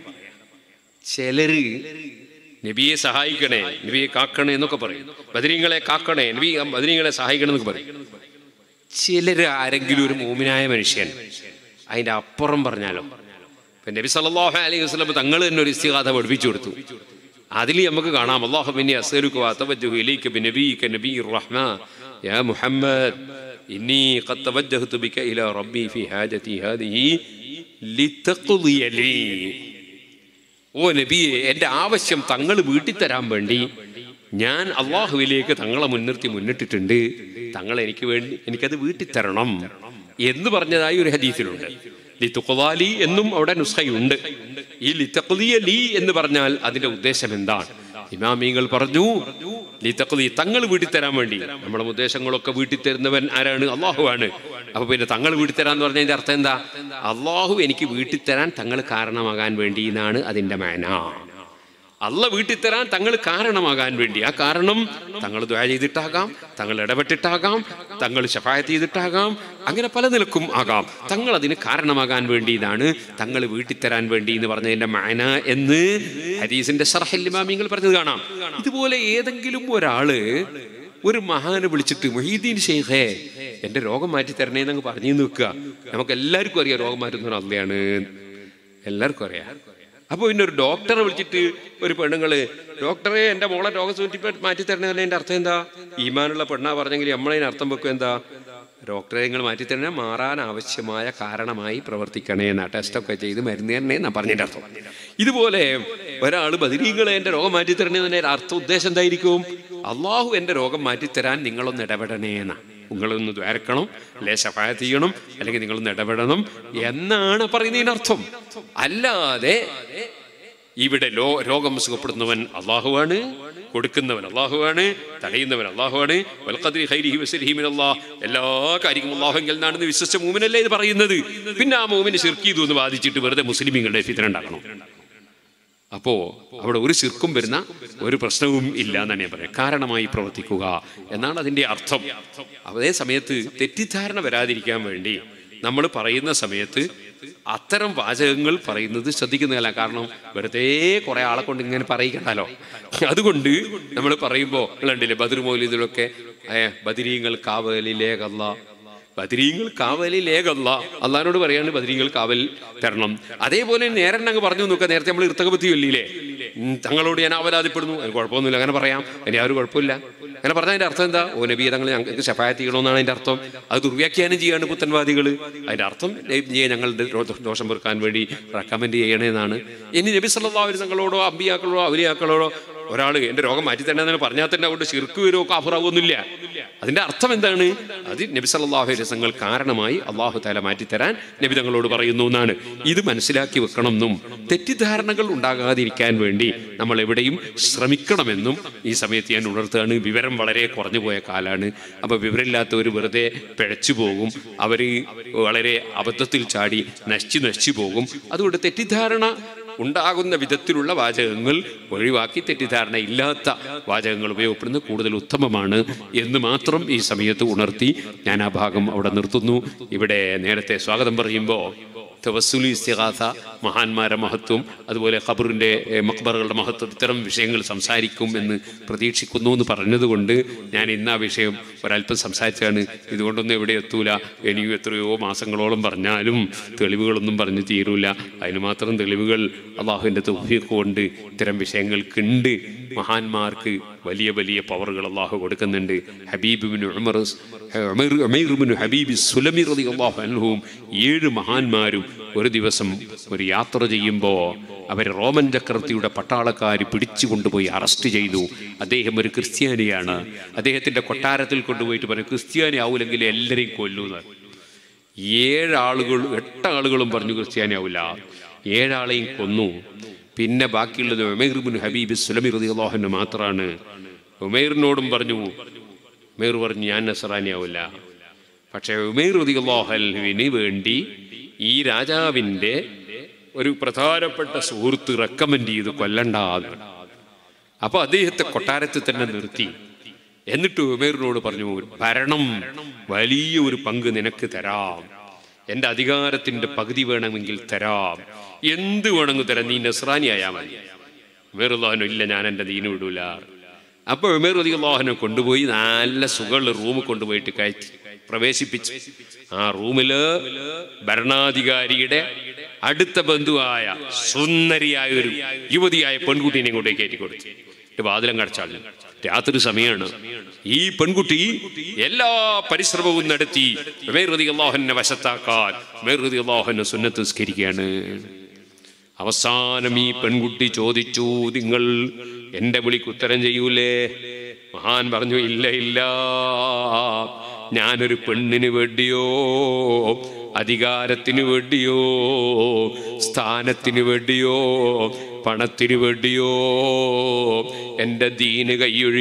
ചിലര് നബിയെ സഹായിക്കണേ നബിയെ കാക്കണേ എന്നൊക്കെ പറയും ബദരീങ്ങളെ കാക്കണേ നബി ബദരീങ്ങളെ സഹായിക്കണം എന്നൊക്കെ പറയും ചിലര് ആരെങ്കിലും ഒരു മൂമിനായ മനുഷ്യൻ അതിന്റെ അപ്പുറം പറഞ്ഞാലോ ഇപ്പൊ നബി സല്ലല്ലാഹു അലൈഹി വസല്ലം തങ്ങൾ തന്നെ ഒരു ഇസ്തിഹാദ പഠിപ്പിച്ചു കൊടുത്തു അതിൽ നമുക്ക് കാണാം അല്ലാഹു മിന്നി അസ്അലുക വഅതവജ്ജഹു ഇലൈക ബിനബിയിക നബിയിർ റഹ്മ യാ മുഹമ്മദ് ഇന്നി ഖദ് തവജ്ജഹതു ബിക ഇലാ റബ്ബി ഫി ഹാജതി ഹാദിഹി ലിതഖ്ദിയ ലീ ഓ നബിയെ എൻ്റെ ആവശ്യം തങ്ങൾ വീട്ടിൽ തരാൻ വേണ്ടി ഞാൻ അള്ളാഹുവിലേക്ക് തങ്ങളെ മുൻനിർത്തി മുന്നിട്ടിട്ടുണ്ട് തങ്ങൾ എനിക്ക് വേണ്ടി എനിക്കത് വീട്ടിൽ തരണം എന്ന് പറഞ്ഞതായി ഒരു ഹദീസിലുണ്ട് ലിത്തുഖ്വാലി എന്നും അവിടെ നുസ്ഖയുണ്ട് ഈ ലിത്തഖ്ലിയ ലീ എന്ന് പറഞ്ഞാൽ അതിന്റെ ഉദ്ദേശം എന്താണ് ഇമാമിങ്ങൾ പറഞ്ഞു ലിത്തഖ്ലി തങ്ങൾ വീട്ടിൽ തരാൻ വേണ്ടി നമ്മുടെ ഉദ്ദേശങ്ങളൊക്കെ വീട്ടിൽ തരുന്നവൻ ആരാണ് അള്ളാഹുവാണ് അപ്പൊ പിന്നെ തങ്ങൾ വീട്ടിൽ തരാന്ന് പറഞ്ഞതിന്റെ അർത്ഥം എന്താ അള്ളാഹു എനിക്ക് വീട്ടിൽ തരാൻ തങ്ങൾ കാരണമാകാൻ വേണ്ടി എന്നാണ് അതിന്റെ മേന അല്ല വീട്ടിൽ തരാൻ തങ്ങൾ കാരണമാകാൻ വേണ്ടി ആ കാരണം തങ്ങൾ ദ്വാ ചെയ്തിട്ടാകാം തങ്ങൾ ഇടപെട്ടിട്ടാകാം തങ്ങൾ ശഫായത്ത് ചെയ്തിട്ടാകാം അങ്ങനെ പല നിലക്കും ആകാം തങ്ങൾ അതിന് കാരണമാകാൻ വേണ്ടി ഇതാണ് തങ്ങൾ വീട്ടിൽ തരാൻ വേണ്ടി എന്ന് പറഞ്ഞതിന്റെ മാന എന്ന് ഹദീസിന്റെ ഷർഹല്ലിമാമിങ്ങൾ പറഞ്ഞത് കാണാം ഇതുപോലെ ഏതെങ്കിലും ഒരാള് ഒരു മഹാനെ വിളിച്ചിട്ട് മൊഹീദ്ദീൻ ഷെയ്ഖേ എന്റെ രോഗം മാറ്റി തരണേ എന്നങ്ങ് പറഞ്ഞു നിൽക്കുക നമുക്ക് എല്ലാവർക്കും അറിയാം രോഗം മാറ്റുന്ന അല്ലയാണ് എല്ലാവർക്കും അറിയാം അപ്പൊ പിന്നെ ഒരു ഡോക്ടറെ വിളിച്ചിട്ട് ഒരു പെണ്ണുങ്ങള് ഡോക്ടറെ എന്റെ മോളെ രോഗം സൂചി മാറ്റി തരണേ അതിന്റെ അർത്ഥം എന്താ ഈമാനുള്ള പെണ്ണാ പറഞ്ഞെങ്കിൽ നമ്മളതിന് അർത്ഥം വെക്കും എന്താ ഡോക്ടറെ നിങ്ങൾ മാറ്റി തരണേ മാറാൻ ആവശ്യമായ കാരണമായി പ്രവർത്തിക്കണേ എന്നാ ടെസ്റ്റൊക്കെ ചെയ്ത് മരുന്ന് തരണേ എന്നാ പറഞ്ഞതിന്റെ അർത്ഥം ഇതുപോലെ ഒരാൾ ബദിരീങ്ങളെ എന്റെ രോഗം മാറ്റി തരണേ എന്നതിന്റെ അർത്ഥം ഉദ്ദേശം എന്തായിരിക്കും അള്ളാഹു എന്റെ രോഗം മാറ്റിത്തരാൻ നിങ്ങളൊന്ന് ഇടപെടണേ എന്നാ നിങ്ങളൊന്ന് ദ്വാരക്കണം അല്ലെ ശഫായത്ത് ചെയ്യണം അല്ലെങ്കിൽ നിങ്ങളൊന്ന് ഇടപെടണം എന്നാണ് പറയുന്നതിനർത്ഥം അല്ലാതെ ഇവിടെ ലോ രോഗം സുഖപ്പെടുന്നവൻ അള്ളാഹുവാണ് കൊടുക്കുന്നവൻ അള്ളാഹുവാണ് തടയുന്നവൻ അള്ളാഹുവാണ് വൽഖദ്രി ഖൈരിഹി വസരിഹി മിനല്ലാഹ് എല്ലാ കാര്യങ്ങളും അള്ളാഹുവിൽ നിന്നാണെന്ന് വിശ്വസിച്ച മൂമിനല്ലേ ഇത് പറയുന്നത് പിന്നെ ആ മൂമിന് ശിർക്ക് ചെയ്തു എന്ന് ബാധിച്ചിട്ട് വെറുതെ മുസ്ലിമീങ്ങളുടെ ഫിത്തന ഉണ്ടാക്കണം അപ്പോ അവിടെ ഒരു ശിർക്കും വരുന്ന ഒരു പ്രശ്നവും ഇല്ല എന്നാണ് ഞാൻ പറയാം കാരണമായി പ്രവർത്തിക്കുക എന്നാണ് അതിന്റെ അർത്ഥം അതേ സമയത്ത് തെറ്റിദ്ധാരണ വരാതിരിക്കാൻ വേണ്ടി നമ്മൾ പറയുന്ന സമയത്ത് അത്തരം വാചകങ്ങൾ പറയുന്നത് ശ്രദ്ധിക്കുന്നില്ല കാരണം വെറുതെ കുറെ ആളെ കൊണ്ട് ഇങ്ങനെ പറയിക്കണ്ടല്ലോ അതുകൊണ്ട് നമ്മൾ പറയുമ്പോൾ ഉണ്ടില്ലേ ബദർ മൗലിദിലൊക്കെ ബദിരീങ്ങൾ കാവലിലേകല്ല ബദരീങ്ങൾ കാവലിൽ ഏകല്ല അള്ളഹാനോട് പറയാണ് ബദരീങ്ങൾ കാവൽ തരണം അതേപോലെ നേരെ അങ്ങ് പറഞ്ഞു നോക്കുക നേരത്തെ നമ്മൾ ഇർത്തകപത്തി ചൊല്ലിയില്ലേ ഉം, തങ്ങളോട് ഞാൻ അവലാതിപ്പെടുന്നു അതിന് കുഴപ്പമൊന്നുമില്ല അങ്ങനെ പറയാം അതിന് യാതൊരു കുഴപ്പമില്ല അങ്ങനെ പറഞ്ഞാൽ അതിന്റെ അർത്ഥം എന്താ ഓ നബിയെ തങ്ങൾ ഞങ്ങൾക്ക് ശഫായത്ത് ചെയ്യണമെന്നാണ് അതിന്റെ അർത്ഥം അത് ദുർവ്യാഖ്യാനം ചെയ്യാണ് പുത്തൻവാദികൾ അതിന്റെ അർത്ഥം നബിയെ ഞങ്ങളുടെ ദോ- ദോഷം പെറുക്കാൻ വേണ്ടി റെക്കമെൻഡ് ചെയ്യണേന്നാണ് ഇനി നബി സല്ലാവരും തങ്ങളോടോ അമ്പിയാക്കളോടോ അവലിയാക്കളോടോ ഒരാൾ എൻ്റെ രോഗം മാറ്റി തന്നെ പറഞ്ഞാൽ തന്നെ അവിടെ ശിർക്ക് വരുമോ കാഫറാവൊന്നുമില്ല അതിന്റെ അർത്ഥം എന്താണ് അത് നബി സല്ലല്ലാഹു അലൈഹി വസല്ലങ്ങൾ കാരണമായി അള്ളാഹു താല മാറ്റിത്തരാൻ നബി തങ്ങളോട് പറയുന്നു എന്നാണ് ഇത് മനസ്സിലാക്കി വെക്കണം എന്നും തെറ്റിദ്ധാരണകൾ ഉണ്ടാകാതിരിക്കാൻ വേണ്ടി നമ്മൾ എവിടെയും ശ്രമിക്കണമെന്നും ഈ സമയത്ത് ഞാൻ ഉണർത്തുകയാണ് വിവരം വളരെ കുറഞ്ഞു പോയ കാലാണ് അപ്പൊ വിവരമില്ലാത്തവർ വെറുതെ പിഴച്ചു പോകും അവർ വളരെ അബദ്ധത്തിൽ ചാടി നശിച്ചു നശിച്ചു പോകും അതുകൊണ്ട് തെറ്റിദ്ധാരണ ഉണ്ടാകുന്ന വിധത്തിലുള്ള വാചകങ്ങൾ ഒഴിവാക്കി തെറ്റിദ്ധാരണ ഇല്ലാത്ത വാചകങ്ങൾ ഉപയോഗപ്പെടുന്നത് കൂടുതൽ ഉത്തമമാണ് എന്ന് മാത്രം ഈ സമയത്ത് ഉണർത്തി ഞാൻ ആ ഭാഗം അവിടെ നിർത്തുന്നു ഇവിടെ നേരത്തെ സ്വാഗതം പറയുമ്പോൾ തവസുലി ഇസ്തിഹാസ മഹാന്മാരെ മഹത്വം അതുപോലെ ഖബറിൻ്റെ ഏഹ്, മക്ബറുകളുടെ മഹത്വം ഇത്തരം വിഷയങ്ങൾ സംസാരിക്കും എന്ന് പ്രതീക്ഷിക്കുന്നു എന്ന് പറഞ്ഞതുകൊണ്ട് ഞാൻ ഇന്ന് ആ വിഷയം ഒരല്പം സംസാരിച്ചാണ് ഇതുകൊണ്ടൊന്നും എവിടെ എത്തൂല ഇനിയും എത്രയോ മാസങ്ങളോളം പറഞ്ഞാലും തെളിവുകളൊന്നും പറഞ്ഞു തീരൂല അതിന് മാത്രം തെളിവുകൾ അള്ളാഹുവിൻ്റെ തൗഫീഖ് കൊണ്ട് ഇത്തരം വിഷയങ്ങൾക്കുണ്ട് മഹാന്മാർക്ക് വലിയ വലിയ പവറുകൾ അള്ളാഹു കൊടുക്കുന്നുണ്ട് ഹബീബിബിന് ഉമർ ഉമൈർ ഉമൈറുബിന് ഹബീബി സുലമി റതി അള്ളാഹു അൻഹുവും ഏഴ് മഹാന്മാരും ഒരു ദിവസം ഒരു യാത്ര ചെയ്യുമ്പോൾ അവർ റോമൻ ചക്രവർത്തിയുടെ പട്ടാളക്കാർ പിടിച്ചു കൊണ്ടുപോയി അറസ്റ്റ് ചെയ്തു അദ്ദേഹം ഒരു ക്രിസ്ത്യാനിയാണ് അദ്ദേഹത്തിന്റെ കൊട്ടാരത്തിൽ കൊണ്ടുപോയിട്ട് പറഞ്ഞു ക്രിസ്ത്യാനി ആവൂലെങ്കിൽ എല്ലാവരെയും കൊല്ലൂന്ന് ഏഴ് ആളുകൾ എട്ട് ആളുകളും പറഞ്ഞു ക്രിസ്ത്യാനി ആവില്ല ഏഴാളെയും കൊന്നു പിന്നെ ബാക്കിയുള്ളത് ഉമേർബിൻ ഹബീബ് സുലമി റതി അള്ളാഹുന് മാത്രമാണ് ഉമേറിനോടും പറഞ്ഞു ഉമേർ പറഞ്ഞു ഞാൻ നസറാനി ആവില്ല പക്ഷേ ഉമേർ റതി അള്ളാഹുവിന് വേണ്ടി ഈ രാജാവിൻ്റെ ഒരു പ്രധാനപ്പെട്ട സുഹൃത്ത് റെക്കമെൻഡ് ചെയ്ത് കൊല്ലണ്ടാന്ന് അപ്പൊ അദ്ദേഹത്തെ കൊട്ടാരത്തിൽ തന്നെ നിർത്തി എന്നിട്ട് ഉമേറിനോട് പറഞ്ഞു ഭരണം വലിയ ഒരു പങ്ക് നിനക്ക് തരാം എൻ്റെ അധികാരത്തിന്റെ പകുതി വേണമെങ്കിൽ തരാം എന്ത് വേണമെങ്കിൽ തരാം നീ നസ്രാനി ആയാൽ മതി ഉമേറുല്ലാഹനു ഇല്ല ഞാൻ എൻ്റെ ദീന് വിടൂല അപ്പൊ ഉമേർ അള്ളാഹനെ കൊണ്ടുപോയി നല്ല സുഖമുള്ള റൂമിൽ കൊണ്ടുപോയിട്ട് കയറ്റി പ്രവേശിപ്പിച്ചു ആ റൂമില് ഭരണാധികാരിയുടെ അടുത്ത ബന്ധുവായ സുന്ദരിയായ ഒരു യുവതിയായ പെൺകുട്ടീനെ കൊണ്ടേ കയറ്റി കൊടുത്തു എന്നിട്ട് വാതിലം കടച്ചാൽ രാത്രി സമയമാണ് ഈ പെൺകുട്ടി എല്ലാ പരിശ്രമവും നടത്തി ഉമേർ അള്ളാഹുനെ വശത്താക്കാൻ ഉമേർ അള്ളാഹുനെ സുന്നത്ത് സ്കരിക്കുകയാണ് അവസാനം ഈ പെൺകുട്ടി ചോദിച്ചു നിങ്ങൾ എന്റെ വിളിക്ക് ഉത്തരം ചെയ്യൂലേ മഹാൻ പറഞ്ഞു ഇല്ല ഇല്ല ഞാനൊരു പെണ്ണിന് വേണ്ടിയോ അധികാരത്തിന് വേണ്ടിയോ സ്ഥാനത്തിന് വേണ്ടിയോ പണത്തിന് വേണ്ടിയോ എൻ്റെ ദീന്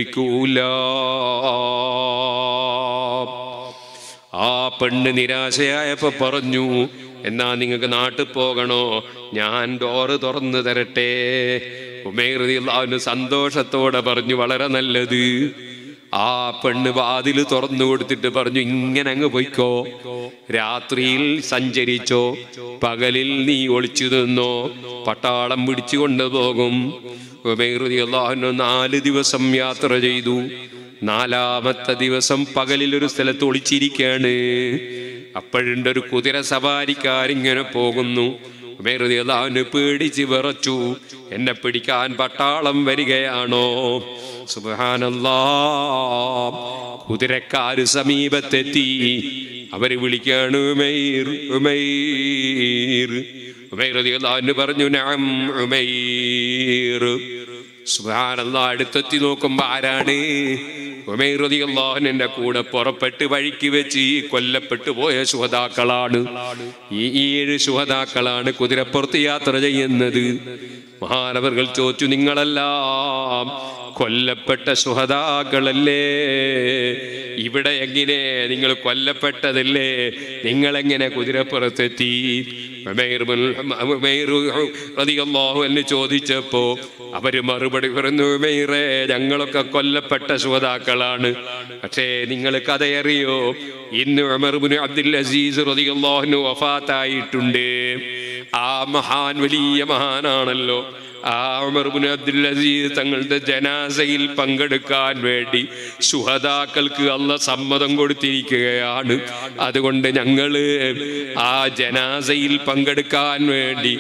കൈയൊഴിക്കൂല ആ പെണ്ണ് നിരാശയായപ്പോ പറഞ്ഞു എന്നാ നിങ്ങൾക്ക് നാട്ടിൽ പോകണോ ഞാൻ ഡോറ് തുറന്നു തരട്ടെ ഉമേർ അവന് സന്തോഷത്തോടെ പറഞ്ഞു വളരെ നല്ലത് ആ പെണ്ണ് വാതില് തുറന്നു കൊടുത്തിട്ട് പറഞ്ഞു ഇങ്ങനെ അങ്ങ് പൊയ്ക്കോ രാത്രിയിൽ സഞ്ചരിച്ചോ പകലിൽ നീ ഒളിച്ചു നിന്നോ പട്ടാളം പിടിച്ചു കൊണ്ടുപോകും ഉമേർ അള്ളാഹുന് നാല് ദിവസം യാത്ര ചെയ്തു നാലാമത്തെ ദിവസം പകലിൽ ഒരു സ്ഥലത്ത് ഒളിച്ചിരിക്കുകയാണ് അപ്പോഴുണ്ട് ഒരു കുതിര സവാരിക്കാരിങ്ങനെ പോകുന്നു വെറുതെ അവന് പേടിച്ച് വിറച്ചു എന്നെ പിടിക്കാൻ പട്ടാളം വരികയാണോ സുബാനല്ലാ കുതിരക്കാര് സമീപത്തെത്തി അവര് വിളിക്കാണ് ഉമൈർ ഉമൈർ ഉമൈർ റളിയല്ലാഹു പറഞ്ഞു നഅം ഉമൈർ സുബ്ഹാനല്ലാ അടുത്തെത്തി നോക്കുമ്പോ ആരാണ് ഉമൈർ റളിയല്ലാഹു എന്റെ കൂടെ പുറപ്പെട്ട് വഴിക്ക് വെച്ച് ഈ കൊല്ലപ്പെട്ടു പോയ ശുഹതാക്കളാണ് ഈ ഏഴ് ശുഹതാക്കളാണ് കുതിരപ്പുറത്ത് യാത്ര ചെയ്യുന്നത് മഹാനവർകൾ ചോദിച്ചു നിങ്ങളെല്ലാം കൊല്ലപ്പെട്ട സുഹതാക്കളല്ലേ ഇവിടെ എങ്ങനെ നിങ്ങൾ കൊല്ലപ്പെട്ടതല്ലേ നിങ്ങളെങ്ങനെ കുതിരപ്പുറത്തെത്തി ഉമൈർ ബിൻ- ഉമൈർ റളിയല്ലാഹു എന്ന് ചോദിച്ചപ്പോ അവര് മറുപടി പറഞ്ഞു ഉമൈറേ ഞങ്ങളൊക്കെ കൊല്ലപ്പെട്ട സുഹതാക്കളാണ് പക്ഷേ നിങ്ങൾ കഥയറിയോ ഇന്ന് ഉമർബിൻ അബ്ദുൽ അസീസ് റളിയല്ലാഹു വഫാത്തായിട്ടുണ്ട് ആ മഹാൻ വലിയ മഹാനാണല്ലോ ആ ഉമർ ഇബ്നു അബ്ദുൽ അസീസ് തങ്ങളുടെ ജനാസയിൽ പങ്കെടുക്കാൻ വേണ്ടി സുഹദാക്കൾക്ക് അല്ല സമ്മതം കൊടുത്തിരിക്കുകയാണ് അതുകൊണ്ട് ഞങ്ങള് ആ ജനാസയിൽ പങ്കെടുക്കാൻ വേണ്ടി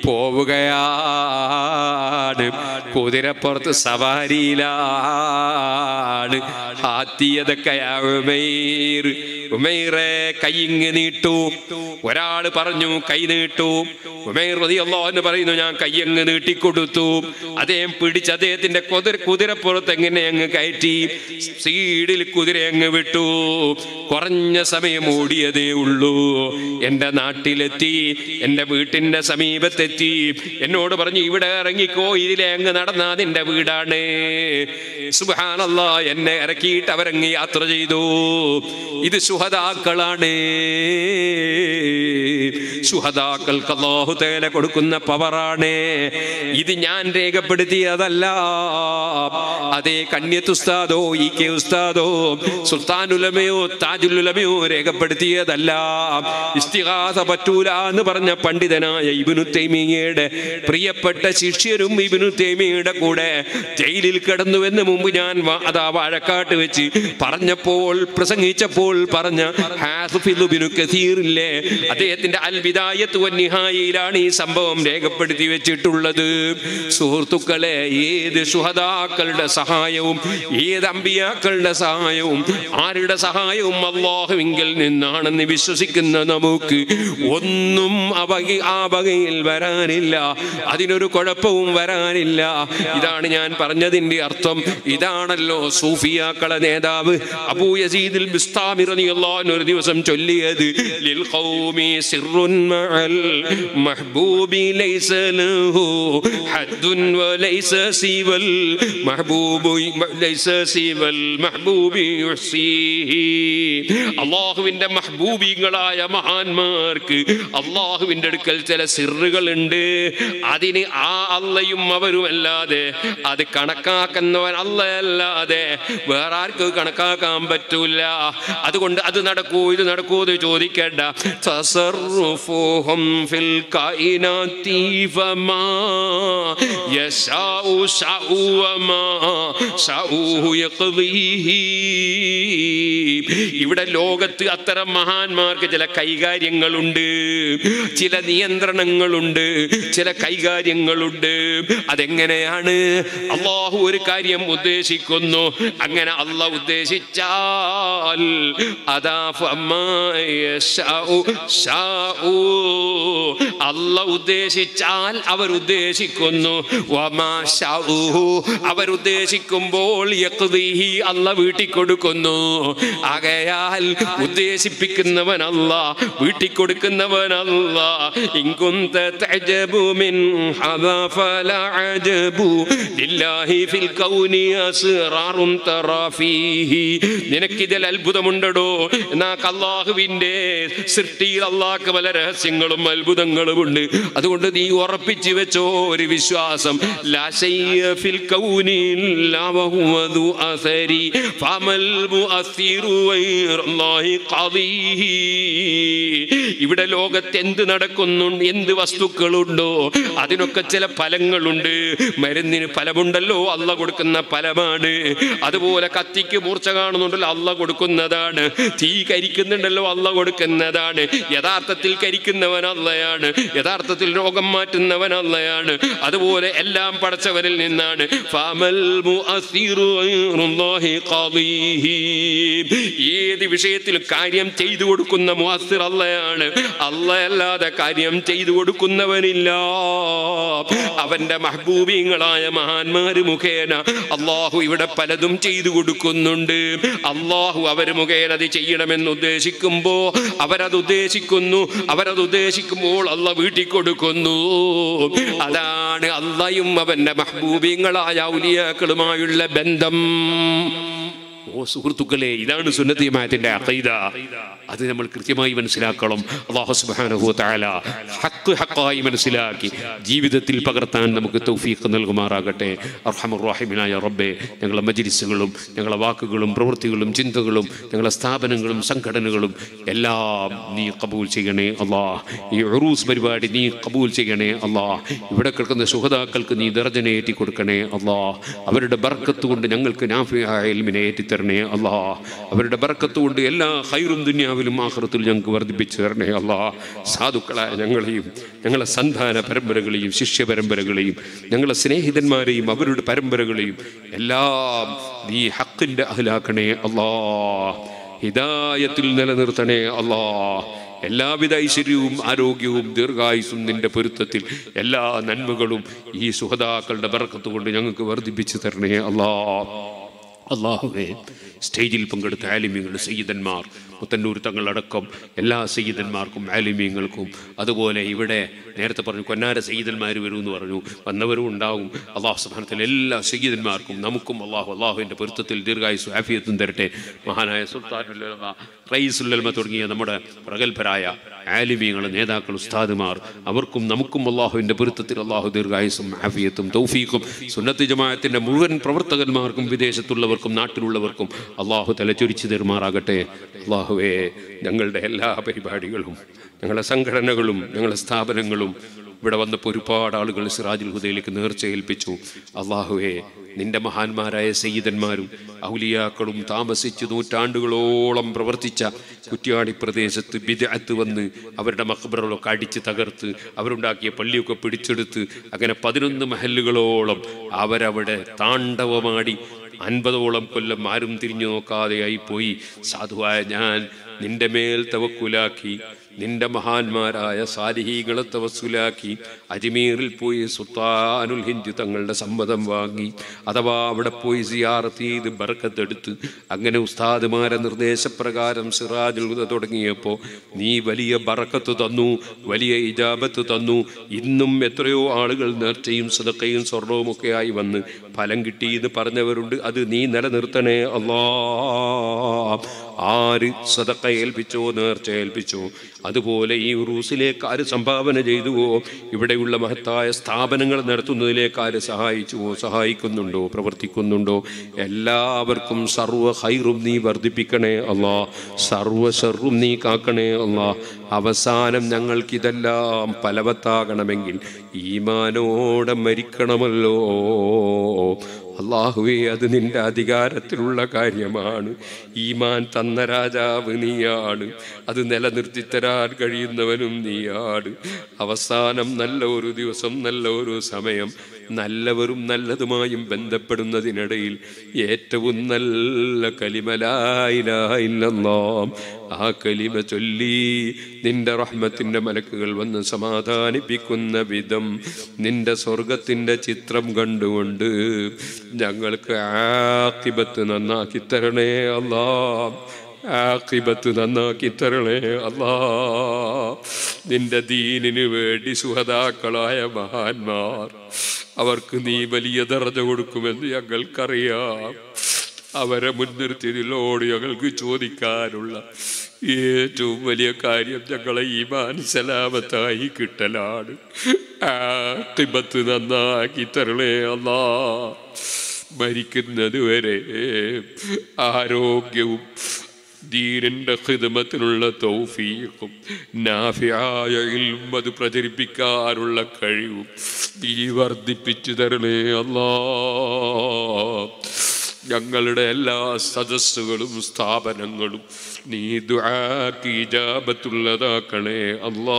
പോവുകയാണ് കുതിരപ്പുറത്ത് സവാരിയിലാണ് ഹാത്തിയതൊക്കെ ഉമൈർ ഉമൈറെ കൈയിങ് നീട്ടു ഒരാള് പറഞ്ഞു കൈ നീട്ടു ഉമൈർ റളിയല്ലാഹു എന്ന് പറയുന്നു ഞാൻ കയ്യങ്ങ് നീട്ടിക്കൊടുത്തു അദ്ദേഹം പിടിച്ച് അദ്ദേഹത്തിന്റെ കുതിര കുതിരപ്പുറത്ത് എങ്ങനെ അങ്ങ് കയറ്റി സീഡിൽ കുതിര അങ്ങ് വിട്ടു കുറഞ്ഞ സമയം ഓടിയതേ ഉള്ളൂ എൻ്റെ നാട്ടിലെത്തി എൻ്റെ വീട്ടിൻ്റെ സമീപത്തെത്തി എന്നോട് പറഞ്ഞു ഇവിടെ ഇറങ്ങിക്കോ ഇതിലെ അങ്ങ് നടന്ന നിന്റെ വീടാണ് സുബാനല്ല എന്നെ ഇറക്കിയിട്ട് അവരങ്ങ് യാത്ര ചെയ്തു ഇത് സുഹതാക്കളാണ് സുഹതാക്കൾക്ക് അല്ലാഹു തേല കൊടുക്കുന്ന പവറാണ് ഇത് ഞാൻ രേഖപ്പെടുത്തിയതല്ല അതേ കണ്യത്തുസ്താദോ ഇ കെ ഉസ്താദോ സുൽത്താനുലമയോ താജുലുലമയോ രേഖപ്പെടുത്തിയതല്ല ഇസ്തിഹാസ പറ്റൂല എന്ന് പറഞ്ഞ പണ്ഡിതനായ ഇബിനു തൈമിയയുടെ പ്രിയപ്പെട്ട ശിഷ്യരും ഇബിനു തൈമിയയുടെ കൂടെ ജയിലിൽ കിടന്നുവെന്ന് മുമ്പ് ഞാൻ വാ- അതാ വാഴക്കാട്ട് വെച്ച് പറഞ്ഞപ്പോൾ പ്രസംഗിച്ചപ്പോൾ പറഞ്ഞ ഹാഫിദ് ബിനു കസീറില്ലേ അദ്ദേഹത്തിന്റെ അൽ വിദായത്ത് വന്നിഹായിലാണ് ഈ സംഭവം രേഖപ്പെടുത്തി വെച്ചിട്ടുള്ളത് സുഹൃത്തുക്കളെ ഏത് സുഹദാക്കളുടെ സഹായവും ഏത് അമ്പിയാക്കളുടെ സഹായവും ആരുടെ സഹായവും അള്ളാഹുവിങ്കിൽ നിന്നാണെന്ന് വിശ്വസിക്കുന്ന നമുക്ക് ഒന്നും അവകി ആ വകയിൽ വരാനില്ല അതിനൊരു കുഴപ്പവും വരാനില്ല ഇതാണ് ഞാൻ പറഞ്ഞതിന്റെ അർത്ഥം ഇതാണല്ലോ സൂഫിയാക്കളെ നേതാവ് അബൂ യസീദിൽ ബിസ്താമി റളിയല്ലാഹു അൻഹു ഒരു ദിവസം ചൊല്ലിയത് ലിൽ ഖൗമി സിർറുൻ മഅൽ മഹ്ബൂബി ലൈസ ലഹു ഹദ്ദുൻ വലൈസ സിവൽ മഹ്ബൂബു ലൈസ സിവൽ മഹ്ബൂബി യുഹ്സീഹി അള്ളാഹുവിന്റെ മഹ്ബൂബികളായ മഹാന്മാർക്ക് അള്ളാഹുവിന്റെ അടുക്കൽ ചില സിറുകളുണ്ട് അതിന് ആ അള്ളയും അവരും അല്ലാതെ അത് കണക്കാക്കുന്നവൻ അല്ലയല്ലാതെ വേറെ ആർക്ക് കണക്കാക്കാൻ പറ്റൂല അതുകൊണ്ട് അത് നടക്കൂ ഇത് നടക്കൂ എന്ന് ചോദിക്കേണ്ട തസറുഫുഹും ഫിൽ കായിനാത്തി ഫമാ യശാഉ ശാഉ വമാ ശാഉഹു യഖ്ദീഹി ഇവിടെ ലോകത്ത് അത്തരം മഹാന്മാർക്ക് ചില കൈകാര്യങ്ങളുണ്ട് ചില നിയന്ത്രണങ്ങളുണ്ട് ചില കൈകാര്യങ്ങളുണ്ട് അതെങ്ങനെയാണ് അള്ളാഹു ഒരു കാര്യം ഉദ്ദേശിക്കുന്നു അങ്ങനെ അല്ല ഉദ്ദേശിച്ചാൽ അതാ ഫമാ യശാഉ ശാഉ. അല്ല ഉദ്ദേശിച്ചാൽ അവർ ഉദ്ദേശിക്കുന്നു വമാ ശാഉ. അവർ ഉദ്ദേശിക്കുമ്പോൾ യഖ്ദീഹി അല്ല വീട്ടിൽ കൊടുക്കുന്നു ആകയാൽ ഉദ്ദേശിപ്പിക്കുന്നവനല്ല വീട്ടിൽ കൊടുക്കുന്നവനല്ല ഇങ്കുന്ത തഅജബു മിൻ ഹദാ ഫലാ അജബു ലില്ലാഹി ഫിൽ കൗനി അസ്റാറുൻ തറാ ഫീഹി നിനക്കിതിൽ അത്ഭുതമുണ്ടടോ എന്നാ അള്ളാഹുവിന്റെ സൃഷ്ടിയിൽ അള്ളാഹ്ക്ക് പല രഹസ്യങ്ങളും അത്ഭുതങ്ങളും ഉണ്ട് അതുകൊണ്ട് നീ ഉറപ്പിച്ചു വെച്ചോ ഒരു വിശ്വാസം ലാ ശയ്യ ഫിൽ കൗനി ഇല്ലാ വഹുവ ദു അസരി ഫമൽ മുഅസ്സിറു ഗൈറല്ലാഹി ഖദീഹി ഇവിടെ ലോകത്ത് എന്ത് നടക്കുന്നു എന്ത് വസ്തുക്കളുണ്ടോ അതിനൊക്കെ ചില ഫലങ്ങളുണ്ട് മരുന്നിന് ഫലമുണ്ടല്ലോ അല്ല കൊടുക്കുന്ന ഫലമാണ് അതുപോലെ കത്തിക്ക് മൂർച്ച കാണുന്നുണ്ടല്ലോ അല്ല കൊടുക്കുന്നതാണ് തീ കരിക്കുന്നുണ്ടല്ലോ അല്ല കൊടുക്കുന്നതാണ് യഥാർത്ഥത്തിൽ കരിക്കുന്നവൻ അല്ലയാണ് യഥാർത്ഥത്തിൽ രോഗം മാറ്റുന്നവൻ അല്ലയാണ് അതുപോലെ എല്ലാം പടച്ചവനിൽ നിന്നാണ് ഫമൽ മുഅസ്സിറു ഗൈറുല്ലാഹി ഖദീഹി ഏത് വിഷയത്തിലും കാര്യം ചെയ്തു കൊടുക്കുന്ന മുഅസ്സിർ അല്ലയാണ് അല്ലയല്ലാതെ കാര്യം ചെയ്തു കൊടുക്കുന്നവനില്ല അവന്റെ മഹബൂബീങ്ങളായ മഹാന്മാര് മുഖേന അള്ളാഹു ഇവിടെ പലതും ചെയ്തു കൊടുക്കുന്നുണ്ട് അള്ളാഹു അവർ മുഖേന അത് ചെയ്യണമെന്ന് ഉദ്ദേശിക്കുമ്പോ അവരത് ഉദ്ദേശിക്കുന്നു അവരത് ഉദ്ദേശിക്കുമ്പോൾ അല്ല വീട്ടിൽ കൊടുക്കുന്നു അതാണ് അള്ളയും അവന്റെ മഹബൂബീങ്ങളായ ഔലിയാക്കളുമായുള്ള ബന്ധം ഓ സുഹൃത്തുക്കളെ ഇതാണ് സുന്നത്തിയമായത്തിന്റെ അഖീദ അത് നമ്മൾ കൃത്യമായി മനസ്സിലാക്കണം അള്ളാഹു സുബ്ഹാനഹു തആല ഹക്ക് ഹക്കായി മനസ്സിലാക്കി ജീവിതത്തിൽ പകർത്താൻ നമുക്ക് തൗഫീഖ് നൽകുമാറാകട്ടെ അർഹമർ റഹീമിനായ റബ്ബേ ഞങ്ങളെ മജ്ലിസുകളും ഞങ്ങളെ വാക്കുകളും പ്രവൃത്തികളും ചിന്തകളും ഞങ്ങളെ സ്ഥാപനങ്ങളും സംഘടനകളും എല്ലാം നീ കബൂൽ ചെയ്യണേ അല്ലാ ഈ ഉറൂസ് പരിപാടി നീ കബൂൽ ചെയ്യണേ അല്ലാ ഇവിടെ കിടക്കുന്ന സുഹതാക്കൾക്ക് നീ ദർജന ഏറ്റി കൊടുക്കണേ അല്ലാ അവരുടെ ബർക്കത്ത് കൊണ്ട് ഞങ്ങൾക്ക് നാഫിയായ ഇൽമിനെ ഏറ്റിത്തരണേ അല്ലാ അവരുടെ ബർക്കത്ത് കൊണ്ട് എല്ലാ ഹൈറും ദുന്യാവിലും ആഹ്റത്തിലും ഞങ്ങൾക്ക് വർദ്ധിപ്പിച്ചു തരണേ അല്ലാ സാധുക്കളായ ഞങ്ങളെയും ഞങ്ങളെ സന്താന പരമ്പരകളെയും ശിഷ്യ പരമ്പരകളെയും ഞങ്ങളെ സ്നേഹിതന്മാരെയും അവരുടെ പരമ്പരകളെയും എല്ലാം നീ ഹക്കിൻ്റെ അഹലാക്കണേ അല്ലാ ഹിദായത്തിൽ നിലനിർത്തണേ അല്ലാ എല്ലാവിധ ഐശ്വര്യവും ആരോഗ്യവും ദീർഘായുസും നിന്റെ പൊരുത്തത്തിൽ എല്ലാ നന്മകളും ഈ സുഹതാക്കളുടെ ബർക്കത്ത് കൊണ്ട് ഞങ്ങൾക്ക് വർദ്ധിപ്പിച്ചു തരണേ അല്ലാ അള്ളാഹുവേ സ്റ്റേജിൽ പങ്കെടുത്ത ആലിമ്യങ്ങൾ സയ്യിദന്മാർ പുത്തന്നൂർ തങ്ങളടക്കം എല്ലാ സയ്യിദന്മാർക്കും ആലിമ്യങ്ങൾക്കും അതുപോലെ ഇവിടെ നേരത്തെ പറഞ്ഞു കൊന്നാര സയ്യിദന്മാർ വരുമെന്ന് പറഞ്ഞു വന്നവരും ഉണ്ടാവും അള്ളാഹു സുബാനത്തിൽ എല്ലാ സയ്യിദന്മാർക്കും നമുക്കും അള്ളാഹു അള്ളാഹുവിൻ്റെ പൊരുത്തത്തിൽ ദീർഘായുസ് ആഫിയത്തും തരട്ടെ മഹാനായ സുൽത്താനുല്ലമ റയീസുല്ലമ തുടങ്ങിയ നമ്മുടെ പ്രഗത്ഭരായ ആലിമീങ്ങൾ നേതാക്കൾ ഉസ്താദുമാർ അവർക്കും നമുക്കും അള്ളാഹുവിൻ്റെ പൊരുത്തത്തിൽ അള്ളാഹു ദീർഘായുസും ആഫിയത്തും തൗഫീഖും സുന്നത്ത് ജമാഅത്തിൻ്റെ മുഴുവൻ പ്രവർത്തകന്മാർക്കും വിദേശത്തുള്ളവർക്കും നാട്ടിലുള്ളവർക്കും അള്ളാഹു തലച്ചൊരിച്ചു തരുമാറാകട്ടെ അള്ളാഹുവേ ഞങ്ങളുടെ എല്ലാ പരിപാടികളും ഞങ്ങളുടെ സംഘടനകളും ഞങ്ങളുടെ സ്ഥാപനങ്ങളും ഇവിടെ വന്നപ്പോൾ ഒരുപാട് ആളുകൾ സിറാജുൽ ഹുദയിലേക്ക് നേർച്ച ഏൽപ്പിച്ചു അള്ളാഹുവേ നിന്റെ മഹാന്മാരായ സയ്യിദന്മാരും ഔലിയാക്കളും താമസിച്ച് നൂറ്റാണ്ടുകളോളം പ്രവർത്തിച്ച കുറ്റ്യാടി പ്രദേശത്ത് ബിദഅത്ത് വന്ന് അവരുടെ മക്ബറുകളൊക്കെ അടിച്ച് തകർത്ത് അവരുണ്ടാക്കിയ പള്ളിയൊക്കെ പിടിച്ചെടുത്ത് അങ്ങനെ പതിനൊന്ന് മഹല്ലുകളോളം അവരവിടെ താണ്ഡവമാടി അൻപതോളം കൊല്ലം ആരും തിരിഞ്ഞു നോക്കാതെയായി പോയി സാധുവായ ഞാൻ നിന്റെ മേൽ തവക്കുലാക്കി നിന്റെ മഹാന്മാരായ സാലിഹീകളെ തവസ്സുലാക്കി അജ്മീറിൽ പോയി സുൽത്താനുൽ ഹിന്ദ് തങ്ങളുടെ സമ്മതം വാങ്ങി അഥവാ അവിടെ പോയി സിയാറത്ത് ചെയ്ത് ബർക്കത്തെടുത്ത് അങ്ങനെ ഉസ്താദുമാരെ നിർദ്ദേശപ്രകാരം സിറാജുൽ ഹുദ തുടങ്ങിയപ്പോൾ നീ വലിയ ബറക്കത്ത് തന്നു വലിയ ഇജാബത്ത് തന്നു ഇന്നും എത്രയോ ആളുകൾ നേർച്ചയും സദക്കയും സ്വർണവും ഒക്കെ ആയി വന്ന് ഫലം കിട്ടി എന്ന് പറഞ്ഞവരുണ്ട് അത് നീ നിലനിർത്തണേ അല്ലാ ആര് സദക്ക ഏൽപ്പിച്ചോ നേർച്ച ഏൽപ്പിച്ചോ അതുപോലെ ഈ ഉറൂസിലേക്ക് ആര് സംഭാവന ചെയ്തുവോ ഇവിടെയുള്ള മഹത്തായ സ്ഥാപനങ്ങൾ നടത്തുന്നതിലേക്ക് ആര് സഹായിച്ചുവോ സഹായിക്കുന്നുണ്ടോ പ്രവർത്തിക്കുന്നുണ്ടോ എല്ലാവർക്കും സർവ്വ ഹൈറും നീ വർദ്ധിപ്പിക്കണേ അല്ലാ സർവ്വ ഷർറും നീ കാക്കണേ അല്ലാ അവസാനം ഞങ്ങൾക്കിതെല്ലാം ഫലവത്താകണമെങ്കിൽ ഈമാനോടെ മരിക്കണമല്ലോ അള്ളാഹുവേ അത് നിന്റെ അധികാരത്തിലുള്ള കാര്യമാണ് ഈമാൻ തന്ന രാജാവ് നീയാണ് അത് നിലനിർത്തി തരാൻ കഴിയുന്നവനും നീയാണ് അവസാനം നല്ല ഒരു ദിവസം നല്ല ഒരു സമയം നല്ലവരും നല്ലതുമായും ബന്ധപ്പെടുന്നതിനിടയിൽ ഏറ്റവും നല്ല കലിമലായില്ല ആ കലിമ ചൊല്ലി നിന്റെ റഹ്മത്തിന്റെ മലക്കുകൾ വന്ന് സമാധാനിപ്പിക്കുന്ന വിധം നിന്റെ സ്വർഗത്തിന്റെ ചിത്രം കണ്ടുകൊണ്ട് ഞങ്ങൾക്ക് ആക്കിബത്ത് നന്നാക്കി തരണേ അല്ലാ ആക്കിബത്ത് നന്നാക്കി തരണേ അല്ലാ നിന്റെ ദീനിന് വേണ്ടി സുഹതാക്കളായ മഹാന്മാർ അവർക്ക് നീ വലിയ ദർജ കൊടുക്കുമെന്ന് ഞങ്ങൾക്കറിയാം അവരെ മുൻനിർത്തിയതിലോട് ഞങ്ങൾക്ക് ചോദിക്കാനുള്ള ഏറ്റവും വലിയ കാര്യം ഞങ്ങളെ ഈമാൻ സലാമത്തായി കിട്ടലാണ് ആത്തിബത്ത് നന്നാക്കി തരണേ അല്ലാ മരിക്കുന്നത് വരെ ആരോഗ്യവും ദീനിന്റെ ഹിതമത്തിനുള്ള തൗഫീഖും നാഫിയായ ഇൽമും അത് പ്രചരിപ്പിക്കാനുള്ള കഴിവും നീ വർദ്ധിപ്പിച്ചു തരണേ അല്ലാ ഞങ്ങളുടെ എല്ലാ സദസ്സുകളും സ്ഥാപനങ്ങളും നീ ദുആക്ക് ഇജാബത്തുള്ളതാക്കണേ അല്ലാ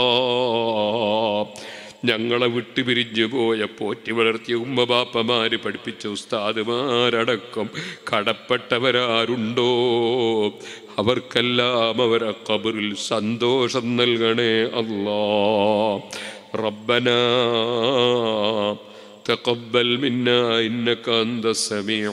ഞങ്ങളെ വിട്ടുപിരിഞ്ഞു പോയ പോറ്റി വളർത്തിയ ഉമ്മബാപ്പമാര് പഠിപ്പിച്ച ഉസ്താദുമാരടക്കം കടപ്പെട്ടവരാരുണ്ടോ അവർക്കെല്ലാം അവരെ കബറിൽ സന്തോഷം നൽകണേ അല്ലാ റബ്ബനാ تقبل منا إنك أنت السميع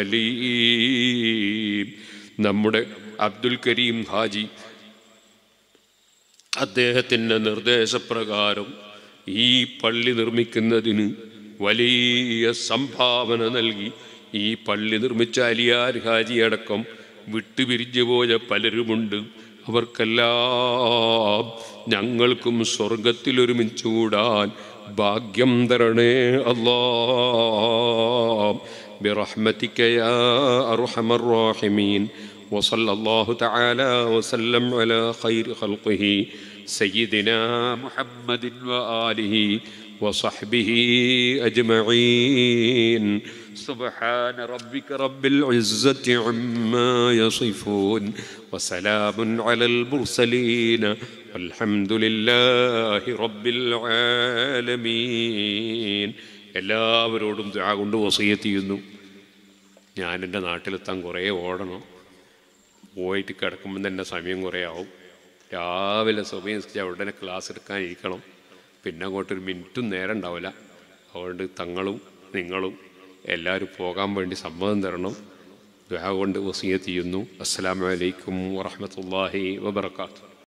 العليم നമ്മുടെ അബ്ദുൽ കരീം ഹാജി അദ്ദേഹത്തിൻ്റെ നിർദ്ദേശപ്രകാരം ഈ പള്ളി നിർമ്മിക്കുന്നതിന് വലിയ സംഭാവന നൽകി ഈ പള്ളി നിർമ്മിച്ച അലിയാർ ഹാജി അടക്കം വിട്ടുപിരിഞ്ഞു പോയ പലരുമുണ്ട് അവർക്കെല്ലാം ഞങ്ങൾക്കും സ്വർഗത്തിൽ ഒരുമിച്ചുകൂടാൻ ഭാഗ്യം തരണേ അല്ലാ برحمتك يا أرحم الراحمين وصلى الله تعالى وسلم على خير خلقه سيدنا محمد وآله وصحبه أجمعين سبحان ربك رب العزة عما يصفون وسلام على المرسلين والحمد لله رب العالمين എല്ലാവരോടും ദുആ കൊണ്ട് വസീയത്ത് ചെയ്യുന്നു ഞാൻ എൻ്റെ നാട്ടിലെത്താൻ കുറേ ഓടണം പോയിട്ട് കിടക്കുമ്പോൾ തന്നെ സമയം കുറേ ആവും രാവിലെ സമയം ഉടനെ ക്ലാസ് എടുക്കാൻ ഇരിക്കണം പിന്നെ അങ്ങോട്ടൊരു മിനിറ്റും നേരം ഉണ്ടാവില്ല അതുകൊണ്ട് തങ്ങളും നിങ്ങളും എല്ലാവരും പോകാൻ വേണ്ടി സമ്മതം തരണം ദുആ കൊണ്ട് വസീയത്ത് ചെയ്യുന്നു അസ്സലാമു അലൈക്കും വറഹ്മത്തുള്ളാഹി വബർക്കാത്തു